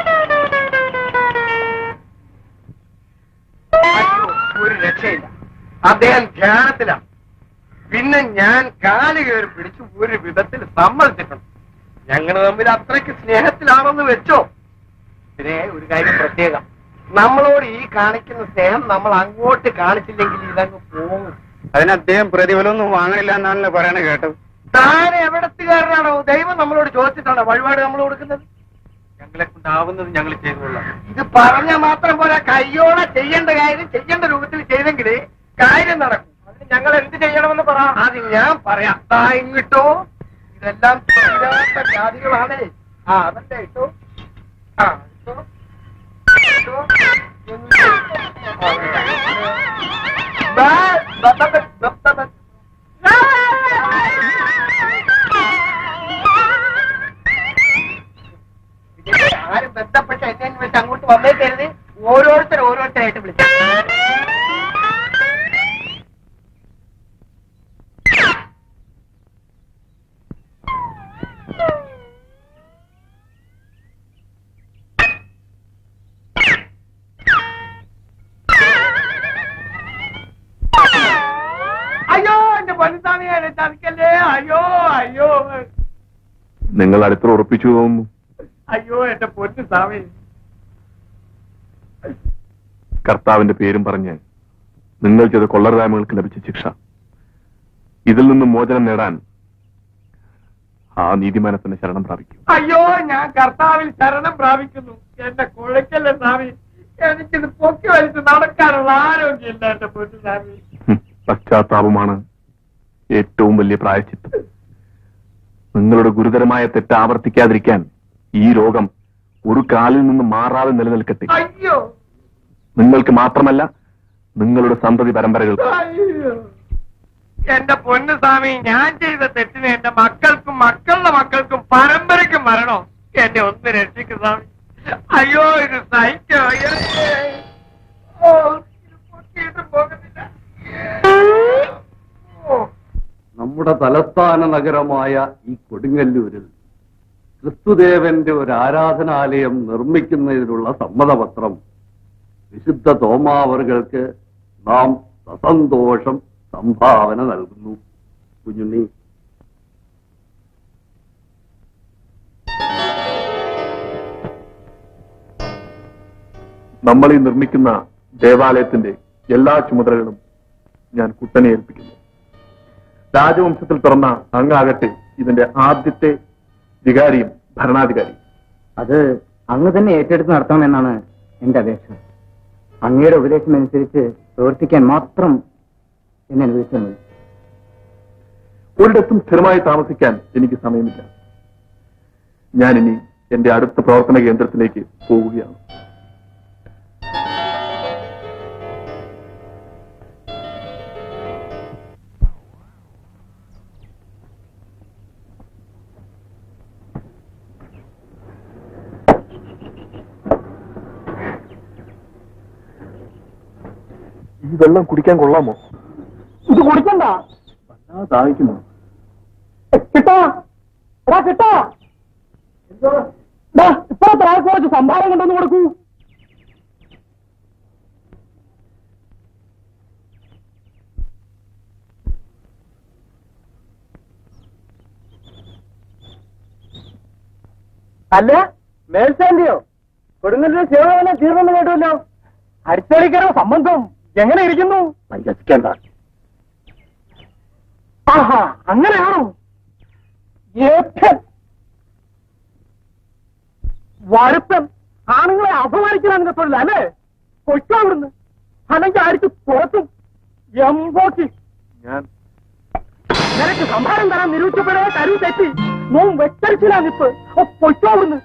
ഒരു രക്ഷയില്ല അദ്ദേഹം ധ്യാനത്തിലാണ് പിന്നെ ഞാൻ കാല് കയറി പിടിച്ച് ഒരു വിധത്തിൽ സമ്മതിച്ചിട്ടുണ്ട് ഞങ്ങൾ തമ്മിൽ അത്രയ്ക്ക് സ്നേഹത്തിലാണെന്ന് വെച്ചോ പിന്നെ ഒരു കാര്യം പ്രത്യേകം നമ്മളോട് ഈ കാണിക്കുന്ന സ്നേഹം നമ്മൾ അങ്ങോട്ട് കാണിച്ചില്ലെങ്കിൽ ഇതങ്ങ് പോകും അതിന് അദ്ദേഹം പ്രതിഫലമൊന്നും വാങ്ങണില്ല എന്നാണല്ലോ പറയണ കേട്ടത് താൻ എവിടത്തുകാരനാണോ ദൈവം നമ്മളോട് ചോദിച്ചിട്ടാണോ വഴിപാട് നമ്മൾ കൊടുക്കുന്നത് ഞങ്ങളെ കൊണ്ടാവുന്നത് ഞങ്ങൾ ചെയ്തുകൊള്ളാം ഇത് പറഞ്ഞ മാത്രം പോലെ കയ്യോടെ ചെയ്യേണ്ട കാര്യം ചെയ്യേണ്ട രൂപത്തിൽ ചെയ്തെങ്കിൽ കാര്യം നടക്കും അതിന് ഞങ്ങൾ എന്ത് ചെയ്യണമെന്ന് പറ അത് ഞാൻ പറയാം താ ഇങ്ങിട്ടോ ഇതെല്ലാം തീരാത്ത വ്യാധികളാണ് ആ അതല്ലേ ഇട്ടോ ആ ഇട്ടോ ഇട്ടോ എന്നിട്ട് ആ, ബാ, ബ, ബ, ബ, ബ, ബ, ബ. ഇതിന് ആരും ബന്ധപ്പെട്ട എന്നെ വെച്ച് അങ്ങോട്ട് വന്നേക്കരുത് ഓരോരുത്തർ ഓരോരുത്തരായിട്ട് വിളിച്ചു അയ്യോ എന്റെ പൊന്നുസ്വാമിയെ എന്നെ ചതിക്കല്ലേ അയ്യോ അയ്യോ നിങ്ങൾ അടുത്ത് ഉറപ്പിച്ചു തോന്നുന്നു അയ്യോ എന്റെ പൊന്നു സ്വാമി കർത്താവിന്റെ പേരും പറഞ്ഞ് നിങ്ങൾ ചെയ്ത കൊള്ളരുതായ്മകൾക്ക് ലഭിച്ച ശിക്ഷ ഇതിൽ നിന്നും മോചനം നേടാൻ ആ നീതിമാനത്തിന്റെ ശരണം പ്രാപിക്കും അയ്യോ ഞാൻ കർത്താവിൽ ശരണം പ്രാപിക്കുന്നു എന്റെ കുഴക്കല്ലേ സ്വാമി എനിക്കിത് പൊക്കി വലിച്ച് നടക്കാനുള്ള ആരോഗ്യമില്ല എന്റെ പൊന്നു സ്വാമി ഹും, പശ്ചാത്താപമാണ് ഏറ്റവും വലിയ പ്രായച്ചിത്തം നിങ്ങളുടെ ഗുരുതരമായ തെറ്റ് ആവർത്തിക്കാതിരിക്കാൻ ഈ രോഗം ഒരു കാലിൽ നിന്ന് മാറാതെ നിലനിൽക്കട്ടെ അയ്യോ നിങ്ങൾക്ക് മാത്രമല്ല നിങ്ങളുടെ സന്തതി പരമ്പരകൾക്ക് അയ്യോ എന്റെ പൊന്നു സ്വാമി ഞാൻ ചെയ്ത തെറ്റിന് എന്റെ മക്കൾക്കും മക്കളുടെ മക്കൾക്കും പരമ്പരയ്ക്കും മരണോ എന്നെ ഒന്ന് രക്ഷിക്കും സ്വാമി അയ്യോ ഇത് സഹിക്കോ അയ്യോ ഓ ഇത് പൊക്കിയിട്ട് പോകുന്നില്ല ഓ നമ്മുടെ തലസ്ഥാന നഗരമായ ഈ കൊടുങ്ങല്ലൂരിൽ ക്രിസ്തുദേവന്റെ ഒരു ആരാധനാലയം നിർമ്മിക്കുന്നതിനുള്ള സമ്മതപത്രം വിശുദ്ധ തോമാവറുകൾക്ക് നാം സസന്തോഷം സംഭാവന നൽകുന്നു കുഞ്ഞുണ്ണി നമ്മൾ ഈ നിർമ്മിക്കുന്ന ദേവാലയത്തിന്റെ എല്ലാ ചുമതലകളും ഞാൻ കുട്ടനെ ഏൽപ്പിക്കുന്നു രാജവംശത്തിൽ പിറന്ന അങ്ങാകട്ടെ ഇതിന്റെ ആദ്യത്തെ വികാരിയും ഭരണാധികാരിയും അത് അങ്ങ് തന്നെ ഏറ്റെടുത്ത് നടത്തണമെന്നാണ് എന്റെ അപേക്ഷ അങ്ങയുടെ ഉപദേശം അനുസരിച്ച് പ്രവർത്തിക്കാൻ മാത്രം എന്നെ അനുവദിച്ചാൽ മതി ഒരിടത്തും സ്ഥിരമായി താമസിക്കാൻ എനിക്ക് സമയമില്ല ഞാനിനി എന്റെ അടുത്ത പ്രവർത്തന കേന്ദ്രത്തിലേക്ക് പോവുകയാണ് ഈ വെള്ളം കുടിക്കാൻ കൊള്ളാമോ ഇത് കുടിക്കണ്ട ദാഹിക്കുന്നു കിട്ടോ എടാ കിട്ടോ ദാ, ഇപ്പൊ താഴെ കുറച്ച് സംഭാവന കൊണ്ടൊന്ന് കൊടുക്കൂ അല്ല മേൽശാന്തിയോ കൊടുങ്ങല്ലൂർ സേവന തീർന്നെന്ന് കേട്ടുമല്ലോ അടിച്ചടിക്കറ സംബന്ധം എങ്ങനെ ഇരിക്കുന്നു പരിഹസിക്കേണ്ട ആഹാ അങ്ങനെയാണോ ഏപ്യൻ വരുത്തൻ ആണുങ്ങളെ അപമാനിക്കലാണ് തൊഴിൽ അല്ലേ കൊച്ചു അവിടുന്ന് അല്ലെങ്കിൽ അടിച്ച് പുറത്തും എമ്പോക്കി ഞാൻ നിനക്ക് സംഭാരം തരാൻ നിരൂപിച്ചപ്പോഴേ കരു തെറ്റി നോം വെച്ചടിച്ചില്ല നിപ്പ് ഓ കൊച്ചു അവിടുന്ന്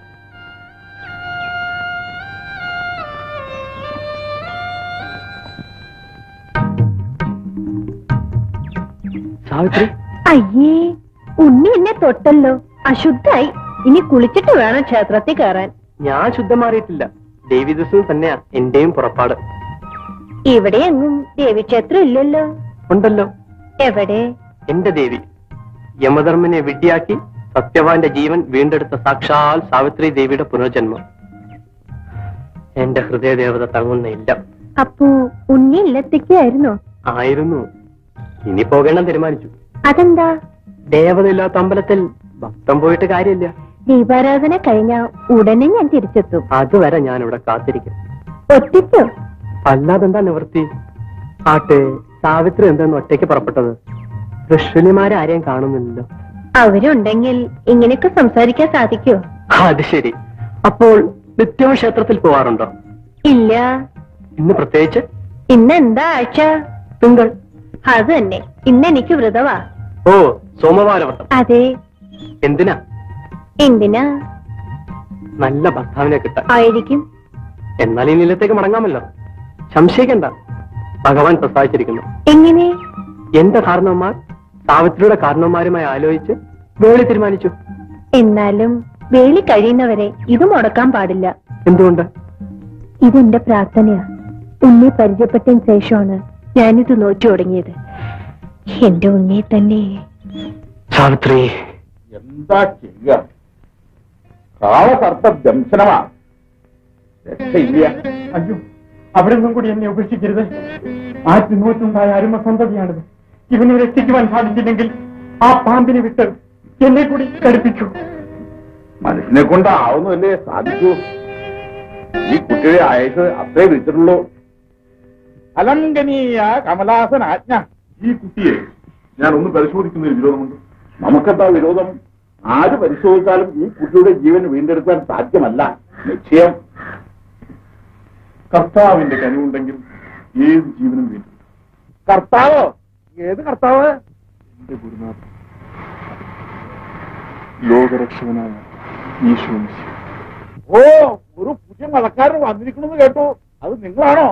സാവിത്രി അയ്യേ ഉണ്ണി എന്നെ തൊട്ടല്ലോ അശുദ്ധായി ഇനി കുളിച്ചിട്ട് വേണം ക്ഷേത്രത്തിൽ കയറാൻ ഞാൻ ശുദ്ധം മാറിയിട്ടില്ല ദേവി ദിവസം തന്നെയാ എന്റെയും പുറപ്പാട് ഇവിടെ എങ്ങും ദേവീക്ഷേത്രം ഇല്ലല്ലോ ഉണ്ടല്ലോ എവിടെ എന്റെ ദേവി യമധർമ്മനെ വിഡ്ഢിയാക്കി സത്യവാന്റെ ജീവൻ വീണ്ടെടുത്ത സാക്ഷാൽ സാവിത്രി ദേവിയുടെ പുനർജന്മം എന്റെ ഹൃദയദേവത തങ്ങുന്ന ഇല്ല അപ്പോ ഉണ്ണി ഇല്ലത്തേക്കായിരുന്നോ ആയിരുന്നു ഇനി പോകണം തീരുമാനിച്ചു അതെന്താ ദേവതയില്ലാത്ത അമ്പലത്തിൽ ഭക്തം പോയിട്ട് കാര്യമില്ല ദീപാരാധന കഴിഞ്ഞ ഉടനെ ഞാൻ തിരിച്ചെത്തും അതുവരെ ഞാൻ ഇവിടെ കാത്തിരിക്കും ഒത്തിച്ചോ അല്ലാതെന്താ നിവൃത്തി ആട്ടെ സാവിത്രി എന്തെന്ന് ഒറ്റയ്ക്ക് പുറപ്പെട്ടത് ഋഷിണിമാരാരെയും കാണുന്നില്ലല്ലോ അവരുണ്ടെങ്കിൽ ഇങ്ങനെയൊക്കെ സംസാരിക്കാൻ സാധിക്കോ അത് ശരി അപ്പോൾ നിത്യവും ക്ഷേത്രത്തിൽ പോവാറുണ്ടോ ഇല്ല ഇന്ന് പ്രത്യേകിച്ച് ഇന്ന് എന്താ ആഴ്ച തിങ്കൾ അത് തന്നെ ഇന്ന് എനിക്ക് വ്രതവാ ഓ സോമവാരവട്ടം അതെ എന്തിനാ എന്തിനാ നല്ല ഭർത്താവിനെ കിട്ടാൻ ആയിരിക്കും എന്നാൽ ഈ നിലത്തേക്ക് മടങ്ങാമല്ലോ സംശയിക്കണ്ട ഭഗവാൻ പ്രസാദിച്ചിരിക്കുന്നു എങ്ങനെ എന്റെ കാരണവന്മാർ സാവിത്രിയുടെ കാരണവന്മാരുമായി ആലോചിച്ച് വേളി തീരുമാനിച്ചു എന്നാലും വേളി കഴിയുന്നവരെ ഇത് മുടക്കാൻ പാടില്ല എന്തുകൊണ്ട് ഇതെന്റെ പ്രാർത്ഥനയാ ഉണ്ണി പരിചയപ്പെട്ടതിന് ശേഷമാണ് ഞാനിത് നോക്കി തുടങ്ങിയത് എന്റെ ഉണ്ണിയെ തന്നെ സാവിത്രി എന്താ ചെയ്യുക കാളകർത്ത ദംശനമാ രക്ഷയില്ല അയ്യോ അവിടെ നിന്നും കൂടി എന്നെ ഉപേക്ഷിക്കരുത് ആറ്റുനൂറ്റുണ്ടായ അരുമ സന്തതിയാണിത് ഇവനെ രക്ഷിക്കുവാൻ സാധിച്ചില്ലെങ്കിൽ ആ പാമ്പിനെ വിട്ട് എന്നെ കൂടി കടുപ്പിക്കൂ മനുഷ്യനെ കൊണ്ടാവുന്നല്ലേ സാധിക്കൂ ഈ കുട്ടിയുടെ ആയുസ് അത്രേ വിളിച്ചിട്ടുള്ളൂ അലംഘനീയ കമലാസൻ ആജ്ഞ ഈ കുട്ടിയെ ഞാൻ ഒന്ന് പരിശോധിക്കുന്നതിൽ വിരോധമുണ്ട് നമുക്കെന്താ വിരോധം ആര് പരിശോധിച്ചാലും ഈ കുട്ടിയുടെ ജീവൻ വീണ്ടെടുക്കാൻ സാധ്യമല്ല നിശ്ചയം കർത്താവിന്റെ കനിവുണ്ടെങ്കിൽ ഏത് ജീവനും വീണ്ടും കർത്താവോ ഏത് കർത്താവ് എന്റെ ഗുരുനാഥൻ ലോകരക്ഷകനായ ഈശോ മിശിഹ. ഓ ഒരു പുതിയ മതക്കാരൻ വന്നിരിക്കണമെന്ന് കേട്ടു അത് നിങ്ങളാണോ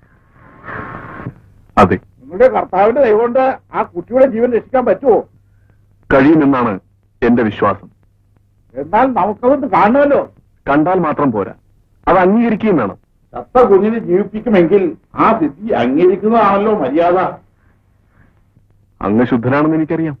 അതെ നിങ്ങളുടെ കർത്താവിന്റെ ദൈവം കൊണ്ട് ആ കുട്ടിയുടെ ജീവൻ രക്ഷിക്കാൻ പറ്റുമോ കഴിയുമെന്നാണ് എന്റെ വിശ്വാസം എന്നാൽ നമുക്കതൊന്ന് കാണുമല്ലോ കണ്ടാൽ മാത്രം പോരാ അത് അംഗീകരിക്കുകയും വേണം ചത്ത കുഞ്ഞിനെ ജീവിപ്പിക്കുമെങ്കിൽ ആ സിദ്ധി അംഗീകരിക്കുന്നതാണല്ലോ മര്യാദ അങ്ങ് ശുദ്ധനാണെന്ന് എനിക്കറിയാം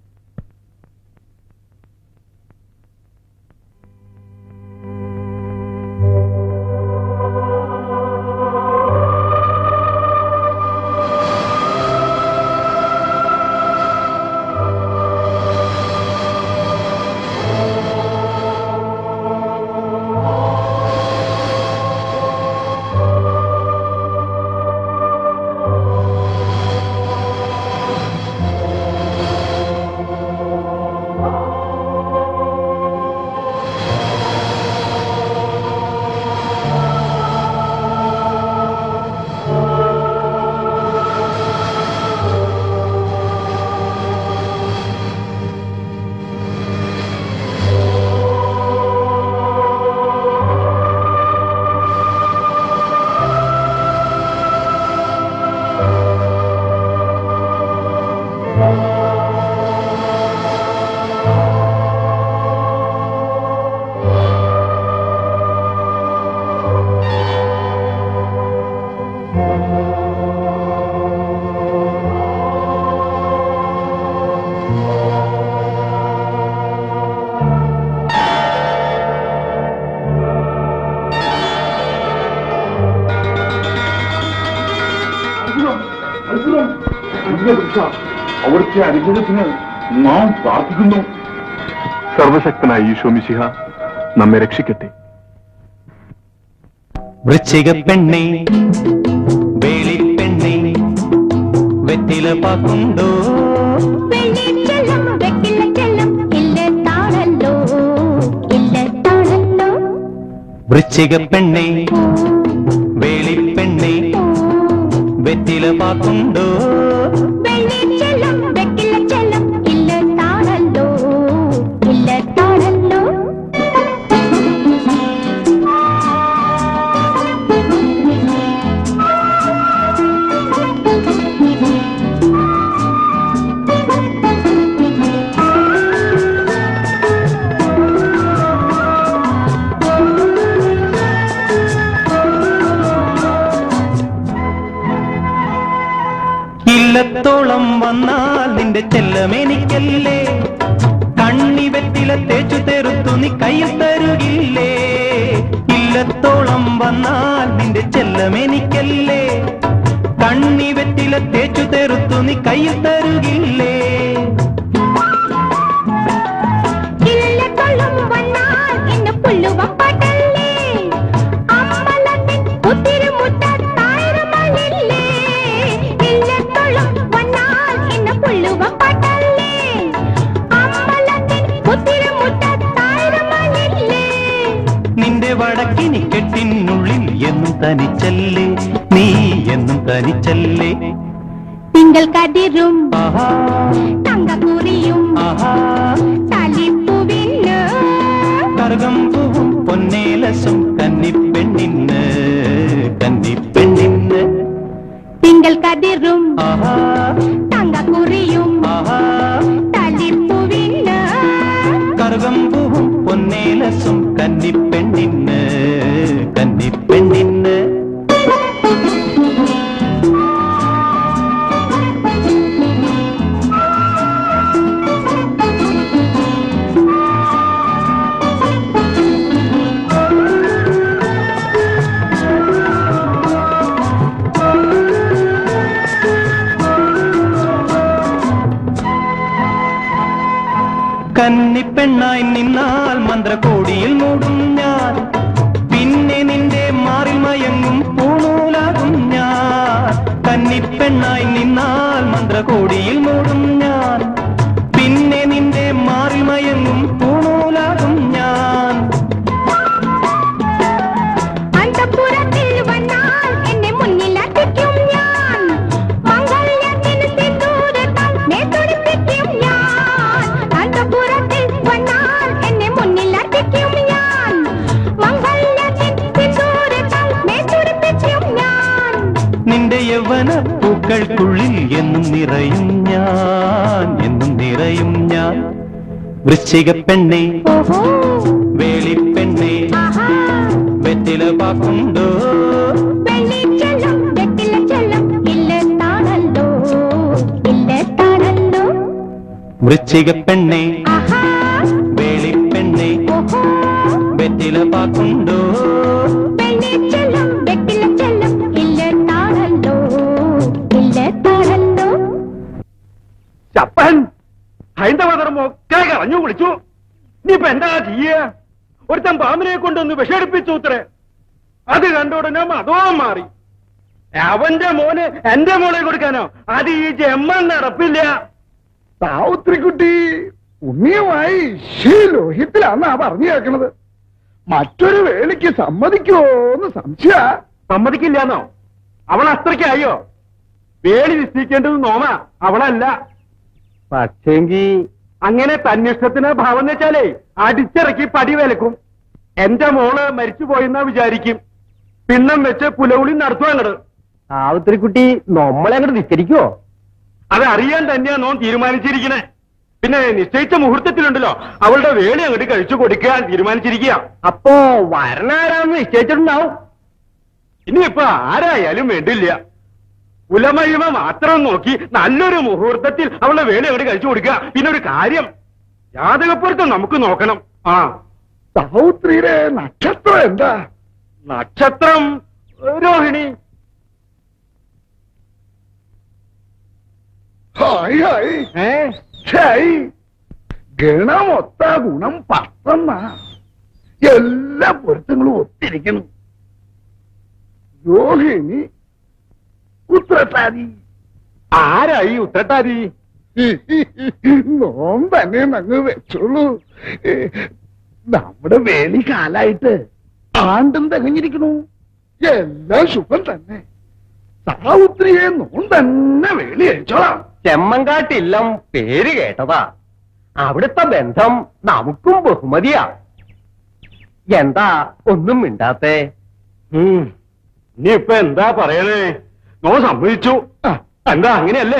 അത്ഭുതം ദിവ്യവൃക്ഷ അവിടുത്തെ അനുഗ്രഹത്തിന് നാം പ്രാർത്ഥിക്കുന്നു സർവശക്തനായ ഈശോ മിശിഹ നമ്മെ രക്ഷിക്കട്ടെ വൃശ്ചിക പെണ്ണെ വേളിപ്പെണ്ണെ വെറ്റില പാക്കുണ്ടോ വെള്ളിച്ചെല്ലം വെക്കില്ല ചെല്ലം ഇല്ല താളല്ലോ ഇല്ല താളല്ലോ വൃശ്ചിക പെണ്ണെ വേളിപ്പെണ്ണെ വെറ്റില പാക്കുണ്ടോ വെള്ളിച്ചെല്ലം വെക്കില്ല ചെല്ലം ഇല്ല താളല്ലോ ഇല്ല താളല്ലോ ഇല്ലത്തോളം വന്നാൽ നിന്റെ ചെല്ലമെനിക്കല്ലേ കണ്ണി വെറ്റില തേച്ചു തെറുത്തു നീ കയ്യിൽ തരുകില്ലേ ഇല്ലത്തോളം വന്നാൽ നിന്റെ ചെല്ലമെനിക്കല്ലേ കണ്ണി വെറ്റില തേച്ചു തെറുത്തു നീ കയ്യിൽ തരുകില്ലേ ഇല്ലക്കൊള്ളും വന്നാൽ ഇന്ന് പുല്ലുവം പാട്ടല്ലേ അമ്പലത്തിൻ ഒത്തിരി മുറ്റത്തായിരമല്ലേ ഇല്ലക്കൊള്ളും വന്നാൽ ഇന്ന് പുല്ലുവം പാട്ടല്ലേ അമ്പലത്തിൻ ഒത്തിരി മുറ്റത്തായിരമല്ലേ നിന്റെ വടക്കിനി കെട്ടിനുള്ളിൽ എന്നും തനിച്ചല്ലേ നീ എന്നും തനിച്ചല്ലേ തിങ്കൾ കതിരും ആഹാ തങ്കക്കുറിയും ആഹാ തലിപ്പുവേ കന്നിപ്പെണ്ണായി നിന്നാൽ മന്ത്രകോടിയിൽ മൂടും ഞാൻ പിന്നെ നിന്റെ മാറിൽ മയങ്ങും പൂണൂലാകും ഞാൻ കന്നിപ്പെണ്ണായി നിന്നാൽ മന്ത്രകോടിയിൽ മൂടും ഞാൻ പിന്നെ നിന്റെ മാറിൽ മയങ്ങും പൂണൂലാകും ഞാൻ അന്തപുരത്തിൽ വന്നാൽ എന്നെ മുന്നിലെത്തിക്കും ഞാൻ മംഗല്യത്തിന് സിന്ദൂരത്താൽ മേത്തൊടിപ്പിക്കും ഞാൻ അന്തപുരത്തിൽ വന്നാൽ എന്നെ മുന്നിലെത്തിക്കും ഞാൻ മംഗല്യത്തിന് സിന്ദൂരത്താൽ മേത്തൊടിപ്പിക്കും ഞാൻ നിന്റെ യൗവന പൂക്കൾക്കുള്ളിൽ എന്നും നിറയും ഞാൻ എന്നും നിറയും ഞാൻ വൃശ്ചിക പെണ്ണെ വേളിപ്പെണ്ണെ വെറ്റില പാക്കുണ്ടോ വെള്ളിച്ചെല്ലം വെട്ടില ചെല്ലം ഇല്ലത്താണല്ലോ ഇല്ലത്താണല്ലോ വൃശ്ചിക പെണ്ണെ വേളിപ്പെണ്ണെ വെറ്റില പാക്കുണ്ടോ വെള്ളിച്ചെല്ലം വെട്ടില ചെല്ലം ഇല്ലത്താണല്ലോ ഇല്ലത്താണല്ലോ ചപ്പൻ ഹൈന്ദവ ധർമ്മം ഒക്കെ കളഞ്ഞു കുളിച്ചു ഇനിയിപ്പൊ എന്താ ചെയ്യ ഒരുത്തൻ പാമ്പിനെ കൊണ്ടൊന്ന് വിഷടിപ്പിച്ചു ഉത്തരേ അത് കണ്ട ഉടനെ മതവും മാറി അവന്റെ മോന് എന്റെ മോളെ കൊടുക്കാനോ അത് ഈ ജമ്മൻ നടപ്പില്ല സാവുത്രിക്കുട്ടി പുണ്യമായി ശ്രീ ലോഹിത്തിലാന്നാ പറഞ്ഞു കേൾക്കണത് മറ്റൊരു വേളിക്ക് സമ്മതിക്കുമോന്ന് സംശയ സമ്മതിക്കില്ലാന്നോ അവൾ അത്രയ്ക്കായോ വേളി നിശ്ചയിക്കേണ്ടത് നോമ അവളല്ല പക്ഷേങ്കി അങ്ങനെ തന്നിഷ്ടത്തിന് ഭാവം വെച്ചാലേ അടിച്ചിറക്കി പടി വിലക്കും എന്റെ മോള് മരിച്ചുപോയെന്നാ വിചാരിക്കും പിണ്ണം വെച്ച് പുലവുളി നടത്തും അങ്ങട് സാവിത്രിക്കുട്ടി നമ്മളെ അങ്ങോട്ട് നിസ്കരിക്കുവോ അത് അറിയാൻ തന്നെയാ നോൻ തീരുമാനിച്ചിരിക്കണേ പിന്നെ നിശ്ചയിച്ച മുഹൂർത്തത്തിലുണ്ടല്ലോ അവളുടെ വേളി അങ്ങോട്ട് കഴിച്ചു കൊടുക്കാൻ തീരുമാനിച്ചിരിക്കുക അപ്പോ വരണാരാന്ന് നിശ്ചയിച്ചിട്ടുണ്ടാവും ഇനിയിപ്പോ ആരായാലും വേണ്ടില്ല കുലമഹിമ മാത്രം നോക്കി നല്ലൊരു മുഹൂർത്തത്തിൽ അവളുടെ വേളി അങ്ങോട്ട് കഴിച്ചു കൊടുക്കുക പിന്നെ ഒരു കാര്യം ജാതകപ്പുറത്ത് നമുക്ക് നോക്കണം ആ സാവുത്രിയുടെ നക്ഷത്രം എന്താ നക്ഷത്രം രോഹിണി ഹായ് ഹായ് ഛായ് ഗണമൊത്ത ഗുണം പത്തെന്ന എല്ലാ പൊരുത്തങ്ങളും ഒത്തിരിക്കുന്നു രോഹിണി ഉത്രട്ടാതി ആരായി ഉത്രട്ടാതി നോം തന്നെ അങ്ങ് വെച്ചോളൂ ഏ, നമ്മുടെ വേലി കാലായിട്ട് ആണ്ടും തികഞ്ഞിരിക്കണു എല്ലാം ശുഭം തന്നെ സാവുത്രിയെ നോം തന്നെ വേലി അയച്ചോളാം ചെമ്മങ്കാട്ടില്ലം പേര് കേട്ടതാ അവിടുത്തെ ബന്ധം നമുക്കും ബഹുമതിയാ എന്താ ഒന്നും മിണ്ടാത്തേ ഇനിയിപ്പൊ എന്താ പറയണേ നോ സമ്മതിച്ചു എന്താ അങ്ങനെയല്ലേ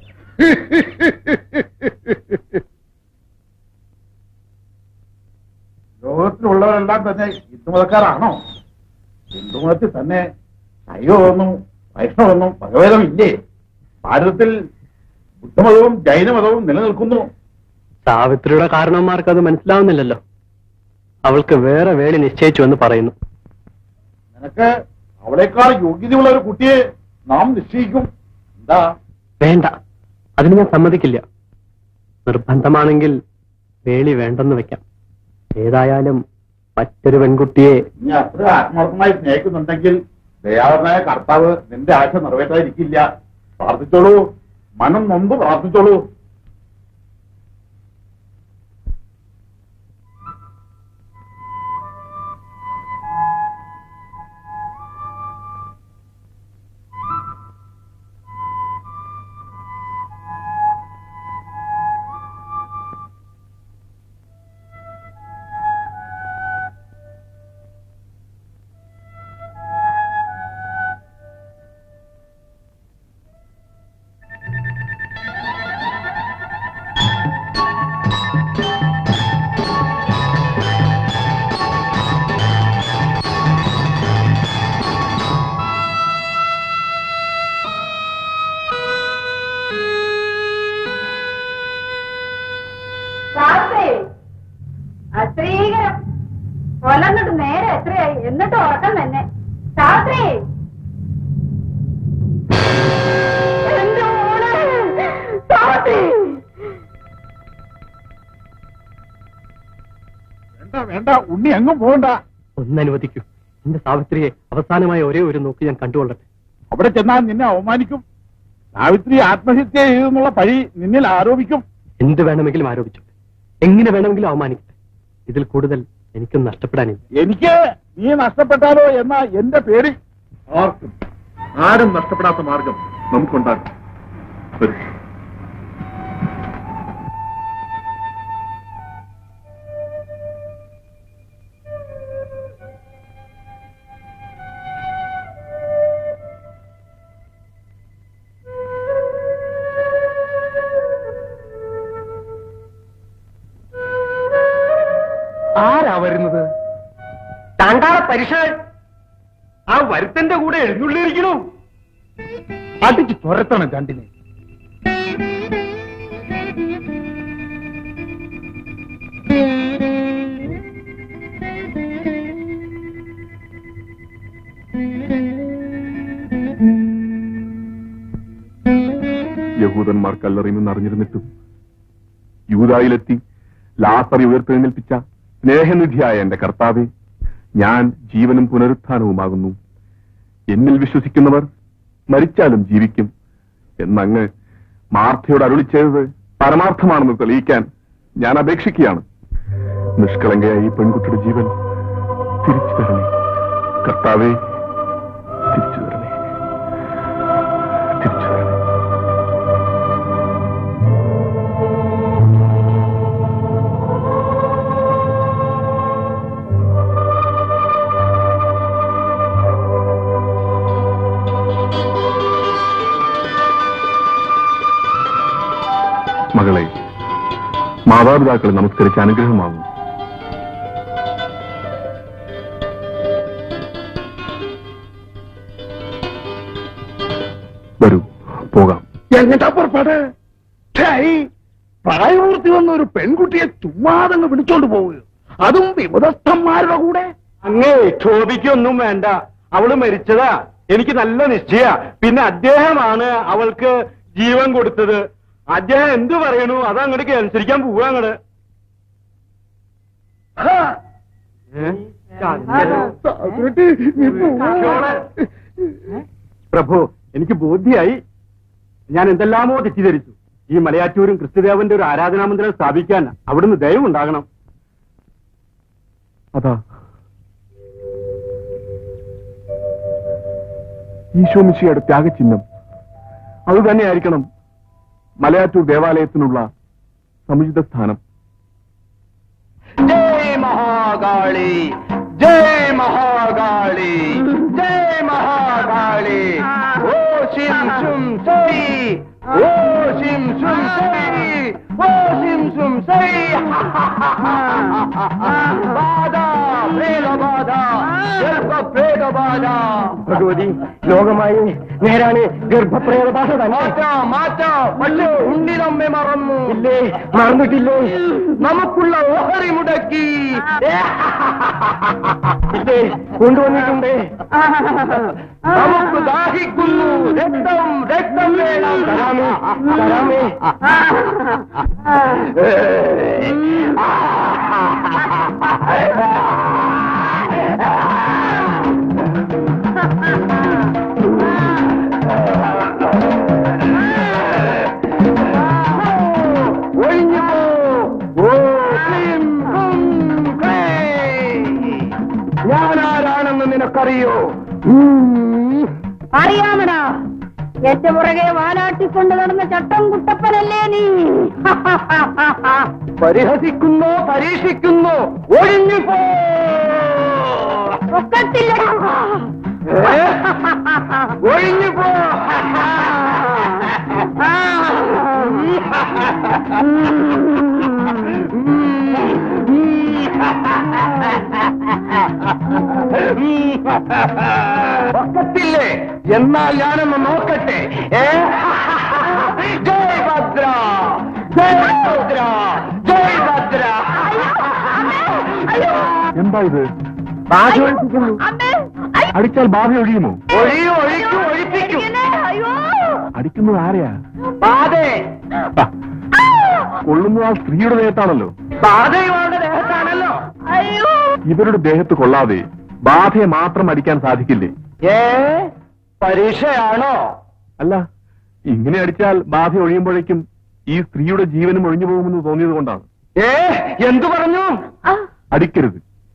ലോകത്തിലുള്ളവരെല്ലാം തന്നെ ഹിന്ദുമതക്കാരാണോ ഹിന്ദുമതത്തിൽ തന്നെ ശൈവമൊന്നും വൈഷ്ണവൊന്നും ഭഗവേദമില്ലേ ഭാരതത്തിൽ ബുദ്ധമതവും ജൈനമതവും നിലനിൽക്കുന്നു സാവിത്രിയുടെ കാരണവന്മാർക്ക് അത് മനസ്സിലാവുന്നില്ലല്ലോ അവൾക്ക് വേറെ വേളി നിശ്ചയിച്ചു എന്ന് പറയുന്നു നിനക്ക് അവളെക്കാൾ യോഗ്യതയുള്ള ഒരു കുട്ടിയെ നാം നിശ്ചയിക്കും എന്താ വേണ്ട അതിന് ഞാൻ സമ്മതിക്കില്ല നിർബന്ധമാണെങ്കിൽ വേളി വേണ്ടെന്ന് വെക്കാം ഏതായാലും മറ്റൊരു പെൺകുട്ടിയെ നീ അത്ര ആത്മാർത്ഥമായി സ്നേഹിക്കുന്നുണ്ടെങ്കിൽ ദയാവനായ കർത്താവ് നിന്റെ ആശ നിറവേറ്റാതിരിക്കില്ല പ്രാർത്ഥിച്ചോളൂ മനം നൊമ്പ് പ്രാർത്ഥിച്ചോളൂ രാത്രി അത്രീകരം കൊല്ലന്നിട്ട് നേരെ എത്രയായി എന്നിട്ട് ഉറക്കം തന്നെ രാത്രി എന്റെ മോളെ! രാത്രി! വേണ്ട വേണ്ട ഉണ്ണി എങ്ങും പോകണ്ട ഒന്ന് അനുവദിക്കൂ എന്റെ സാവിത്രിയെ അവസാനമായ ഒരേ ഒരു നോക്ക് ഞാൻ കണ്ടുകൊള്ളട്ടെ അവിടെ ചെന്നാൽ നിന്നെ അവമാനിക്കും സാവിത്രി ആത്മഹത്യ ചെയ്തെന്നുള്ള പഴി നിന്നിൽ ആരോപിക്കും എന്ത് വേണമെങ്കിലും ആരോപിച്ചു എങ്ങനെ വേണമെങ്കിലും അവമാനിക്കട്ടെ ഇതിൽ കൂടുതൽ എനിക്കൊന്നും നഷ്ടപ്പെടാനില്ല എനിക്ക് നീ നഷ്ടപ്പെട്ടാലോ എന്ന എന്റെ പേടി ആർക്കും ആരും നഷ്ടപ്പെടാത്ത മാർഗം നമുക്കുണ്ടാകും വരൂ. ആരാ വരുന്നത് താങ്കാള പരിശാൻ ആ വരുത്തന്റെ കൂടെ എഴുന്നള്ളിയിരിക്കണു അടിച്ചു തുരത്തണം രണ്ടിനെ യഹൂദന്മാർ കല്ലെറിയുമെന്ന് അറിഞ്ഞിരുന്നിട്ടും യൂതായിലെത്തി ലാസറി ഉയർത്തെഴുന്നേൽപ്പിച്ച സ്നേഹനിധിയായ എന്റെ കർത്താവെ ഞാൻ ജീവനും പുനരുത്ഥാനവുമാകുന്നു എന്നിൽ വിശ്വസിക്കുന്നവർ മരിച്ചാലും ജീവിക്കും എന്നങ്ങ് മാർത്ഥയോട് അരുളി ചെയ്തത് പരമാർത്ഥമാണെന്ന് തെളിയിക്കാൻ ഞാൻ അപേക്ഷിക്കുകയാണ് നിഷ്കളങ്കയായ ഈ പെൺകുട്ടിയുടെ ജീവൻ തിരിച്ചു തരണേ കർത്താവെ തിരിച്ചു തരണേ തിരിച്ചു തരണേ മകളെ മാതാപിതാക്കളെ നമസ്കരിച്ച് അനുഗ്രഹമാകും വരൂ പോകാം എങ്ങട്ടാ പുറപ്പാട് ഛേയ്, പ്രായപൂർത്തി വന്ന ഒരു പെൺകുട്ടിയെ ചുമ്മാതങ്ങ് വിളിച്ചോണ്ട് പോവുക അതും വിമതസ്ഥന്മാരുടെ കൂടെ അങ്ങേ ക്ഷോഭിക്കൊന്നും വേണ്ട അവള് മരിച്ചതാ എനിക്ക് നല്ല നിശ്ചയ പിന്നെ അദ്ദേഹമാണ് അവൾക്ക് ജീവൻ കൊടുത്തത് അദ്ദേഹം എന്ത് പറയണു അത് അങ്ങോട്ട് അനുസരിക്കാൻ പോവാ അങ്ങട് പ്രഭു എനിക്ക് ബോധ്യായി ഞാൻ എന്തെല്ലാമോ തെറ്റിദ്ധരിച്ചു ഈ മലയാറ്റൂരും ക്രിസ്തുദേവന്റെ ഒരു ആരാധനാമന്ദിരം സ്ഥാപിക്കാൻ അവിടുന്ന് ദയവുണ്ടാകണം അതാ ഈശോമിശിയുടെ ത്യാഗചിഹ്നം അത് തന്നെയായിരിക്കണം മലയാറ്റൂർ ദേവാലയത്തിനുള്ള സമുചിത സ്ഥാനം ജയ് മഹാകാളി ജയ് മഹാകാളി ജയ് മഹാകാളി ഓ ശിം ശും സൈ ഓ ശിം ശും സൈ ഓ ശിം ശും സൈ ബാധ ഭേദബാധ ഗർഭ ഭേദബാധ ഭഗവതി ലോകമായി നേരാണ് ഗർഭപ്രേത ഭാഷ മാറ്റാം മാറ്റാം പക്ഷേ ഉണ്ണി നമ്മെ മറന്നു ഇല്ലേ മറന്നിട്ടില്ലേ നമുക്കുള്ള ഓഹരി മുടക്കി ഇല്ലേ കൊണ്ടുവന്നിട്ടുണ്ട് നമുക്ക് ദാഹിക്കുന്നു രക്തം രക്തം വേണം തരാമേ തരാമേ ഒഴിഞ്ഞു പോ ഓ ക്ലീം ഹും ക്ലേ ഞാനാരാണെന്ന് നിനക്കറിയോ അറിയാമടാ എന്റെ പുറകെ വാലാട്ടിക്കൊണ്ട് നടന്ന ചട്ടം കുട്ടപ്പനല്ലേ നീ പരിഹസിക്കുന്നോ പരീക്ഷിക്കുന്നോ ഒഴിഞ്ഞു പോ ഒക്കത്തില്ലടാ ഏ? ഒഴിഞ്ഞു പോ ഒക്കത്തില്ലേ എന്നാൽ ഞാനൊന്ന് നോക്കട്ടെ ഏ? ജയ് ഭദ്ര ജയ് ഭദ്ര ജയ് ഭദ്ര എന്താ ഇത് ബാധ ഒഴിപ്പിക്കുന്നു അടിച്ചാൽ ബാധ ഒഴിയുമോ ഒഴിയും ഒഴിക്കും ഒഴിപ്പിക്കും അടിക്കുന്നത് ആരെയാ ബാധേ ആ, കൊള്ളുന്നത് ആ സ്ത്രീയുടെ ദേഹത്താണല്ലോ ബാധയുടെ ദേഹത്താണല്ലോ അയ്യോ ഇവരുടെ ദേഹത്ത് കൊള്ളാതെ ബാധയെ മാത്രം അടിക്കാൻ സാധിക്കില്ലേ ഏ പരീക്ഷയാണോ അല്ല ഇങ്ങനെ അടിച്ചാൽ ബാധ ഒഴിയുമ്പോഴേക്കും ഈ സ്ത്രീയുടെ ജീവനും ഒഴിഞ്ഞു പോകുമെന്ന് തോന്നിയത് കൊണ്ടാണ് ഏ എന്തു പറഞ്ഞു അടിക്കരുത്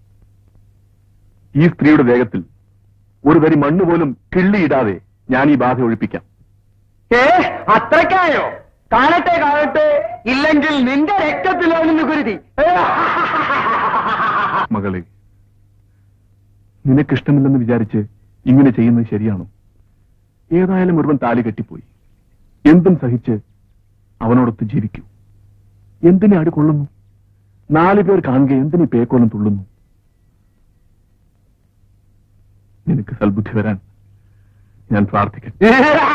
ഈ സ്ത്രീയുടെ ദേഹത്തിൽ ഒരു തരി മണ്ണ് പോലും കിള്ളിയിടാതെ ഞാൻ ഈ ബാധ ഒഴിപ്പിക്കാം ഏ അത്രക്കായോ കാണട്ടെ കാണട്ടെ ഇല്ലെങ്കിൽ നിന്റെ രക്തത്തിലാണെന്ന് കരുതി മകളെ നിനക്കിഷ്ടമില്ലെന്ന് വിചാരിച്ച് ഇങ്ങനെ ചെയ്യുന്നത് ശരിയാണോ ഏതായാലും ഒരുവൻ താലി കെട്ടിപ്പോയി എന്തും സഹിച്ച് അവനോടൊത്ത് ജീവിക്കൂ എന്തിനെ അടി കൊള്ളുന്നു നാലു പേർ കാണുക എന്തിനീ പേക്കോലം തുള്ളുന്നു നിനക്ക് സൽബുദ്ധി വരാൻ ഞാൻ പ്രാർത്ഥിക്കട്ടെ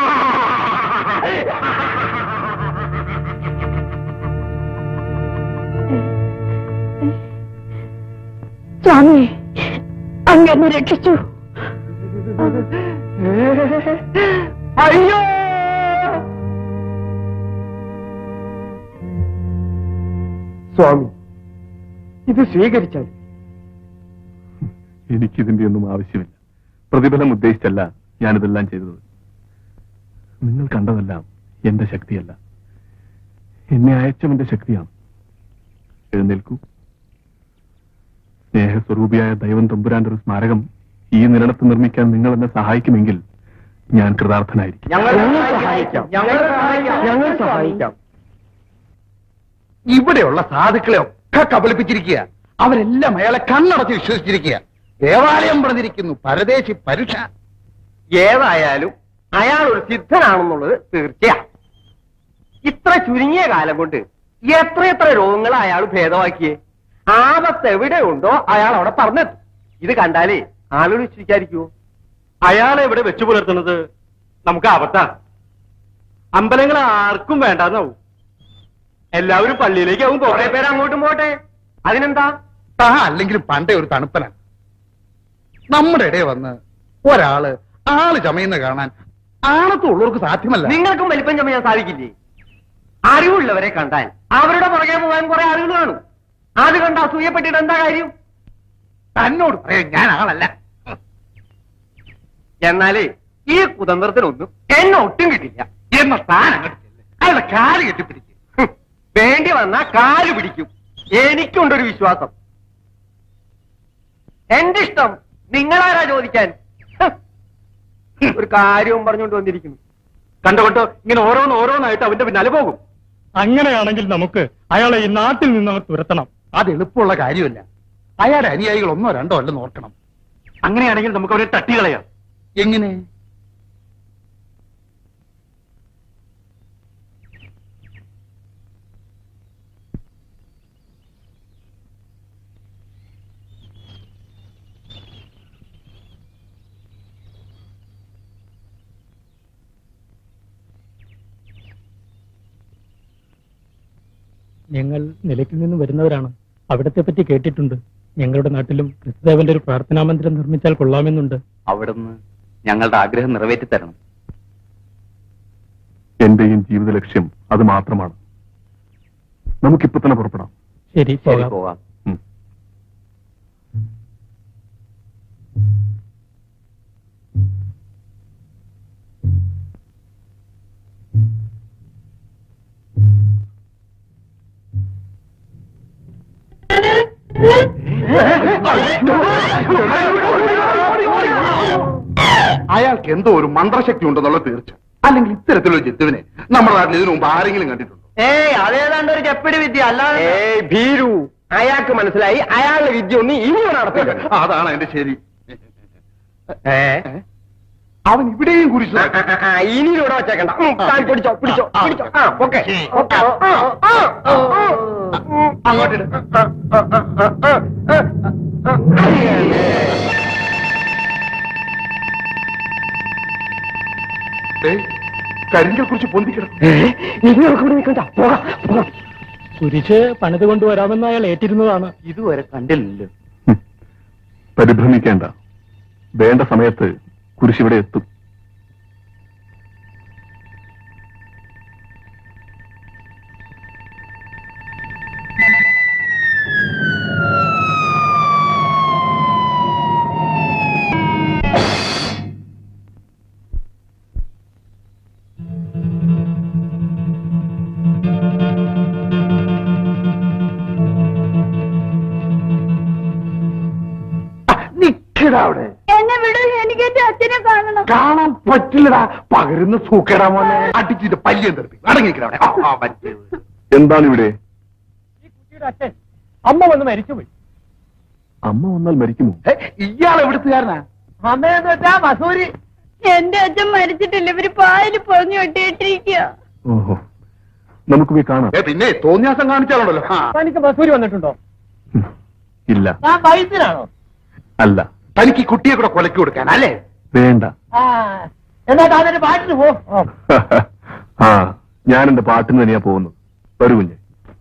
സ്വാമി അങ്ങനെ രക്ഷിച്ചു അയ്യോ സ്വാമി ഇത് സ്വീകരിച്ചാൽ എനിക്കിതിന്റെ ഒന്നും ആവശ്യമില്ല പ്രതിഫലം ഉദ്ദേശിച്ചല്ല ഞാനിതെല്ലാം ചെയ്തത് നിങ്ങൾ കണ്ടതെല്ലാം എന്റെ ശക്തിയല്ല എന്നെ അയച്ചവന്റെ ശക്തിയാണ് എഴുന്നേൽക്കൂ സ്നേഹസ്വരൂപിയായ ദൈവം തമ്പുരാന്റെ ഒരു സ്മാരകം ഈ നിരണത്ത് നിർമ്മിക്കാൻ നിങ്ങൾ എന്നെ സഹായിക്കുമെങ്കിൽ ഞാൻ കൃതാർത്ഥനായിരിക്കും ഞങ്ങൾ സഹായിക്കാം ഞങ്ങൾ സഹായിക്കാം ഞങ്ങൾ സഹായിക്കാം ഇവിടെയുള്ള സാധുക്കളെ ഒക്കെ കബളിപ്പിച്ചിരിക്കുക അവരെല്ലാം അയാളെ കണ്ണടച്ച് വിശ്വസിച്ചിരിക്കുക ദേവാലയം പറഞ്ഞിരിക്കുന്നു പരദേശി പരുഷ ഏതായാലും അയാൾ ഒരു സിദ്ധനാണെന്നുള്ളത് തീർച്ചയാണ് ഇത്ര ചുരുങ്ങിയ കാലം കൊണ്ട് എത്ര എത്ര രോഗങ്ങൾ അയാൾ ഭേദമാക്കിയേ ആപത്ത് എവിടെയുണ്ടോ അയാൾ അവിടെ പറഞ്ഞെത്തും ഇത് കണ്ടാലേ ആളുകൾ വിശ്വസിക്കാതിരിക്കുവോ അയാളെ ഇവിടെ വെച്ചു പുലർത്തുന്നത് നമുക്ക് ആപത്താണ് അമ്പലങ്ങൾ ആർക്കും വേണ്ടാന്നാവും എല്ലാവരും പള്ളിയിലേക്കാവും കുറെ പോകെ പേര് അങ്ങോട്ടും പോട്ടെ അതിനെന്താ താ അല്ലെങ്കിലും പണ്ടേ ഒരു തണുപ്പനാണ് നമ്മുടെ ഇടയിൽ വന്ന് ഒരാള് ആള് ചമയുന്ന കാണാൻ ആണത്തുള്ളവർക്ക് സാധ്യമല്ല നിങ്ങൾക്കും വലിപ്പം ചമയാൻ സാധിക്കില്ലേ അറിവുള്ളവരെ കണ്ടാൽ അവരുടെ പുറകെ പോകാൻ കുറെ ആളുകൾ കാണും അത് കണ്ട് അസൂയപ്പെട്ടിട്ട് എന്താ കാര്യം തന്നോട് പറയാൻ ഞാൻ ആളല്ല എന്നാലേ ഈ കുതന്ത്രത്തിനൊന്നും എന്നെ ഒട്ടും കിട്ടില്ല എന്ന താൻ അങ്ങോട്ട് ചെല്ല്. അയാളുടെ കാല് കെട്ടിപ്പിടിക്കും ഹും, വേണ്ടി വന്നാ കാല് പിടിക്കും എനിക്കുണ്ടൊരു വിശ്വാസം എന്റെ ഇഷ്ടം നിങ്ങളാരാ ചോദിക്കാൻ ഹ്, ഒരു കാര്യവും പറഞ്ഞുകൊണ്ട് വന്നിരിക്കുന്നു കണ്ടുകൊണ്ടോ ഇങ്ങനെ ഓരോന്ന് ഓരോന്നായിട്ട് അവന്റെ പിന്നാലെ പോകും അങ്ങനെയാണെങ്കിൽ നമുക്ക് അയാളെ ഈ നാട്ടിൽ നിന്ന് തുരത്തണം അത് എളുപ്പമുള്ള കാര്യമല്ല അയാളുടെ അനുയായികൾ ഒന്നോ രണ്ടോ അല്ല നോക്കണം അങ്ങനെയാണെങ്കിൽ നമുക്ക് അവരെ തട്ടികളയാം എങ്ങനെ ഞങ്ങൾ നിലയ്ക്കിൽ നിന്ന് വരുന്നവരാണ് അവിടത്തെ പറ്റി കേട്ടിട്ടുണ്ട് ഞങ്ങളുടെ നാട്ടിലും ക്രിസ്തുദേവന്റെ ഒരു പ്രാർത്ഥനാ മന്ദിരം നിർമ്മിച്ചാൽ കൊള്ളാമെന്നുണ്ട് അവിടുന്ന് ഞങ്ങളുടെ ആഗ്രഹം നിറവേറ്റി തരണം എന്റെയും ജീവിത ലക്ഷ്യം അത് മാത്രമാണ് നമുക്കിപ്പോ തന്നെ പുറപ്പെടാം ശരി ശരി പോകാം പോകാം ഉം. അയാൾക്ക് എന്തോ ഒരു മന്ത്രശക്തി ഉണ്ടെന്നുള്ള തീർച്ച അല്ലെങ്കിൽ ഇത്തരത്തിലൊരു ജന്തുവിനെ നമ്മുടെ നാട്ടിൽ ഇതിനു മുമ്പ് ആരെങ്കിലും കണ്ടിട്ടുണ്ടോ ഏയ് അതേതാണ്ട് ഒരു ചെപ്പടി വിദ്യ അല്ലാതെ ഏയ് ഭീരു അയാൾക്ക് മനസ്സിലായി അയാളുടെ വിദ്യ ഒന്നും ഇനി നടത്തില്ല അതാണ് അതിന്റെ ശരി ഏ അവൻ ഇവിടെയും കുറിച്ചു ഇനി ഇവിടെ വച്ചേക്കണ്ട ഉം, താൻ പിടിച്ചോ പിടിച്ചോ പിടിച്ചോ ആ ഓക്കെ ഓക്കെ അങ്ങോട്ടിട് കരിങ്കൽ കുറിച്ച് പൊന്തിക്കണം നിങ്ങൾക്ക് ഇവിടെ നിൽക്കണ്ട പോകാം പോകാം കുരിശ് പണിത് കൊണ്ടുവരാമെന്ന് അയാൾ ഏറ്റിരുന്നതാണ് ഇതുവരെ കണ്ടില്ലല്ലോ ഹും. പരിഭ്രമിക്കേണ്ട വേണ്ട സമയത്ത് കുരിശിവിടെ എത്തും നിക്കടാ അവിടെ എന്നെ വിടൂ എനിക്ക് എന്റെ അച്ഛനെ കാണണം കാണാൻ പറ്റില്ലടാ പകരുന്ന സൂക്കേടാ മോനെ അടിച്ചിട്ട് പല്യം തെറിപ്പി അടങ്ങിക്കട അവിടെ ആ, ആ, പറ്റ്. എന്താണ് ഇവിടെ കുട്ടിയുടെ അച്ഛൻ അമ്മ വന്ന് മരിച്ചുപോയി അമ്മ വന്നാൽ മരിക്കുമോ ഏ, ഇയാൾ എവിടുത്തുകാരനാ അമ്മയെന്ന് വെച്ചാ മസൂരി എന്റെ അച്ഛൻ മരിച്ചിട്ടില്ല ഇവര് പായല് പൊതിഞ്ഞു വെട്ടിയിട്ടിരിക്കുക ഓഹോ നമുക്ക് പോയി കാണാം ഏ പിന്നെ തോന്നിയാസം കാണിച്ചാലുണ്ടല്ലോ ആ. തനിക്ക് മസൂരി വന്നിട്ടുണ്ടോ ഇല്ല ഞാൻ വൈദ്യനാണോ അല്ല തനിക്ക് ഈ കുട്ടിയെ കൂടെ കൊലക്കി കൊടുക്കാൻ അല്ലേ വേണ്ട ആ എന്നാ താനൊരു പാട്ടിന് പോ ഓ. ആ ഞാൻ എന്റെ പാട്ടിന് തന്നെയാ പോകുന്നത് വരൂ കുഞ്ഞെ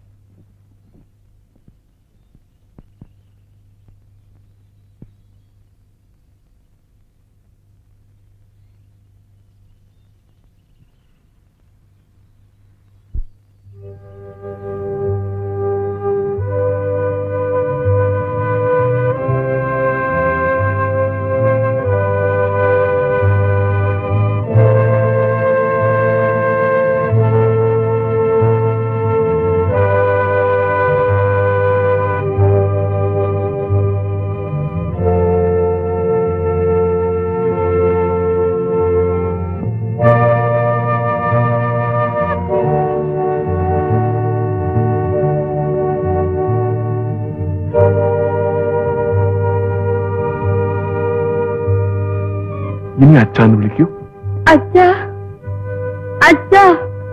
ഇനി അച്ഛാന്ന് വിളിക്കൂ അച്ഛാ അച്ഛാ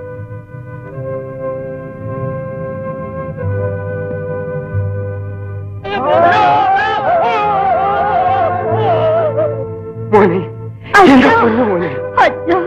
മോനെ എന്റെ പൊന്നു മോനെ അച്ഛാ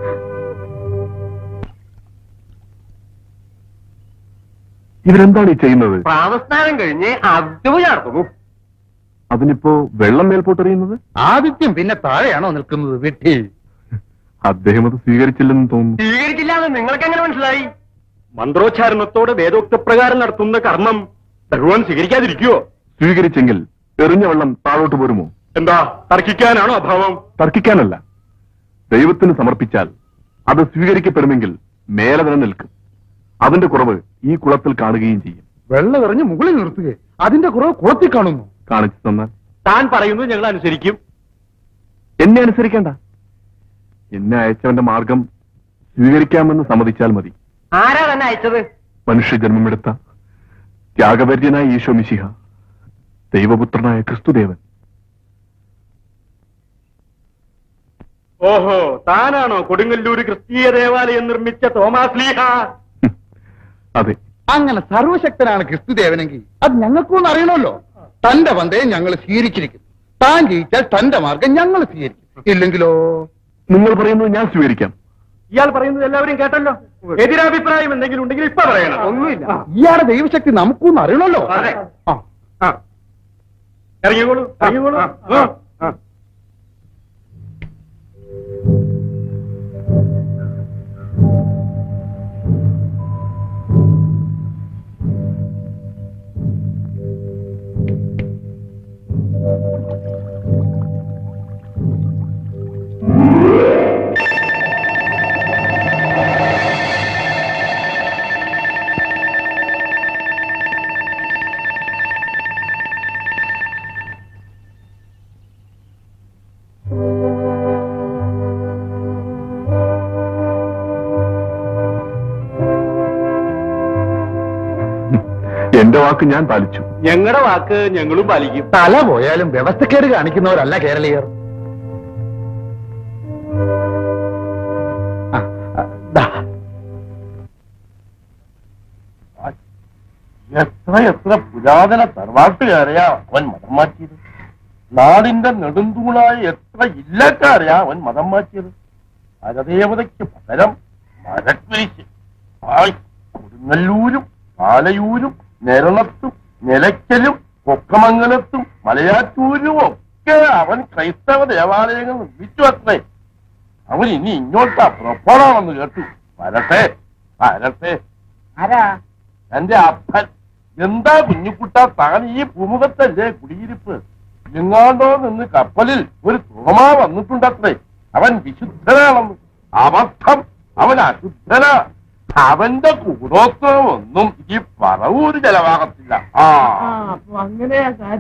ഇവരെന്താണ് ഈ ചെയ്യുന്നത് പ്രാവസ്നാനം കഴിഞ്ഞ് അദ്ഭുത നടത്തുന്നു അതിനിപ്പോ വെള്ളം മേൽപോട്ടെറിയുന്നത് ആദിത്യം പിന്നെ താഴെയാണോ നിൽക്കുന്നത് വെട്ടി അദ്ദേഹം അത് സ്വീകരിച്ചില്ലെന്ന് തോന്നുന്നു സ്വീകരിച്ചില്ലാന്ന് നിങ്ങൾക്ക് എങ്ങനെ മനസ്സിലായി മന്ത്രോച്ചാരണത്തോടെ വേദോക്തപ്രകാരം നടത്തുന്ന കർമ്മം ഭഗവാൻ സ്വീകരിക്കാതിരിക്കുവോ സ്വീകരിച്ചെങ്കിൽ എറിഞ്ഞ വെള്ളം താഴോട്ട് പോരുമോ എന്താ തർക്കിക്കാനാണോ അഭാവം തർക്കിക്കാനല്ല ദൈവത്തിന് സമർപ്പിച്ചാൽ അത് സ്വീകരിക്കപ്പെടുമെങ്കിൽ മേലെ തന്നെ നിൽക്കും അതിന്റെ കുറവ് ഈ കുളത്തിൽ കാണുകയും ചെയ്യും വെള്ളം എറിഞ്ഞ് മുകളിൽ നിർത്തുക അതിന്റെ കുറവ് കുളത്തിൽ കാണുന്നു കാണിച്ചു തന്നാൽ താൻ പറയുന്നത് ഞങ്ങൾ അനുസരിക്കും എന്നെ അനുസരിക്കേണ്ട എന്നെ അയച്ചവന്റെ മാർഗം സ്വീകരിക്കാമെന്ന് സമ്മതിച്ചാൽ മതി ആരാ തന്നെ അയച്ചത് മനുഷ്യജന്മമെടുത്ത ത്യാഗപര്യനായ ഈശോ മിശിഹ ദൈവപുത്രനായ ക്രിസ്തുദേവൻ ഓഹോ താനാണോ കൊടുങ്ങല്ലൂര് ക്രിസ്തീയ ദേവാലയം നിർമ്മിച്ച തോമാസ് ലീഹ അതെ അങ്ങനെ സർവശക്തനാണ് ക്രിസ്തുദേവനെങ്കിൽ അത് ഞങ്ങൾക്കൊന്നും അറിയണമല്ലോ തന്റെ പന്തയെ ഞങ്ങൾ സ്വീകരിച്ചിരിക്കുന്നു താൻ ജയിച്ചാൽ തന്റെ മാർഗം ഞങ്ങൾ സ്വീകരിക്കും ഇല്ലെങ്കിലോ നിങ്ങൾ പറയുന്നത് ഞാൻ സ്വീകരിക്കാം ഇയാൾ പറയുന്നത് എല്ലാവരും കേട്ടല്ലോ എതിരഭിപ്രായം എന്തെങ്കിലും ഉണ്ടെങ്കിൽ ഇപ്പൊ പറയണം ഒന്നുമില്ല ഇയാളുടെ ദൈവശക്തി നമുക്കൊന്നും അറിയണമല്ലോ അതെ. ആ ആ. ഇറങ്ങിക്കോളൂ ഇറങ്ങിക്കോളൂ ആ, ആ. എന്റെ വാക്ക് ഞാൻ പാലിച്ചു ഞങ്ങളുടെ വാക്ക് ഞങ്ങളും പാലിക്കും തല പോയാലും വ്യവസ്ഥക്കേട് കാണിക്കുന്നവരല്ല കേരളീയർ ആ, ആ, ദാ. എത്ര എത്ര പുരാതന തറവാട്ടുകാരെയാ അവൻ മതം മാറ്റിയത് നാടിന്റെ നെടുന്തൂണായ എത്ര ഇല്ലക്കാരെയാ അവൻ മതം മാറ്റിയത് പരദേവതയ്ക്ക് പകരം മരക്കുരിശ് ആയ് കൊടുങ്ങല്ലൂരും പാലയൂരും നെരണത്തും നിലയ്ക്കലും കൊക്കമംഗലത്തും മലയാറ്റൂരും ഒക്കെ അവൻ ക്രൈസ്തവ ദേവാലയങ്ങൾ നിർമ്മിച്ചു അത്രേ അവൻ ഇനി ഇങ്ങോട്ടാ പുറപ്പെടാമെന്ന് കേട്ടു വരട്ടെ വരട്ടെ ആരാ എന്റെ അപ്പൻ എന്താ കുഞ്ഞുകുട്ട താൻ ഈ ഭൂമുഖത്തല്ലേ കുടിയിരിപ്പ് എങ്ങാണ്ടോ നിന്ന് കപ്പലിൽ ഒരു തുറമാ വന്നിട്ടുണ്ടത്രേ അവൻ വിശുദ്ധനാണെന്ന് അബദ്ധം അവൻ അശുദ്ധനാ അവന്റെ കൂടോത്രമൊന്നും ഈ പറവൂര് ചെലവാകത്തില്ല ആ അപ്പൊ അങ്ങനെയാ കാര്യം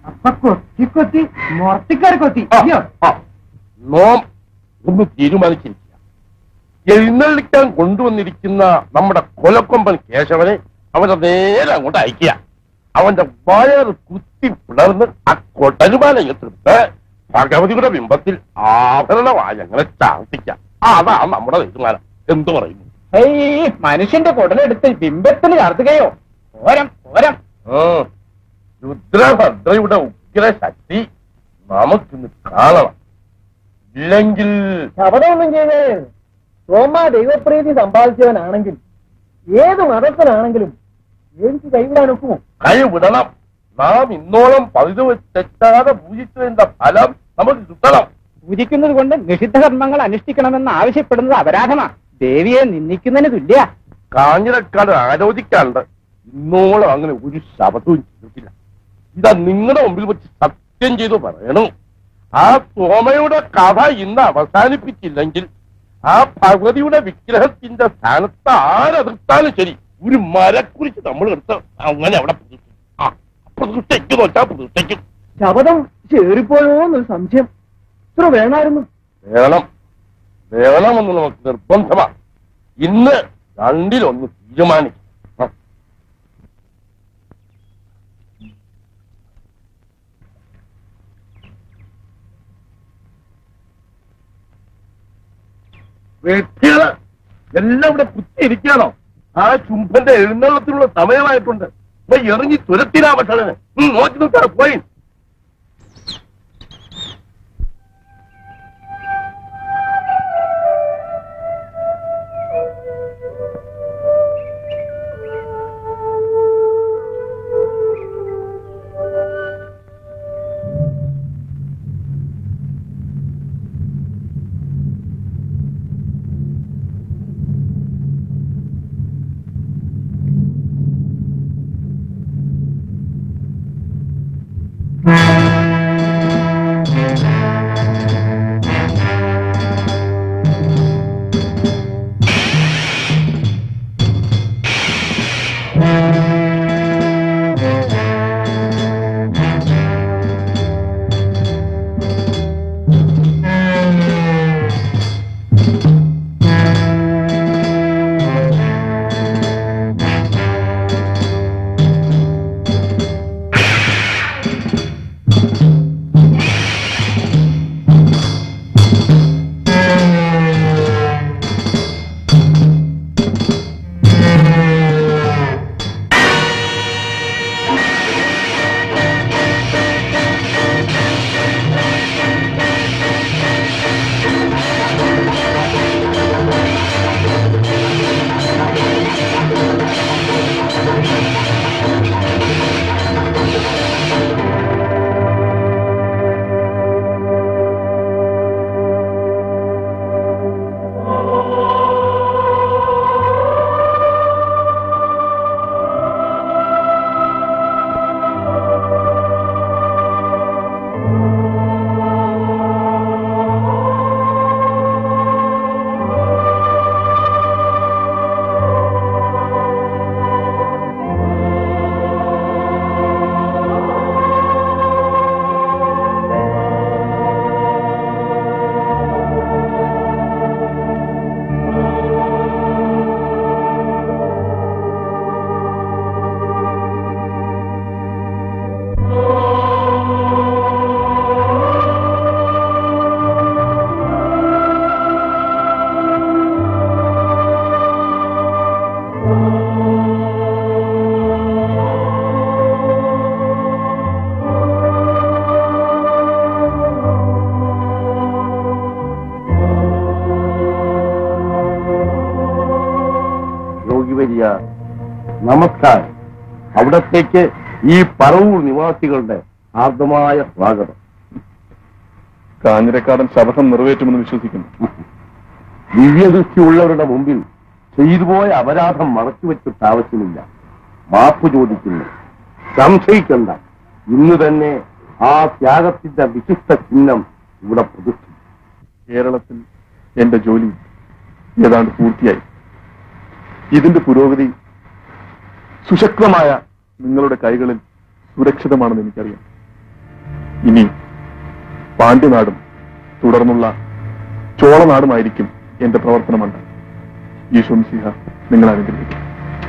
അപ്പൊ കൊത്തി കൊത്തി മുറത്തിക്കാർ കൊത്തി അയ്യോ നോം ഒന്ന് തീരുമാനിച്ചിരിക്കുക എഴുന്നള്ളിക്കാൻ കൊണ്ടുവന്നിരിക്കുന്ന നമ്മുടെ കൊലക്കൊമ്പൻ കേശവനെ അവന്റെ നേരെ അങ്ങോട്ട് അയക്കുക അവന്റെ വയറ് കുത്തി പിളർന്ന് ആ കൊട്ടരുമാല എടുത്ത് ഭഗവതിയുടെ ബിംബത്തിൽ ആഭരണമായി അങ്ങനെ ചാർത്തിക്കാം അതാ നമ്മുടെ തീരുമാനം എന്തു പറയുന്നു ഏയ് മനുഷ്യന്റെ കുടലെടുത്ത് ബിംബത്തിന് ചാർത്തുകയോ ഓരം ഓരം ആ, രുദ്രഭദ്രയുടെ ഉഗ്ര ശക്തി നമുക്കിന്ന് കാണണം ഇല്ലെങ്കിൽ ശബദമൊന്നും ചെയ്തേ സോമ ദൈവപ്രീതി സമ്പാദിച്ചവനാണെങ്കിൽ ഏത് മതത്തിനാണെങ്കിലും എനിക്ക് കൈവിടാൻ ഒക്കുമോ കൈ വിടണം നാം ഇന്നോളം പതിവ് തെറ്റാതെ പൂജിച്ചതിന്റെ ഫലം നമുക്ക് കിട്ടണം പൂജിക്കുന്നത് കൊണ്ട് നിഷിദ്ധ കർമ്മങ്ങൾ അനുഷ്ഠിക്കണമെന്ന് ആവശ്യപ്പെടുന്നത് അപരാധമാ ദേവിയെ നിന്ദിക്കുന്നതിന് തുല്യ കാഞ്ഞിരക്കാട് ആലോചിക്കാണ്ട് ഇന്നോളം അങ്ങനെ ഒരു ശബ്ദവും ചെയ്തിട്ടില്ല ഇതാ നിങ്ങളുടെ മുമ്പിൽ വെച്ച് സത്യം ചെയ്തു പറയണു ആ സോമയുടെ കഥ ഇന്ന് അവസാനിപ്പിച്ചില്ലെങ്കിൽ ആ ഭഗവതിയുടെ വിഗ്രഹത്തിന്റെ സ്ഥാനത്ത് ആരെതിർത്താലും ശരി ഒരു മരക്കുറിച്ച് നമ്മൾ എടുത്ത് അങ്ങനെ അവിടെ പ്രതിഷ്ഠിക്കും. ആ പ്രതിഷ്ഠയ്ക്ക് നോട്ടാ പ്രതിഷ്ഠയ്ക്കും ശബദം ചേറിപ്പോയോ എന്നൊരു സംശയം ഇത്ര വേണമായിരുന്നു വേണം വേണമെന്ന് നമുക്ക് നിർബന്ധമാണ് ഇന്ന് രണ്ടിലൊന്ന് തീരുമാനിക്കും ആ. വ്യക്തികള് എല്ലാം ഇവിടെ കുത്തിയിരിക്കണോ ആ ചുംബന്റെ എഴുന്നള്ളത്തിനുള്ള സമയമായിട്ടുണ്ട് ഇപ്പൊ എറിഞ്ഞി തുരത്തിനാ ഭക്ഷണന് നോക്കി നിൽക്കാറ് പോയി യോഗി വരിയ നമസ്കാരം അവിടത്തേക്ക് ഈ പറവൂർ നിവാസികളുടെ ആർദ്രമായ സ്വാഗതം കാഞ്ഞിരക്കാടൻ ശപഥം നിറവേറ്റുമെന്ന് വിശ്വസിക്കുന്നു ദിവ്യദൃഷ്ടിയുള്ളവരുടെ മുമ്പിൽ ചെയ്തുപോയ അപരാധം മറച്ചുവെച്ചിട്ട് ആവശ്യമില്ല മാപ്പ് ചോദിക്കുന്നു സംശയിക്കണ്ട ഇന്ന് തന്നെ ആ ത്യാഗത്തിന്റെ വിശിഷ്ട ചിഹ്നം ഇവിടെ പ്രതിഷ്ഠിക്കും കേരളത്തിൽ എന്റെ ജോലി ഏതാണ്ട് പൂർത്തിയായി ഇതിന്റെ പുരോഗതി സുശക്തമായ നിങ്ങളുടെ കൈകളിൽ സുരക്ഷിതമാണെന്ന് എനിക്കറിയാം ഇനി പാണ്ഡ്യനാടും തുടർന്നുള്ള ചോളനാടുമായിരിക്കും എന്റെ പ്രവർത്തനമുണ്ട് ഈശോ സിഹ നിങ്ങൾ അനുഗ്രഹിക്കും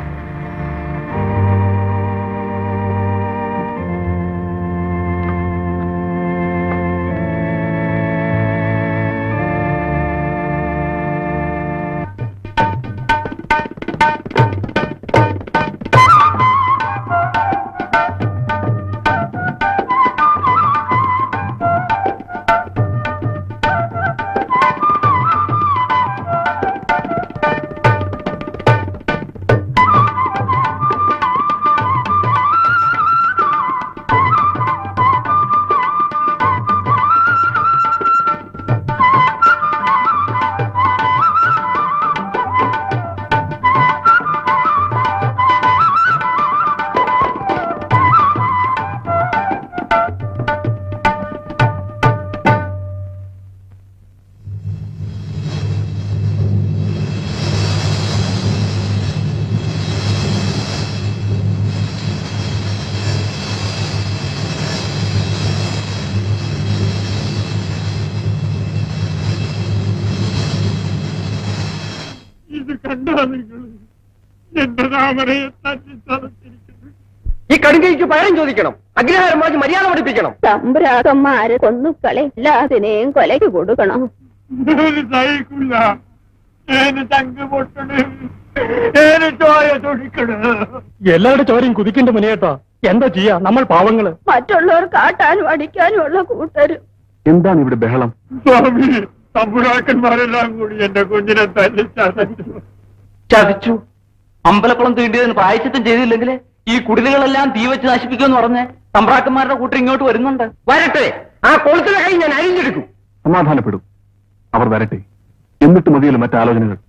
ഇത് കണ്ടാ നിങ്ങൾ എന്റെ താമരയെ തട്ടിത്തളച്ചിരിക്കുന്നു ഈ കടുങ്കയ്ക്ക് പകരം ചോദിക്കണം അഗ്രഹാരം വാങ്ങി മര്യാദ പഠിപ്പിക്കണം തമ്പുരാക്കന്മാരെ കൊന്നുക്കളെ എല്ലാത്തിനെയും കൊലയ്ക്ക് കൊടുക്കണം ഒരു സഹിക്കില്ല ഏന് ചങ്ക് പൊട്ടണ് ഏന് ചോയ തൊഴിക്കണ് എല്ലാവരുടെ ചോരയും കുതിക്കണ്ട മുനേട്ടാ എന്താ ചെയ്യാ നമ്മൾ പാവങ്ങള് മറ്റുള്ളവർ കാട്ടാനും അടിക്കാനും ഉള്ള കൂട്ടരും എന്താണ് ഇവിടെ ബഹളം സ്വാമി തമ്പുരാക്കന്മാരെല്ലാം കൂടി എന്റെ കുഞ്ഞിനെ തല്ലി ചതച്ചു ചതിച്ചു അമ്പലക്കുളം തീണ്ടിയതിന് പ്രായച്ചിത്തം ചെയ്തില്ലെങ്കിൽ ഈ കുടിലുകളെല്ലാം തീ വെച്ച് നശിപ്പിക്കുമെന്ന് പറഞ്ഞ് തമ്പ്രാക്കന്മാരുടെ കൂട്ടർ ഇങ്ങോട്ട് വരുന്നുണ്ട് വരട്ടെ ആ കൊളുത്തിലെ കൈ ഞാൻ അരിഞ്ഞെടുക്കും സമാധാനപ്പെടും അവർ വരട്ടെ എന്നിട്ട് മതിയല്ലോ മറ്റാലോചനകൾ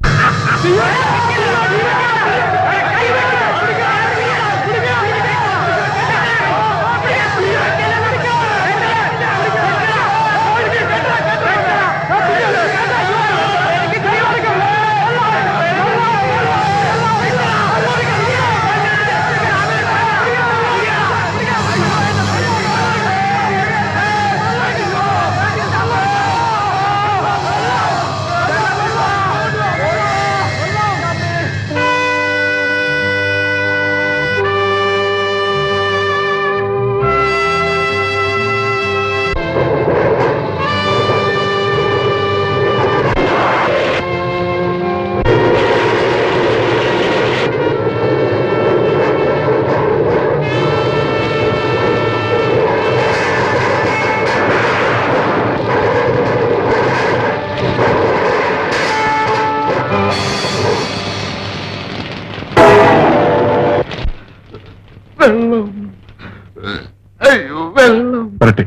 വെള്ളം അയ്യോ വെള്ളം വരട്ടെ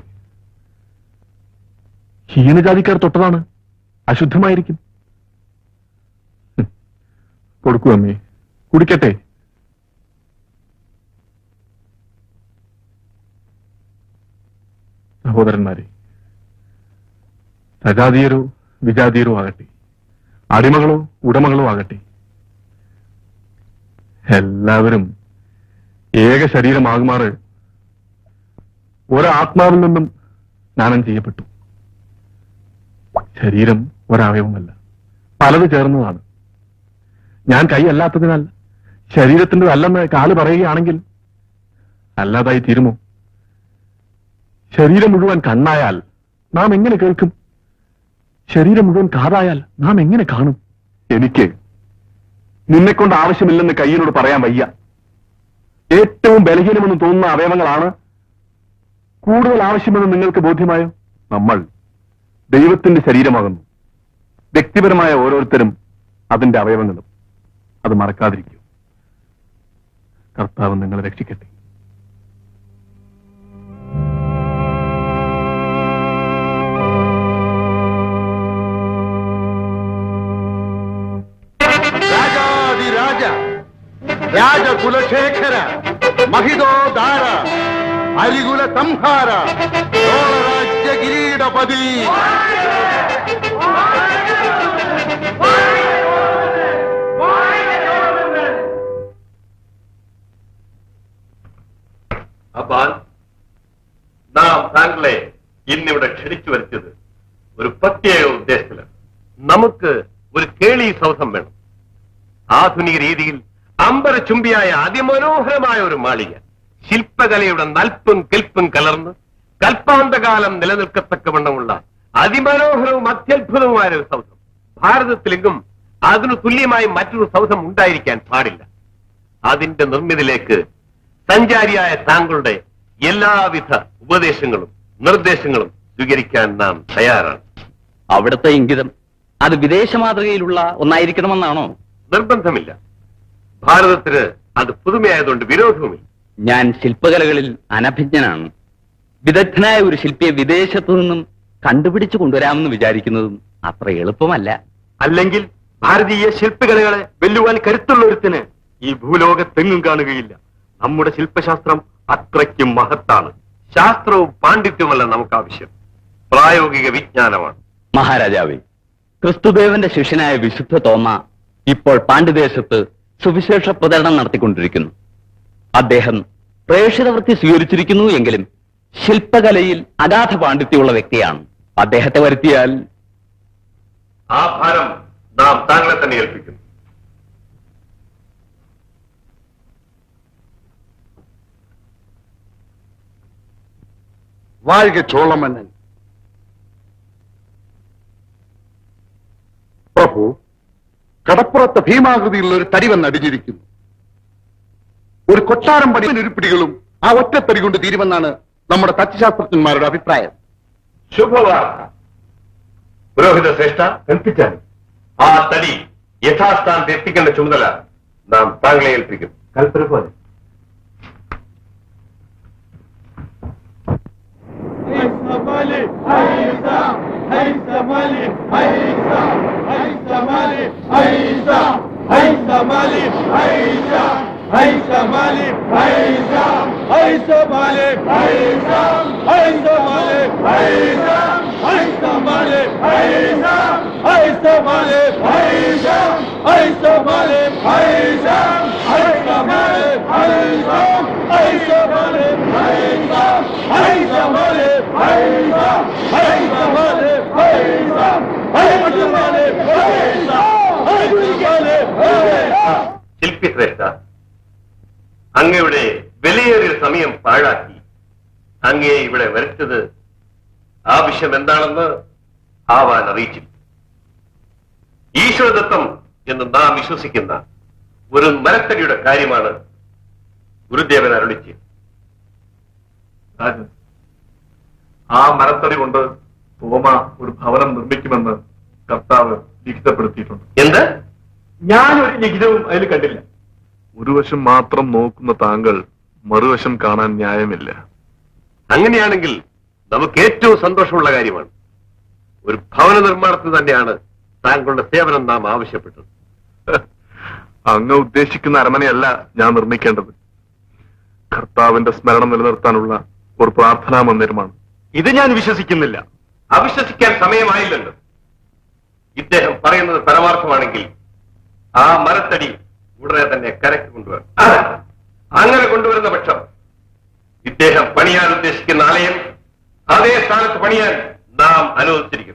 ഹീനജാതിക്കാർ തൊട്ടതാണ് അശുദ്ധമായിരിക്കും ഹും. കൊടുക്കൂ അമ്മേ കുടിക്കട്ടെ സഹോദരന്മാരെ സജാതീയരോ വിജാതീയരോ ആകട്ടെ അടിമകളോ ഉടമകളോ ആകട്ടെ എല്ലാവരും ഏക ശരീരമാകുമാറ് ഒരാത്മാവിൽ നിന്നും സ്നാനം ചെയ്യപ്പെട്ടു ശരീരം ഒരവയവമല്ല പലത് ചേർന്നതാണ് ഞാൻ കൈയല്ലാത്തതിനാൽ ശരീരത്തിൻ്റെതല്ലെന്ന് കാല് പറയുകയാണെങ്കിൽ അല്ലാതായി തീരുമോ ശരീരം മുഴുവൻ കണ്ണായാൽ നാം എങ്ങനെ കേൾക്കും ശരീരം മുഴുവൻ കാതായാൽ നാം എങ്ങനെ കാണും എനിക്ക് നിന്നെക്കൊണ്ട് ആവശ്യമില്ലെന്ന് കയ്യിനോട് പറയാൻ വയ്യ ഏറ്റവും ബലഹീനമെന്ന് തോന്നുന്ന അവയവങ്ങളാണ് കൂടുതൽ ആവശ്യമെന്ന് നിങ്ങൾക്ക് ബോധ്യമായോ നമ്മൾ ദൈവത്തിന്റെ ശരീരമാകുന്നു വ്യക്തിപരമായ ഓരോരുത്തരും അതിന്റെ അവയവങ്ങളും അത് മറക്കാതിരിക്കൂ കർത്താവ് നിങ്ങളെ രക്ഷിക്കട്ടെ രാജാതിരാജ രാജകുലശേഖര മഹിതോദാര അരികുല സംഹാര ചോളരാജ്യ കിരീടപതി അപ്പാൻ നാം താങ്കളുടെ താങ്കളെ ഇന്നിവിടെ ക്ഷണിച്ചു വരുത്തിയത് ഒരു പ്രത്യേക ഉദ്ദേശത്തിലാണ് നമുക്ക് ഒരു കേളി സൗധം വേണം ആധുനിക രീതിയിൽ അമ്പരചുംബിയായ അതിമനോഹരമായ ഒരു മാളിക ശില്പകലയുടെ നൽപ്പും കെൽപ്പും കലർന്ന് കൽപ്പാന്തകാലം നിലനിൽക്കത്തക്കവണ്ണമുള്ള അതിമനോഹരവും അത്യത്ഭുതവുമായ ഒരു സൗധം ഭാരതത്തിലെങ്കും അതിനു തുല്യമായി മറ്റൊരു സൗധം ഉണ്ടായിരിക്കാൻ പാടില്ല അതിന്റെ നിർമ്മിതിയിലേക്ക് സഞ്ചാരിയായ താങ്കളുടെ എല്ലാവിധ ഉപദേശങ്ങളും നിർദ്ദേശങ്ങളും സ്വീകരിക്കാൻ നാം തയ്യാറാണ് അവിടുത്തെ ഇംഗിതം അത് വിദേശ മാതൃകയിലുള്ള ഒന്നായിരിക്കണമെന്നാണോ നിർബന്ധമില്ല ഭാരതത്തിന് അത് പുതുമയായതുകൊണ്ട് വിരോധവുമില്ല ഞാൻ ശില്പകലകളിൽ അനഭിജ്ഞനാണ് വിദഗ്ധനായ ഒരു ശില്പിയെ വിദേശത്തു നിന്നും കണ്ടുപിടിച്ചു കൊണ്ടുവരാമെന്ന് വിചാരിക്കുന്നതും അത്ര എളുപ്പമല്ല അല്ലെങ്കിൽ ഭാരതീയ ശില്പകലകളെ വെല്ലുവാൻ കരുത്തുള്ള ഒരുത്തിന് ഈ ഭൂലോകത്തെങ്ങും കാണുകയില്ല നമ്മുടെ ശില്പശാസ്ത്രം അത്രയ്ക്കും മഹത്താണ് ശാസ്ത്രവും പാണ്ഡിത്യവുമല്ല നമുക്ക് ആവശ്യം പ്രായോഗിക വിജ്ഞാനമാണ് മഹാരാജാവേ ക്രിസ്തുദേവന്റെ ശിഷ്യനായ വിശുദ്ധ തോമ ഇപ്പോൾ പാണ്ഡ്യദേശത്ത് സുവിശേഷ പ്രചരണം നടത്തിക്കൊണ്ടിരിക്കുന്നു അദ്ദേഹം പ്രേക്ഷിത വൃത്തി സ്വീകരിച്ചിരിക്കുന്നു എങ്കിലും ശില്പകലയിൽ അഗാധ പാണ്ഡിത്യമുള്ള വ്യക്തിയാണ് അദ്ദേഹത്തെ വരുത്തിയാൽ ആ ഭാരം നാം താങ്കളെ തന്നെ ഏൽപ്പിക്കുന്നു வாழ்க ചോളമന്നൻ പ്രഭു കടപ്പുറത്ത് ഭീമാകൃതിയുള്ള ഒരു തടി വന്ന് അടിഞ്ഞിരിക്കുന്നു ഒരു കൊട്ടാരം പണി ഉരുപ്പിടികളും ആ ഒറ്റത്തടി കൊണ്ട് തീരുമെന്നാണ് നമ്മുടെ തച്ചുശാസ്ത്രജ്ഞന്മാരുടെ അഭിപ്രായം ശുഭവാർത്ത പുരോഹിത ശ്രേഷ്ഠ കൽപ്പിച്ചാൽ ആ തടി യഥാസ്ഥാനത്ത് എത്തിക്കേണ്ട ചുമതല നാം താങ്കളെ ഏൽപ്പിക്കും കൽപ്പന പോലെ ശില്പി ശ്രേഷ്ഠ അങ്ങയുടെ വിലയേറിയ സമയം പാഴാക്കി അങ്ങയെ ഇവിടെ വരച്ചത് ആവശ്യം എന്താണെന്ന് ആവാൻ അറിയിച്ചില്ല ഈശ്വരദത്തം എന്ന് നാം വിശ്വസിക്കുന്ന ഒരു മരത്തടിയുടെ കാര്യമാണ് ഗുരുദേവൻ അരുളിച്ച് രാജൻ ആ മരത്തടി കൊണ്ട് തോമ ഒരു ഭവനം നിർമ്മിക്കുമെന്ന് കർത്താവ് ലിഖിതപ്പെടുത്തിയിട്ടുണ്ട് എന്ത് ഞാൻ ഒരു ലിഖിതവും അതിൽ കണ്ടില്ല ഒരു വശം മാത്രം നോക്കുന്ന താങ്കൾ മറുവശം കാണാൻ ന്യായമില്ല അങ്ങനെയാണെങ്കിൽ നമുക്ക് ഏറ്റവും സന്തോഷമുള്ള കാര്യമാണ് ഒരു ഭവന നിർമ്മാണത്തിന് തന്നെയാണ് താങ്കളുടെ സേവനം നാം ആവശ്യപ്പെട്ടത് അങ്ങ് ഉദ്ദേശിക്കുന്ന അരമനയല്ല ഞാൻ നിർമ്മിക്കേണ്ടത് കർത്താവിന്റെ സ്മരണ നിലനിർത്താനുള്ള ഒരു പ്രാർത്ഥനാ മന്ദിരമാണ് ഇത് ഞാൻ വിശ്വസിക്കുന്നില്ല അവിശ്വസിക്കാൻ സമയമായില്ലല്ലോ ഇദ്ദേഹം പറയുന്നത് പരമാർത്ഥമാണെങ്കിൽ ആ മരത്തടി ഉടനെ തന്നെ കരക്ക് കൊണ്ടുവരണം അങ്ങനെ കൊണ്ടുവരുന്ന പക്ഷം ഇദ്ദേഹം പണിയാൻ ഉദ്ദേശിക്കുന്ന ആലയം അതേ സ്ഥാനത്ത് പണിയാൻ നാം അനുവദിച്ചിരിക്കും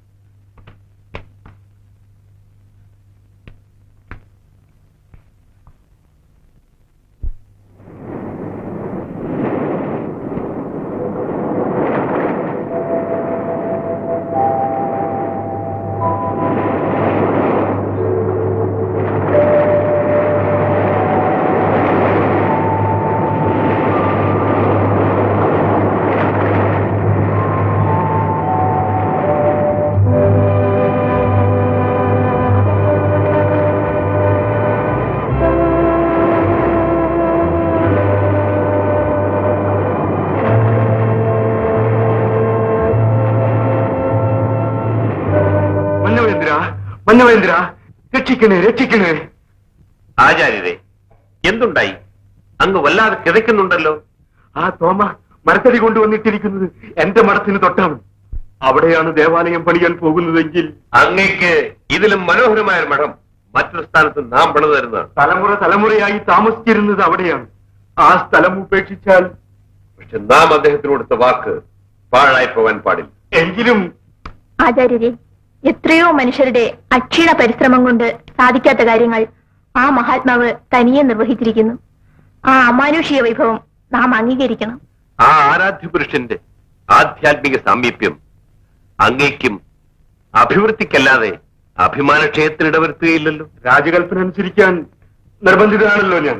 മന്നവേന്ദ്ര മന്നവേന്ദ്ര രക്ഷിക്കണേ രക്ഷിക്കണേ ആചാര്യരെ എന്തുണ്ടായി അങ്ങ് വല്ലാതെ കിതയ്ക്കുന്നുണ്ടല്ലോ ആ തോമ മരത്തടി കൊണ്ടുവന്നിട്ടിരിക്കുന്നത് എന്റെ മഠത്തിന് തൊട്ടാണ് അവിടെയാണ് ദേവാലയം പണിയാൻ പോകുന്നതെങ്കിൽ അങ്ങയ്ക്ക് ഇതിലും മനോഹരമായ ഒരു മഠം മറ്റൊരു സ്ഥാനത്ത് നാം പണിതു തരുന്നതാണ് തലമുറ തലമുറയായി താമസിച്ചിരുന്നത് അവിടെയാണ് ആ സ്ഥലം ഉപേക്ഷിച്ചാൽ പക്ഷെ നാം അദ്ദേഹത്തിന് കൊടുത്ത വാക്ക് പാഴായി പോകാൻ പാടില്ല എങ്കിലും ആചാര്യരെ എത്രയോ മനുഷ്യരുടെ അക്ഷീണ പരിശ്രമം കൊണ്ട് സാധിക്കാത്ത കാര്യങ്ങൾ ആ മഹാത്മാവ് തനിയെ നിർവഹിച്ചിരിക്കുന്നു ആ അമാനുഷിക വൈഭവം നാം അംഗീകരിക്കണം ആ ആരാധ്യ പുരുഷന്റെ ആധ്യാത്മിക സാമീപ്യം അങ്ങേക്കും അഭിവൃദ്ധിക്കല്ലാതെ അഭിമാനക്ഷയത്തിന് ഇടവരുത്തുകയില്ലല്ലോ രാജകൽപ്പന അനുസരിക്കാൻ നിർബന്ധിതനാണല്ലോ ഞാൻ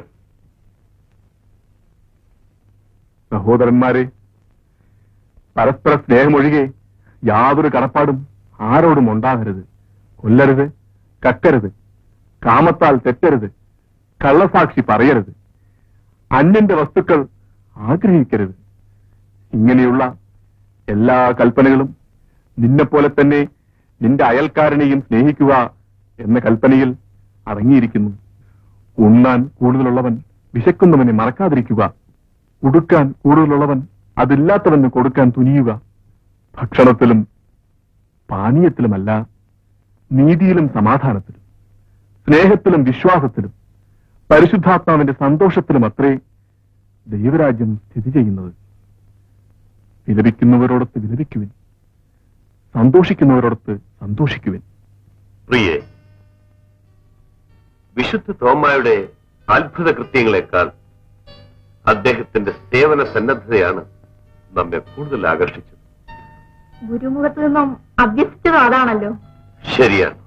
സഹോദരന്മാരെ പരസ്പര സ്നേഹമൊഴികെ യാതൊരു കടപ്പാടും ആരോടും ഉണ്ടാകരുത് കൊല്ലരുത് കക്കരുത് കാമത്താൽ തെറ്റരുത് കള്ളസാക്ഷി പറയരുത് അന്യന്റെ വസ്തുക്കൾ ആഗ്രഹിക്കരുത് ഇങ്ങനെയുള്ള എല്ലാ കൽപ്പനകളും നിന്നെപ്പോലെ തന്നെ നിന്റെ അയൽക്കാരനെയും സ്നേഹിക്കുക എന്ന കൽപ്പനയിൽ അടങ്ങിയിരിക്കുന്നു ഉണ്ണാൻ കൂടുതലുള്ളവൻ വിശക്കുന്നവനെ മറക്കാതിരിക്കുക ഉടുക്കാൻ കൂടുതലുള്ളവൻ അതില്ലാത്തവന് കൊടുക്കാൻ തുനിയുക ഭക്ഷണത്തിലും പാനീയത്തിലുമല്ല നീതിയിലും സമാധാനത്തിലും സ്നേഹത്തിലും വിശ്വാസത്തിലും പരിശുദ്ധാത്മാവിന്റെ സന്തോഷത്തിലും അത്രേ ദൈവരാജ്യം സ്ഥിതി ചെയ്യുന്നത് വിലപിക്കുന്നവരോടൊത്ത് വിലപിക്കുവിൻ സന്തോഷിക്കുന്നവരോടൊത്ത് സന്തോഷിക്കുവിൻ പ്രിയെ വിശുദ്ധ തോമായുടെ അത്ഭുത കൃത്യങ്ങളെക്കാൾ അദ്ദേഹത്തിന്റെ സേവന സന്നദ്ധതയാണ് നമ്മെ കൂടുതൽ ആകർഷിച്ചത് ഗുരുമുഖത്ത് നിന്നും അഭ്യസിച്ചത് അതാണല്ലോ ശരിയാണ്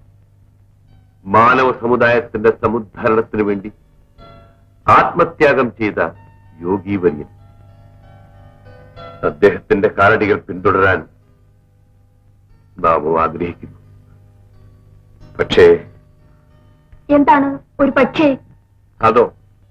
മാനവ സമുദായത്തിന്റെ സമുദ്ധാരണത്തിനു വേണ്ടി ആത്മത്യാഗം ചെയ്ത യോഗീവര്യൻ അദ്ദേഹത്തിന്റെ കാലടികൾ പിന്തുടരാൻ നാമും ആഗ്രഹിക്കുന്നു പക്ഷേ എന്താണ് ഒരു പക്ഷേ അതോ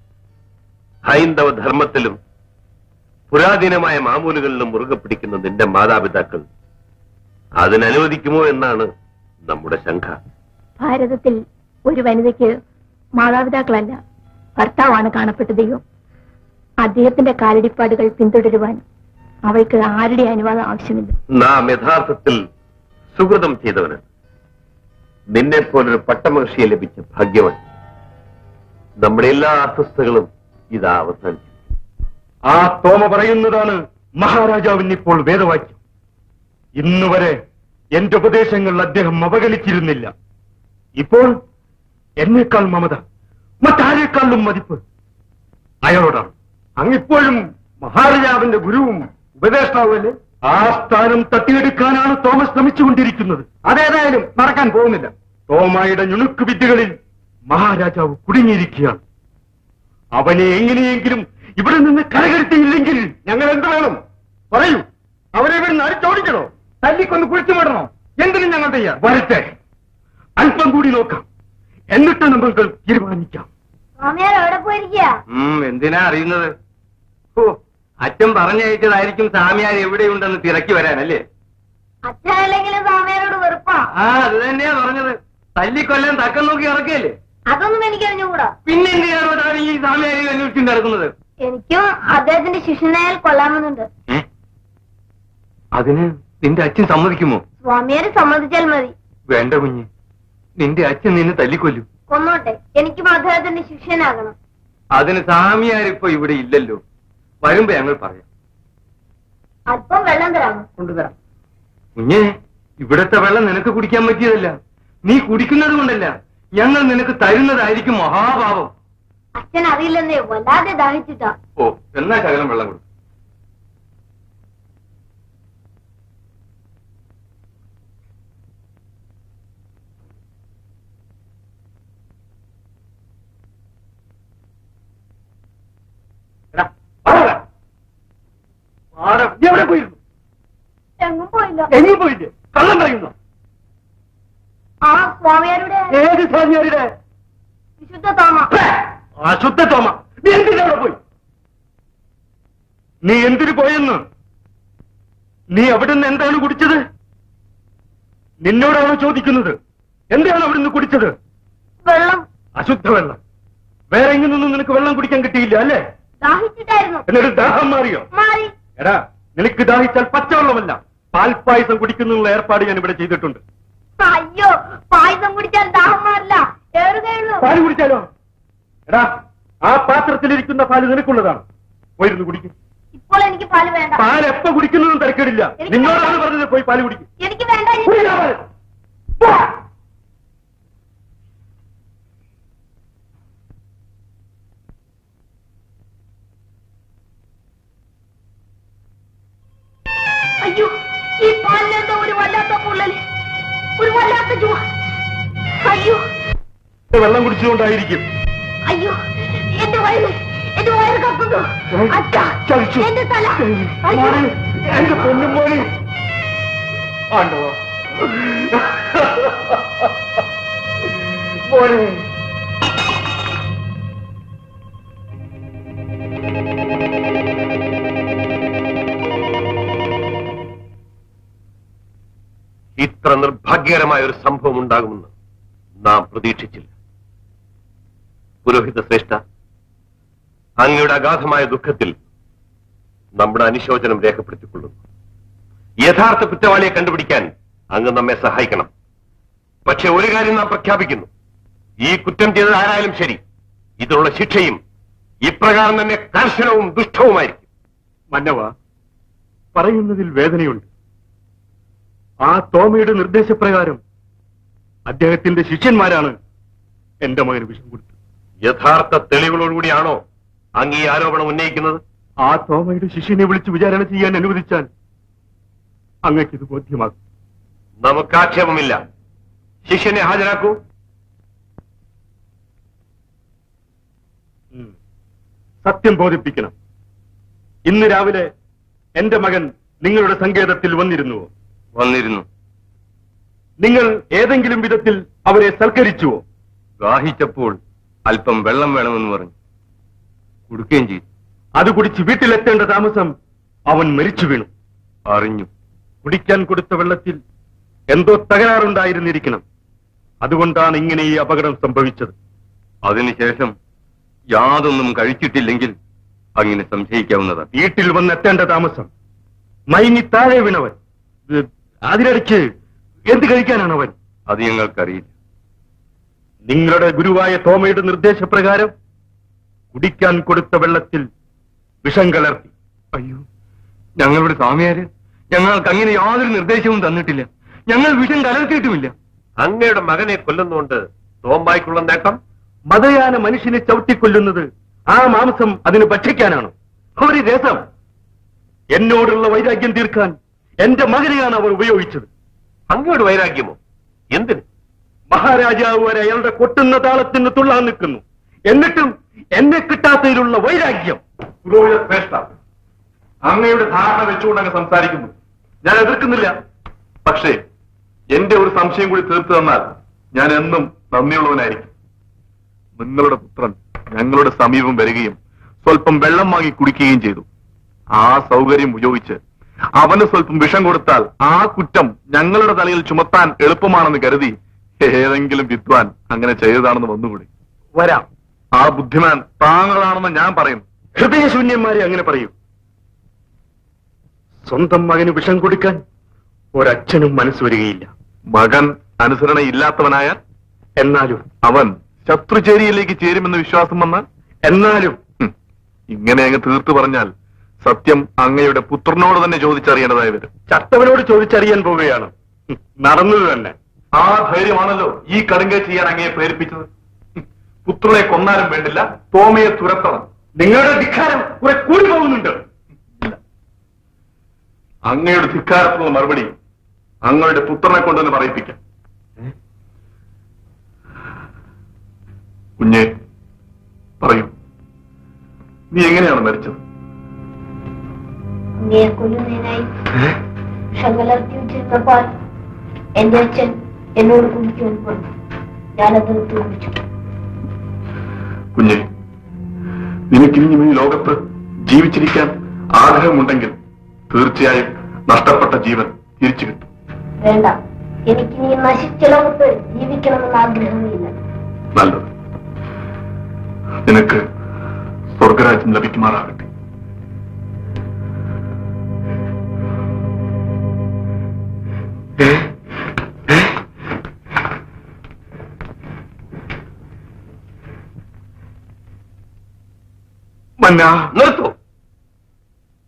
ഹൈന്ദവ ധർമ്മത്തിലും പുരാതനമായ മാമൂലുകളിലും മുറുകെ പിടിക്കുന്ന നിന്റെ മാതാപിതാക്കൾ അതിനനുവദിക്കുമോ എന്നാണ് നമ്മുടെ ശങ്ക ഭാരതത്തിൽ ഒരു വനിതയ്ക്ക് മാതാപിതാക്കളല്ല ഭർത്താവാണ് കാണപ്പെട്ട ദൈവം അദ്ദേഹത്തിന്റെ കാലടിപ്പാടുകൾ പിന്തുടരുവാൻ അവൾക്ക് ആരുടെ അനുവാദം ആവശ്യമില്ല നാം യഥാർത്ഥത്തിൽ സുഹൃതം ചെയ്തവന് നിന്നെ പോലൊരു പട്ടമഹർഷിയെ ലഭിച്ച ഭാഗ്യവൻ നമ്മുടെ എല്ലാ അസ്വസ്ഥകളും ഇതാ അവസാനിച്ചു ആ തോമ പറയുന്നതാണ് മഹാരാജാവിന് ഇപ്പോൾ വേദവാക്യം ഇന്നുവരെ എന്റെ ഉപദേശങ്ങൾ അദ്ദേഹം അവഗണിച്ചിരുന്നില്ല ഇപ്പോൾ എന്നേക്കാൾ മമത മറ്റാരേക്കാളും മതിപ്പ് അയാളോടാണ് അങ്ങിപ്പോഴും മഹാരാജാവിന്റെ ഗുരുവും ഉപദേഷ്ടാവല്ലേ ആ സ്ഥാനം തട്ടിയെടുക്കാനാണ് തോമസ് ശ്രമിച്ചുകൊണ്ടിരിക്കുന്നത് അതേതായാലും നടക്കാൻ പോകുന്നില്ല തോമായുടെ ഞുണുക്ക് വിദ്യകളിൽ മഹാരാജാവ് കുടുങ്ങിയിരിക്കുകയാണ് അവനെ എങ്ങനെയെങ്കിലും ഇവിടെ നിന്ന് കരകരുത്തിയില്ലെങ്കിൽ ഞങ്ങൾ എന്ത് വേണം പറയൂ അവനെ ഇവിടെ നിന്ന് അടിച്ചോടിക്കണോ തല്ലിക്കൊന്ന് കുഴിച്ചു വിടണോ എന്തിനും ഞങ്ങൾ തയ്യാർ വരട്ടെ അല്പം കൂടി നോക്കാം എന്നിട്ട് നമുക്ക് തീരുമാനിക്കാം സ്വാമിയാർ എവിടെ പോയിരിക്കുക എന്തിനാ അറിയുന്നത് ഓ അച്ഛൻ പറഞ്ഞയച്ചതായിരിക്കും സാമിയാർ എവിടെയുണ്ടെന്ന് തിരക്കി വരാനല്ലേ അച്ഛനല്ലെങ്കിലും സ്വാമിയാരോട് വെറുപ്പാ ആ അത് തന്നെയാ പറഞ്ഞത് തല്ലിക്കൊല്ലാൻ തക്കം നോക്കി ഇറക്കിയല്ലേ അതൊന്നും എനിക്ക് അറിഞ്ഞുകൂടാ പിന്നെ എന്തിനാണ് ഈ സാമിയാരി അന്വേഷിച്ചു നടക്കുന്നത് എനിക്കും അദ്ദേഹത്തിന്റെ ശിഷ്യനായാൽ കൊള്ളാമെന്നുണ്ട് അതിന് നിന്റെ അച്ഛൻ സമ്മതിക്കുമോ സ്വാമിയാര് സമ്മതിച്ചാൽ മതി വേണ്ട കുഞ്ഞ് നിന്റെ അച്ഛൻ നിന്നെ തല്ലിക്കൊല്ലും കൊന്നോട്ടെ എനിക്കും അദ്ദേഹത്തിന്റെ ശിഷ്യനാകണം അതിന് സാമിയാരിപ്പോ ഇവിടെ ഇല്ലല്ലോ വരുമ്പോ ഞങ്ങൾ പറയാം അല്പം വെള്ളം തരാമോ കൊണ്ടുതരാം കുഞ്ഞേ ഇവിടത്തെ വെള്ളം നിനക്ക് കുടിക്കാൻ പറ്റിയതല്ല നീ കുടിക്കുന്നത് കൊണ്ടല്ല ഞങ്ങൾ നിനക്ക് തരുന്നതായിരിക്കും മഹാഭാവം അച്ഛൻ അറിയില്ലെന്നേ വല്ലാതെ ദാഹിച്ചിട്ടാ ഓ എന്നാ ശകലം വെള്ളം കൊടുക്കും എവിടെ പോയിരുന്നു എങ്ങും പോയില്ല എങ്ങും പോയില്ലേ കള്ളം പറയുന്നു ആ സ്വാമിയാരുടെ ഏത് സ്വാമിയാരുടെ വിശുദ്ധ തോമ അശുദ്ധ തോമ നീ എന്തിനാ അവിടെ പോയി നീ എന്തിനു പോയെന്ന് നീ അവിടുന്ന് എന്താണ് കുടിച്ചത് നിന്നോടാണോ ചോദിക്കുന്നത് എന്താണ് അവിടുന്ന് കുടിച്ചത് വെള്ളം അശുദ്ധ വെള്ളം വേറെ എങ്ങനൊന്നും നിനക്ക് വെള്ളം കുടിക്കാൻ കിട്ടിയില്ല അല്ലേ ദാഹിച്ചിട്ടായിരുന്നു എന്നിട്ട് ദാഹം മാറിയോ മാറി എടാ നിനക്ക് ദാഹിച്ചാൽ പച്ചവെള്ളമല്ല പാൽപ്പായസം കുടിക്കുന്നുള്ള ഏർപ്പാട് ഞാൻ ഇവിടെ ചെയ്തിട്ടുണ്ട് അയ്യോ പായസം കുടിച്ചാൽ ദാഹം മാറില്ല ഏറുകയുള്ളൂ പാല് കുടിച്ചാലോ എടാ ആ പാത്രത്തിലിരിക്കുന്ന പാല് നിനക്കുള്ളതാണ് പോയിരുന്നു കുടിക്കും ഇപ്പോൾ എനിക്ക് പാല് വേണ്ട പാൽ എപ്പോ കുടിക്കുന്നതും തിരക്കേടില്ല എനിക്ക് നിന്നോടാണ് പറഞ്ഞത് പോയി പാല് കുടിക്കും എനിക്ക് വേണ്ട കുടിക്കാ പാല്. അയ്യോ ഈ പാലിനെന്താ ഒരു വല്ലാത്ത പൊള്ളല് ഒരു വല്ലാത്ത ജുവ അയ്യോ വെള്ളം കുടിച്ചുകൊണ്ടായിരിക്കും അയ്യോ എന്റെ വയറ് എന്റെ വയറ് കത്തുന്നു അച്ഛാ ചതിച്ചു. എന്റെ തല അയ്യോ മോനെ, എന്റെ പൊന്നും മോനെ ആണ്ടോ മോനെ ഇത്ര നിർഭാഗ്യകരമായ ഒരു സംഭവം ഉണ്ടാകുമെന്ന് നാം പ്രതീക്ഷിച്ചില്ല പുരോഹിത ശ്രേഷ്ഠ അങ്ങയുടെ അഗാധമായ ദുഃഖത്തിൽ നമ്മുടെ അനുശോചനം രേഖപ്പെടുത്തിക്കൊള്ളുന്നു യഥാർത്ഥ കുറ്റവാളിയെ കണ്ടുപിടിക്കാൻ അങ്ങ് നമ്മെ സഹായിക്കണം പക്ഷെ ഒരു കാര്യം നാം പ്രഖ്യാപിക്കുന്നു ഈ കുറ്റം ചെയ്തത് ആരായാലും ശരി ഇതിനുള്ള ശിക്ഷയും ഇപ്രകാരം തന്നെ കർശനവും ദുഷ്ടവുമായിരിക്കും മന്നവ പറയുന്നതിൽ വേദനയുണ്ട് ആ തോമയുടെ നിർദ്ദേശപ്രകാരം അദ്ദേഹത്തിന്റെ ശിഷ്യന്മാരാണ് എന്റെ മകന് വിഷം കൊടുത്തത് യഥാർത്ഥ തെളിവുകളോടുകൂടിയാണോ അങ്ങ് ഈ ആരോപണം ഉന്നയിക്കുന്നത് ആ തോമയുടെ ശിഷ്യനെ വിളിച്ച് വിചാരണ ചെയ്യാൻ അനുവദിച്ചാൽ അങ്ങക്കിത് ബോധ്യമാകും നമുക്ക് ആക്ഷേപമില്ല ശിഷ്യനെ ഹാജരാക്കൂ ഉം. സത്യം ബോധിപ്പിക്കണം ഇന്ന് രാവിലെ എന്റെ മകൻ നിങ്ങളുടെ സങ്കേതത്തിൽ വന്നിരുന്നുവോ വന്നിരുന്നു നിങ്ങൾ ഏതെങ്കിലും വിധത്തിൽ അവരെ സൽക്കരിച്ചുവോ ദാഹിച്ചപ്പോൾ അല്പം വെള്ളം വേണമെന്ന് പറഞ്ഞു കൊടുക്കുകയും ചെയ്തു അത് കുടിച്ച് വീട്ടിലെത്തേണ്ട താമസം അവൻ മരിച്ചു വീണു അറിഞ്ഞു കുടിക്കാൻ കൊടുത്ത വെള്ളത്തിൽ എന്തോ തകരാറുണ്ടായിരുന്നിരിക്കണം അതുകൊണ്ടാണ് ഇങ്ങനെ ഈ അപകടം സംഭവിച്ചത് അതിനുശേഷം യാതൊന്നും കഴിച്ചിട്ടില്ലെങ്കിൽ അങ്ങനെ സംശയിക്കാവുന്നതാണ് വീട്ടിൽ വന്നെത്തേണ്ട താമസം മയങ്ങി താഴെ വീണവൻ ഇത് അതിനിടയ്ക്ക് എന്ത് കഴിക്കാനാണ് അവൻ അത് ഞങ്ങൾക്കറിയില്ല നിങ്ങളുടെ ഗുരുവായ തോമയുടെ നിർദ്ദേശപ്രകാരം കുടിക്കാൻ കൊടുത്ത വെള്ളത്തിൽ വിഷം കലർത്തി അയ്യോ ഞങ്ങളുടെ സ്വാമിയാര് ഞങ്ങൾക്ക് അങ്ങനെ യാതൊരു നിർദ്ദേശവും തന്നിട്ടില്ല ഞങ്ങൾ വിഷം കലർത്തിയിട്ടുമില്ല അങ്ങയുടെ മകനെ കൊല്ലുന്നുകൊണ്ട് തോമ്പായ്ക്കുള്ള നേട്ടം മതയാന മനുഷ്യനെ ചവിട്ടിക്കൊല്ലുന്നത് ആ മാംസം അതിന് ഭക്ഷിക്കാനാണോ ഒരു രസം എന്നോടുള്ള വൈരാഗ്യം തീർക്കാൻ എന്റെ മകനെയാണ് അവർ ഉപയോഗിച്ചത് അങ്ങയുടെ വൈരാഗ്യമോ എന്തിന് മഹാരാജാവ് വരെ അയാളുടെ കൊട്ടുന്ന താളത്തിന് തുള്ളാൻ നിൽക്കുന്നു എന്നിട്ടും എന്നെ കിട്ടാത്തതിലുള്ള വൈരാഗ്യം പുരോഹിത ശ്രേഷ്ഠ അങ്ങയുടെ ധാരണ വെച്ചുകൊണ്ട് അങ്ങ് സംസാരിക്കുന്നു ഞാൻ എതിർക്കുന്നില്ല പക്ഷേ എന്റെ ഒരു സംശയം കൂടി തീർത്തു തന്നാൽ ഞാൻ എന്നും നന്ദിയുള്ളവനായിരിക്കും നിങ്ങളുടെ പുത്രൻ ഞങ്ങളുടെ സമീപം വരികയും സ്വല്പം വെള്ളം വാങ്ങി കുടിക്കുകയും ചെയ്തു ആ സൗകര്യം ഉപയോഗിച്ച് അവന് സ്വല്പം വിഷം കൊടുത്താൽ ആ കുറ്റം ഞങ്ങളുടെ തലയിൽ ചുമത്താൻ എളുപ്പമാണെന്ന് കരുതി ഏതെങ്കിലും വിദ്വാൻ അങ്ങനെ ചെയ്തതാണെന്ന് വന്നുകൂടി വരാം ആ ബുദ്ധിമാൻ താങ്കളാണെന്ന് ഞാൻ പറയുന്നു ഹൃദയശൂന്യന്മാരെ അങ്ങനെ പറയൂ സ്വന്തം മകന് വിഷം കൊടുക്കാൻ ഒരച്ഛനും മനസ്സ് വരികയില്ല മകൻ അനുസരണയില്ലാത്തവനായ എന്നാലും അവൻ ശത്രുചേരിയിലേക്ക് ചേരുമെന്ന് വിശ്വാസം വന്നാൽ എന്നാലും ഹും, ഇങ്ങനെ അങ്ങ് തീർത്തു പറഞ്ഞാൽ സത്യം അങ്ങയുടെ പുത്രനോട് തന്നെ ചോദിച്ചറിയേണ്ടതായി വരും ചത്തവനോട് ചോദിച്ചറിയാൻ പോവുകയാണ് ഹും, നടന്നത് തന്നെ ആ ധൈര്യമാണല്ലോ ഈ കടുങ്കൈ ചെയ്യാൻ അങ്ങയെ പ്രേരിപ്പിച്ചത് ഹും, പുത്രനെ കൊന്നാലും വേണ്ടില്ല തോമയെ തുരത്തണം നിങ്ങളുടെ ധിക്കാരം കുറെ കൂടി പോകുന്നുണ്ട് അങ്ങയുടെ ധിക്കാരത്തിനുള്ള മറുപടി അങ്ങയുടെ പുത്രനെ കൊണ്ടുതന്നെ പറയിപ്പിക്കാം കുഞ്ഞെ പറയൂ നീ എങ്ങനെയാണ് മരിച്ചത് അങ്ങയെ കൊല്ലുന്നതിനായി ഷകലർത്തി വെച്ചിരുന്ന പാൽ എന്റെ അച്ഛൻ എന്നോട് കുടിക്കുവാൻ പറഞ്ഞു ഞാനത് എടുത്ത് കുടിച്ചു കുഞ്ഞെ നിനക്കിനിയും ഈ ലോകത്ത് ജീവിച്ചിരിക്കാൻ ആഗ്രഹമുണ്ടെങ്കിൽ തീർച്ചയായും നഷ്ടപ്പെട്ട ജീവൻ തിരിച്ചു കിട്ടും വേണ്ട എനിക്കിനി നശിച്ച ലോകത്ത് ജീവിക്കണമെന്ന് ആഗ്രഹമില്ല നല്ലത് നിനക്ക് സ്വർഗരാജ്യം ലഭിക്കുമാറാകട്ടെ മന്ന നിർത്തൂ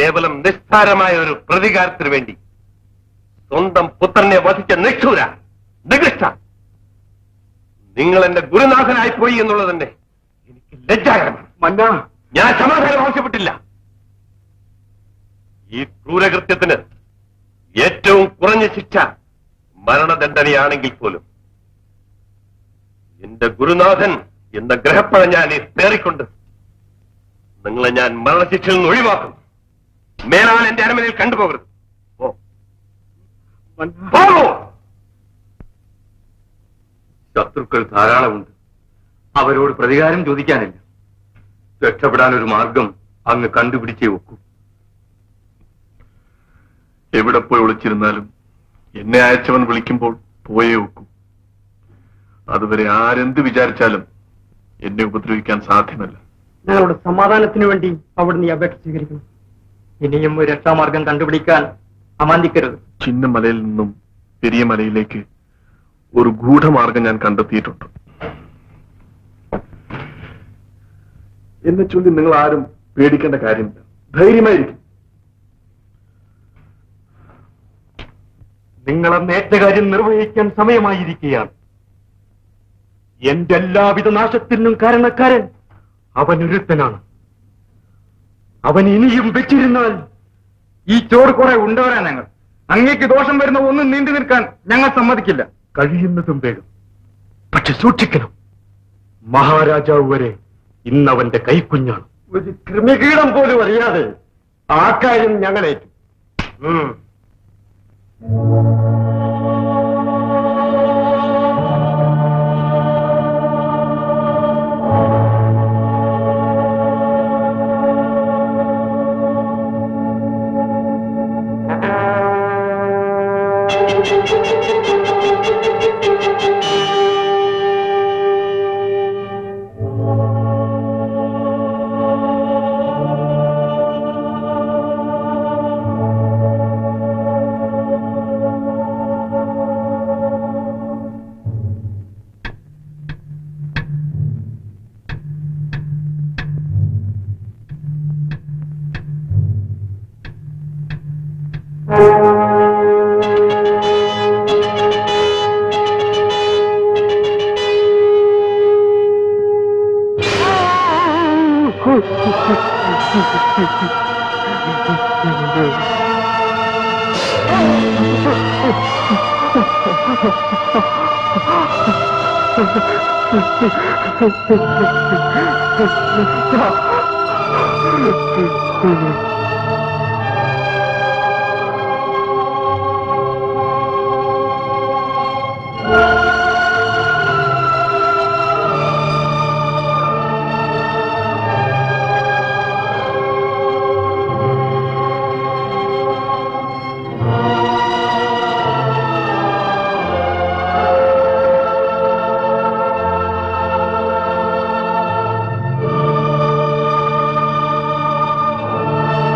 കേവലം നിസ്സാരമായ ഒരു പ്രതികാരത്തിന് വേണ്ടി സ്വന്തം പുത്രനെ വധിച്ച നിഷ്ഠൂര നികൃഷ്ട നിങ്ങൾ എന്റെ ഗുരുനാഥനായി പോയി എന്നുള്ളത് തന്നെ എനിക്ക് ലജ്ജാകരമാണ് ഞാൻ സമാധാനം ആവശ്യപ്പെട്ടില്ല ഈ ക്രൂരകൃത്യത്തിന് ഏറ്റവും കുറഞ്ഞ ശിക്ഷ മരണദണ്ഡനയാണെങ്കിൽ പോലും എന്റെ ഗുരുനാഥൻ എന്ന ഗ്രഹപ്പഴ ഞാൻ ഈ പേറിക്കൊണ്ട് നിങ്ങളെ ഞാൻ മരണശിക്ഷയിൽ നിന്ന് ഒഴിവാക്കും മേലാൽ എന്റെ അരമനയിൽ കണ്ടുപോകരുത് ഓ പോകൂ ശത്രുക്കൾ ധാരാളമുണ്ട് അവരോട് പ്രതികാരം ചോദിക്കാനില്ല രക്ഷപ്പെടാൻ ഒരു മാർഗം അങ്ങ് കണ്ടുപിടിച്ചേ ഒക്കൂ എവിടെ പോയി ഒളിച്ചിരുന്നാലും എന്നെ അയച്ചവൻ വിളിക്കുമ്പോൾ പോയേ ഒക്കൂ അതുവരെ ആരെന്ത് വിചാരിച്ചാലും എന്നെ ഉപദ്രവിക്കാൻ സാധ്യമല്ല ഞങ്ങളുടെ സമാധാനത്തിന് വേണ്ടി അവിടുന്ന് ഈ അപേക്ഷ സ്വീകരിക്കണം ഇനിയും ഒരു രക്ഷാമാർഗം കണ്ടുപിടിക്കാൻ അമാന്തിക്കരുത് ചിന്നമലയിൽ നിന്നും പെരിയ മലയിലേക്ക് ഒരു ഗൂഢമാർഗം ഞാൻ കണ്ടെത്തിയിട്ടുണ്ട് എന്നെ ചൊല്ലി നിങ്ങൾ ആരും പേടിക്കേണ്ട കാര്യമില്ല ധൈര്യമായിരിക്കും നിങ്ങളെ നേറ്റ കാര്യം നിർവഹിക്കാൻ സമയമായിരിക്കുകയാണ് എന്റെ എല്ലാവിധ നാശത്തിനും കാരണക്കാരൻ അവൻ ഒരുത്തനാണ് അവൻ ഇനിയും വെച്ചിരുന്നാൽ ഈ ചോറ് കുറെ ഉണ്ടവരാ ഞങ്ങൾ അങ്ങേക്ക് ദോഷം വരുന്ന ഒന്നും നീണ്ടു നിൽക്കാൻ ഞങ്ങൾ സമ്മതിക്കില്ല കഴിയുന്നതും വേഗം പക്ഷെ സൂക്ഷിക്കണം മഹാരാജാവ് വരെ ഇന്നവന്റെ കൈക്കുഞ്ഞാണ് ഒരു കൃമികീടം പോലും അറിയാതെ ആ കാര്യം ഞങ്ങളേറ്റു ഉം. ആ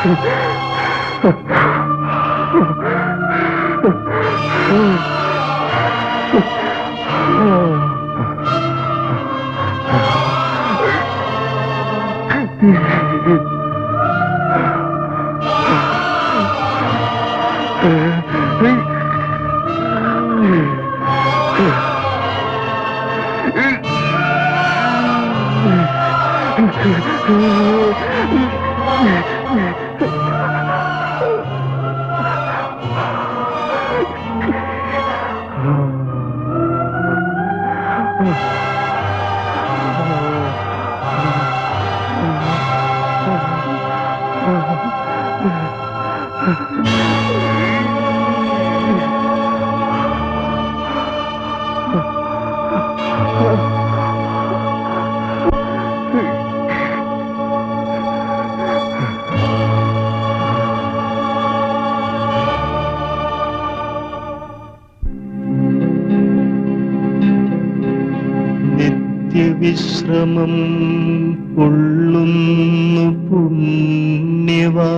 നിത്യവിശ്രമം കൊള്ളുന്നു പുണ്യവാൻ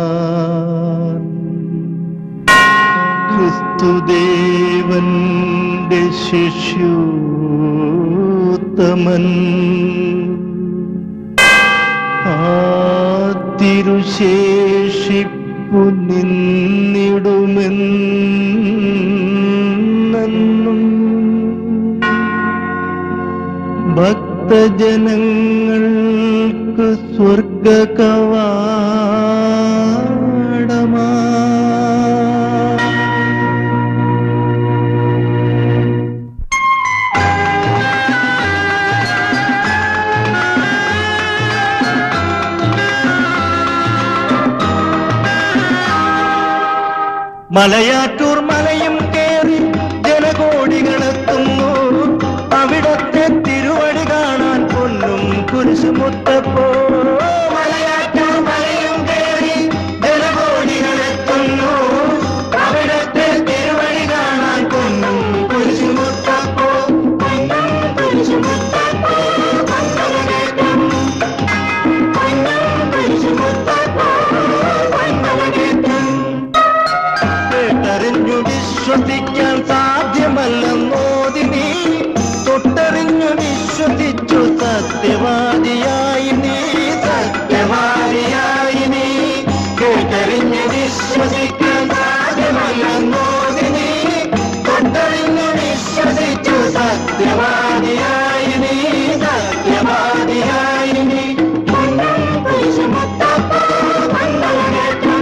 ക്രിസ്തുദേവന്റെ ശിഷ്യോത്തമൻ ആ തിരുശേഷിപ്പു നിന്നിടുമെന്നും ഭക്തജനങ്ങൾക്ക് സ്വർഗ കവാടമാ മലയാറ്റൂർ മലയും കേറി ജനകോടികളെത്തുന്നു അവിടത്തെ തിരുവടി കാണാൻ പൊന്നും കുരിശുമുത്തപ്പോ മലയാറ്റൂർ മലയും കേറി ജനകോടികളെത്തുന്നു അവിടത്തെ തിരുവടി കാണാൻ പൊന്നും കുരിശുമുത്തപ്പോ പൊന്നും കുരിശുമുത്തപ്പോ പൊന്നലകേറ്റം പൊന്നും കുരിശുമുത്തപ്പോ പൊന്നലകേറ്റം കേട്ടറിഞ്ഞു വിശ്വസിക്കാൻ സാധ്യമല്ലെന്നോതി നീ തൊട്ടറിഞ്ഞു വിശ്വസിച്ചു സത്യവാദിയായി നീ സത്യവാദിയായി നീ കേട്ടറിഞ്ഞു വിശ്വസിക്കാൻ സാധ്യമല്ലെന്നോതി നീ തൊട്ടറിഞ്ഞു വിശ്വസിച്ചു സത്യവാദിയായി നീ സത്യവാദിയായി നീ പൊന്നും കുരിശുമുത്തപ്പോ മംഗളകേറ്റം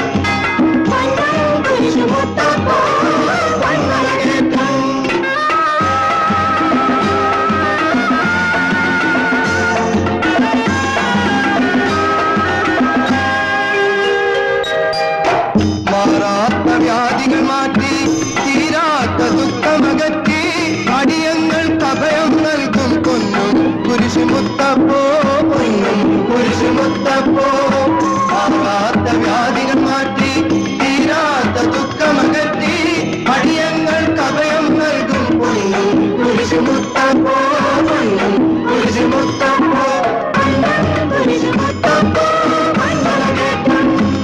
മാറാത്ത വ്യാധികൾ മാറ്റി തീരാത്ത ദുഃഖമകറ്റി അടിയങ്ങൾക്ക് അഭയം നൽകും പൊന്നും കുരിശുമുത്തപ്പോ പൊന്നും കുരിശുമുത്തപ്പോ മാറാത്ത വ്യാധികൾ മാറ്റി തീരാത്ത ദുഃഖമകറ്റി അടിയങ്ങൾക്ക് അഭയം നൽകും പൊന്നും കുരിശുമുത്തപ്പോ പൊന്നും കുരിശുമുത്തപ്പോ പൊന്നും കുരിശുമുത്തപ്പോ മംഗളകേറ്റം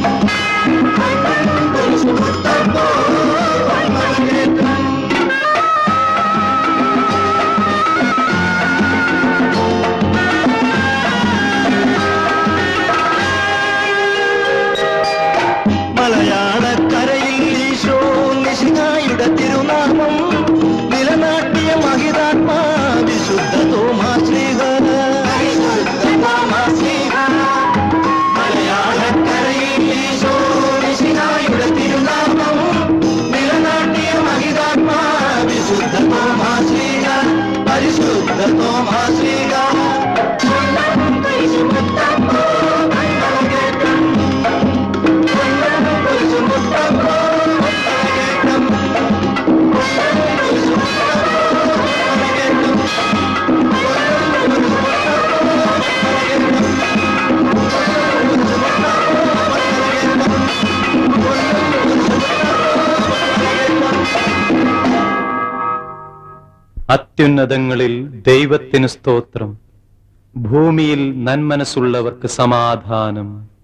കുരിശുമുത്തപ്പോ മംഗളകേറ്റം മലയാളക്കരയിൽ ഈശോ നിശികായുടെ തിരുനാമം നിലനാട്ടിയ മഹിതാത്മാ വിശുദ്ധ തോമാശ്രീക മലയാളക്കരയിൽ ഈശോ നിശികായുടെ തിരുനാമം നിലനാട്ടിയ മഹിതാത്മാ വിശുദ്ധ തോമാശ്രീക പരിശുദ്ധ തോമാശ്രീക പരിശുദ്ധ മംഗളകേറ്റം അത്യുന്നതങ്ങളിൽ ദൈവത്തിന് സ്തോത്രം ഭൂമിയിൽ നന്മനസ്സുള്ളവർക്ക് സമാധാനം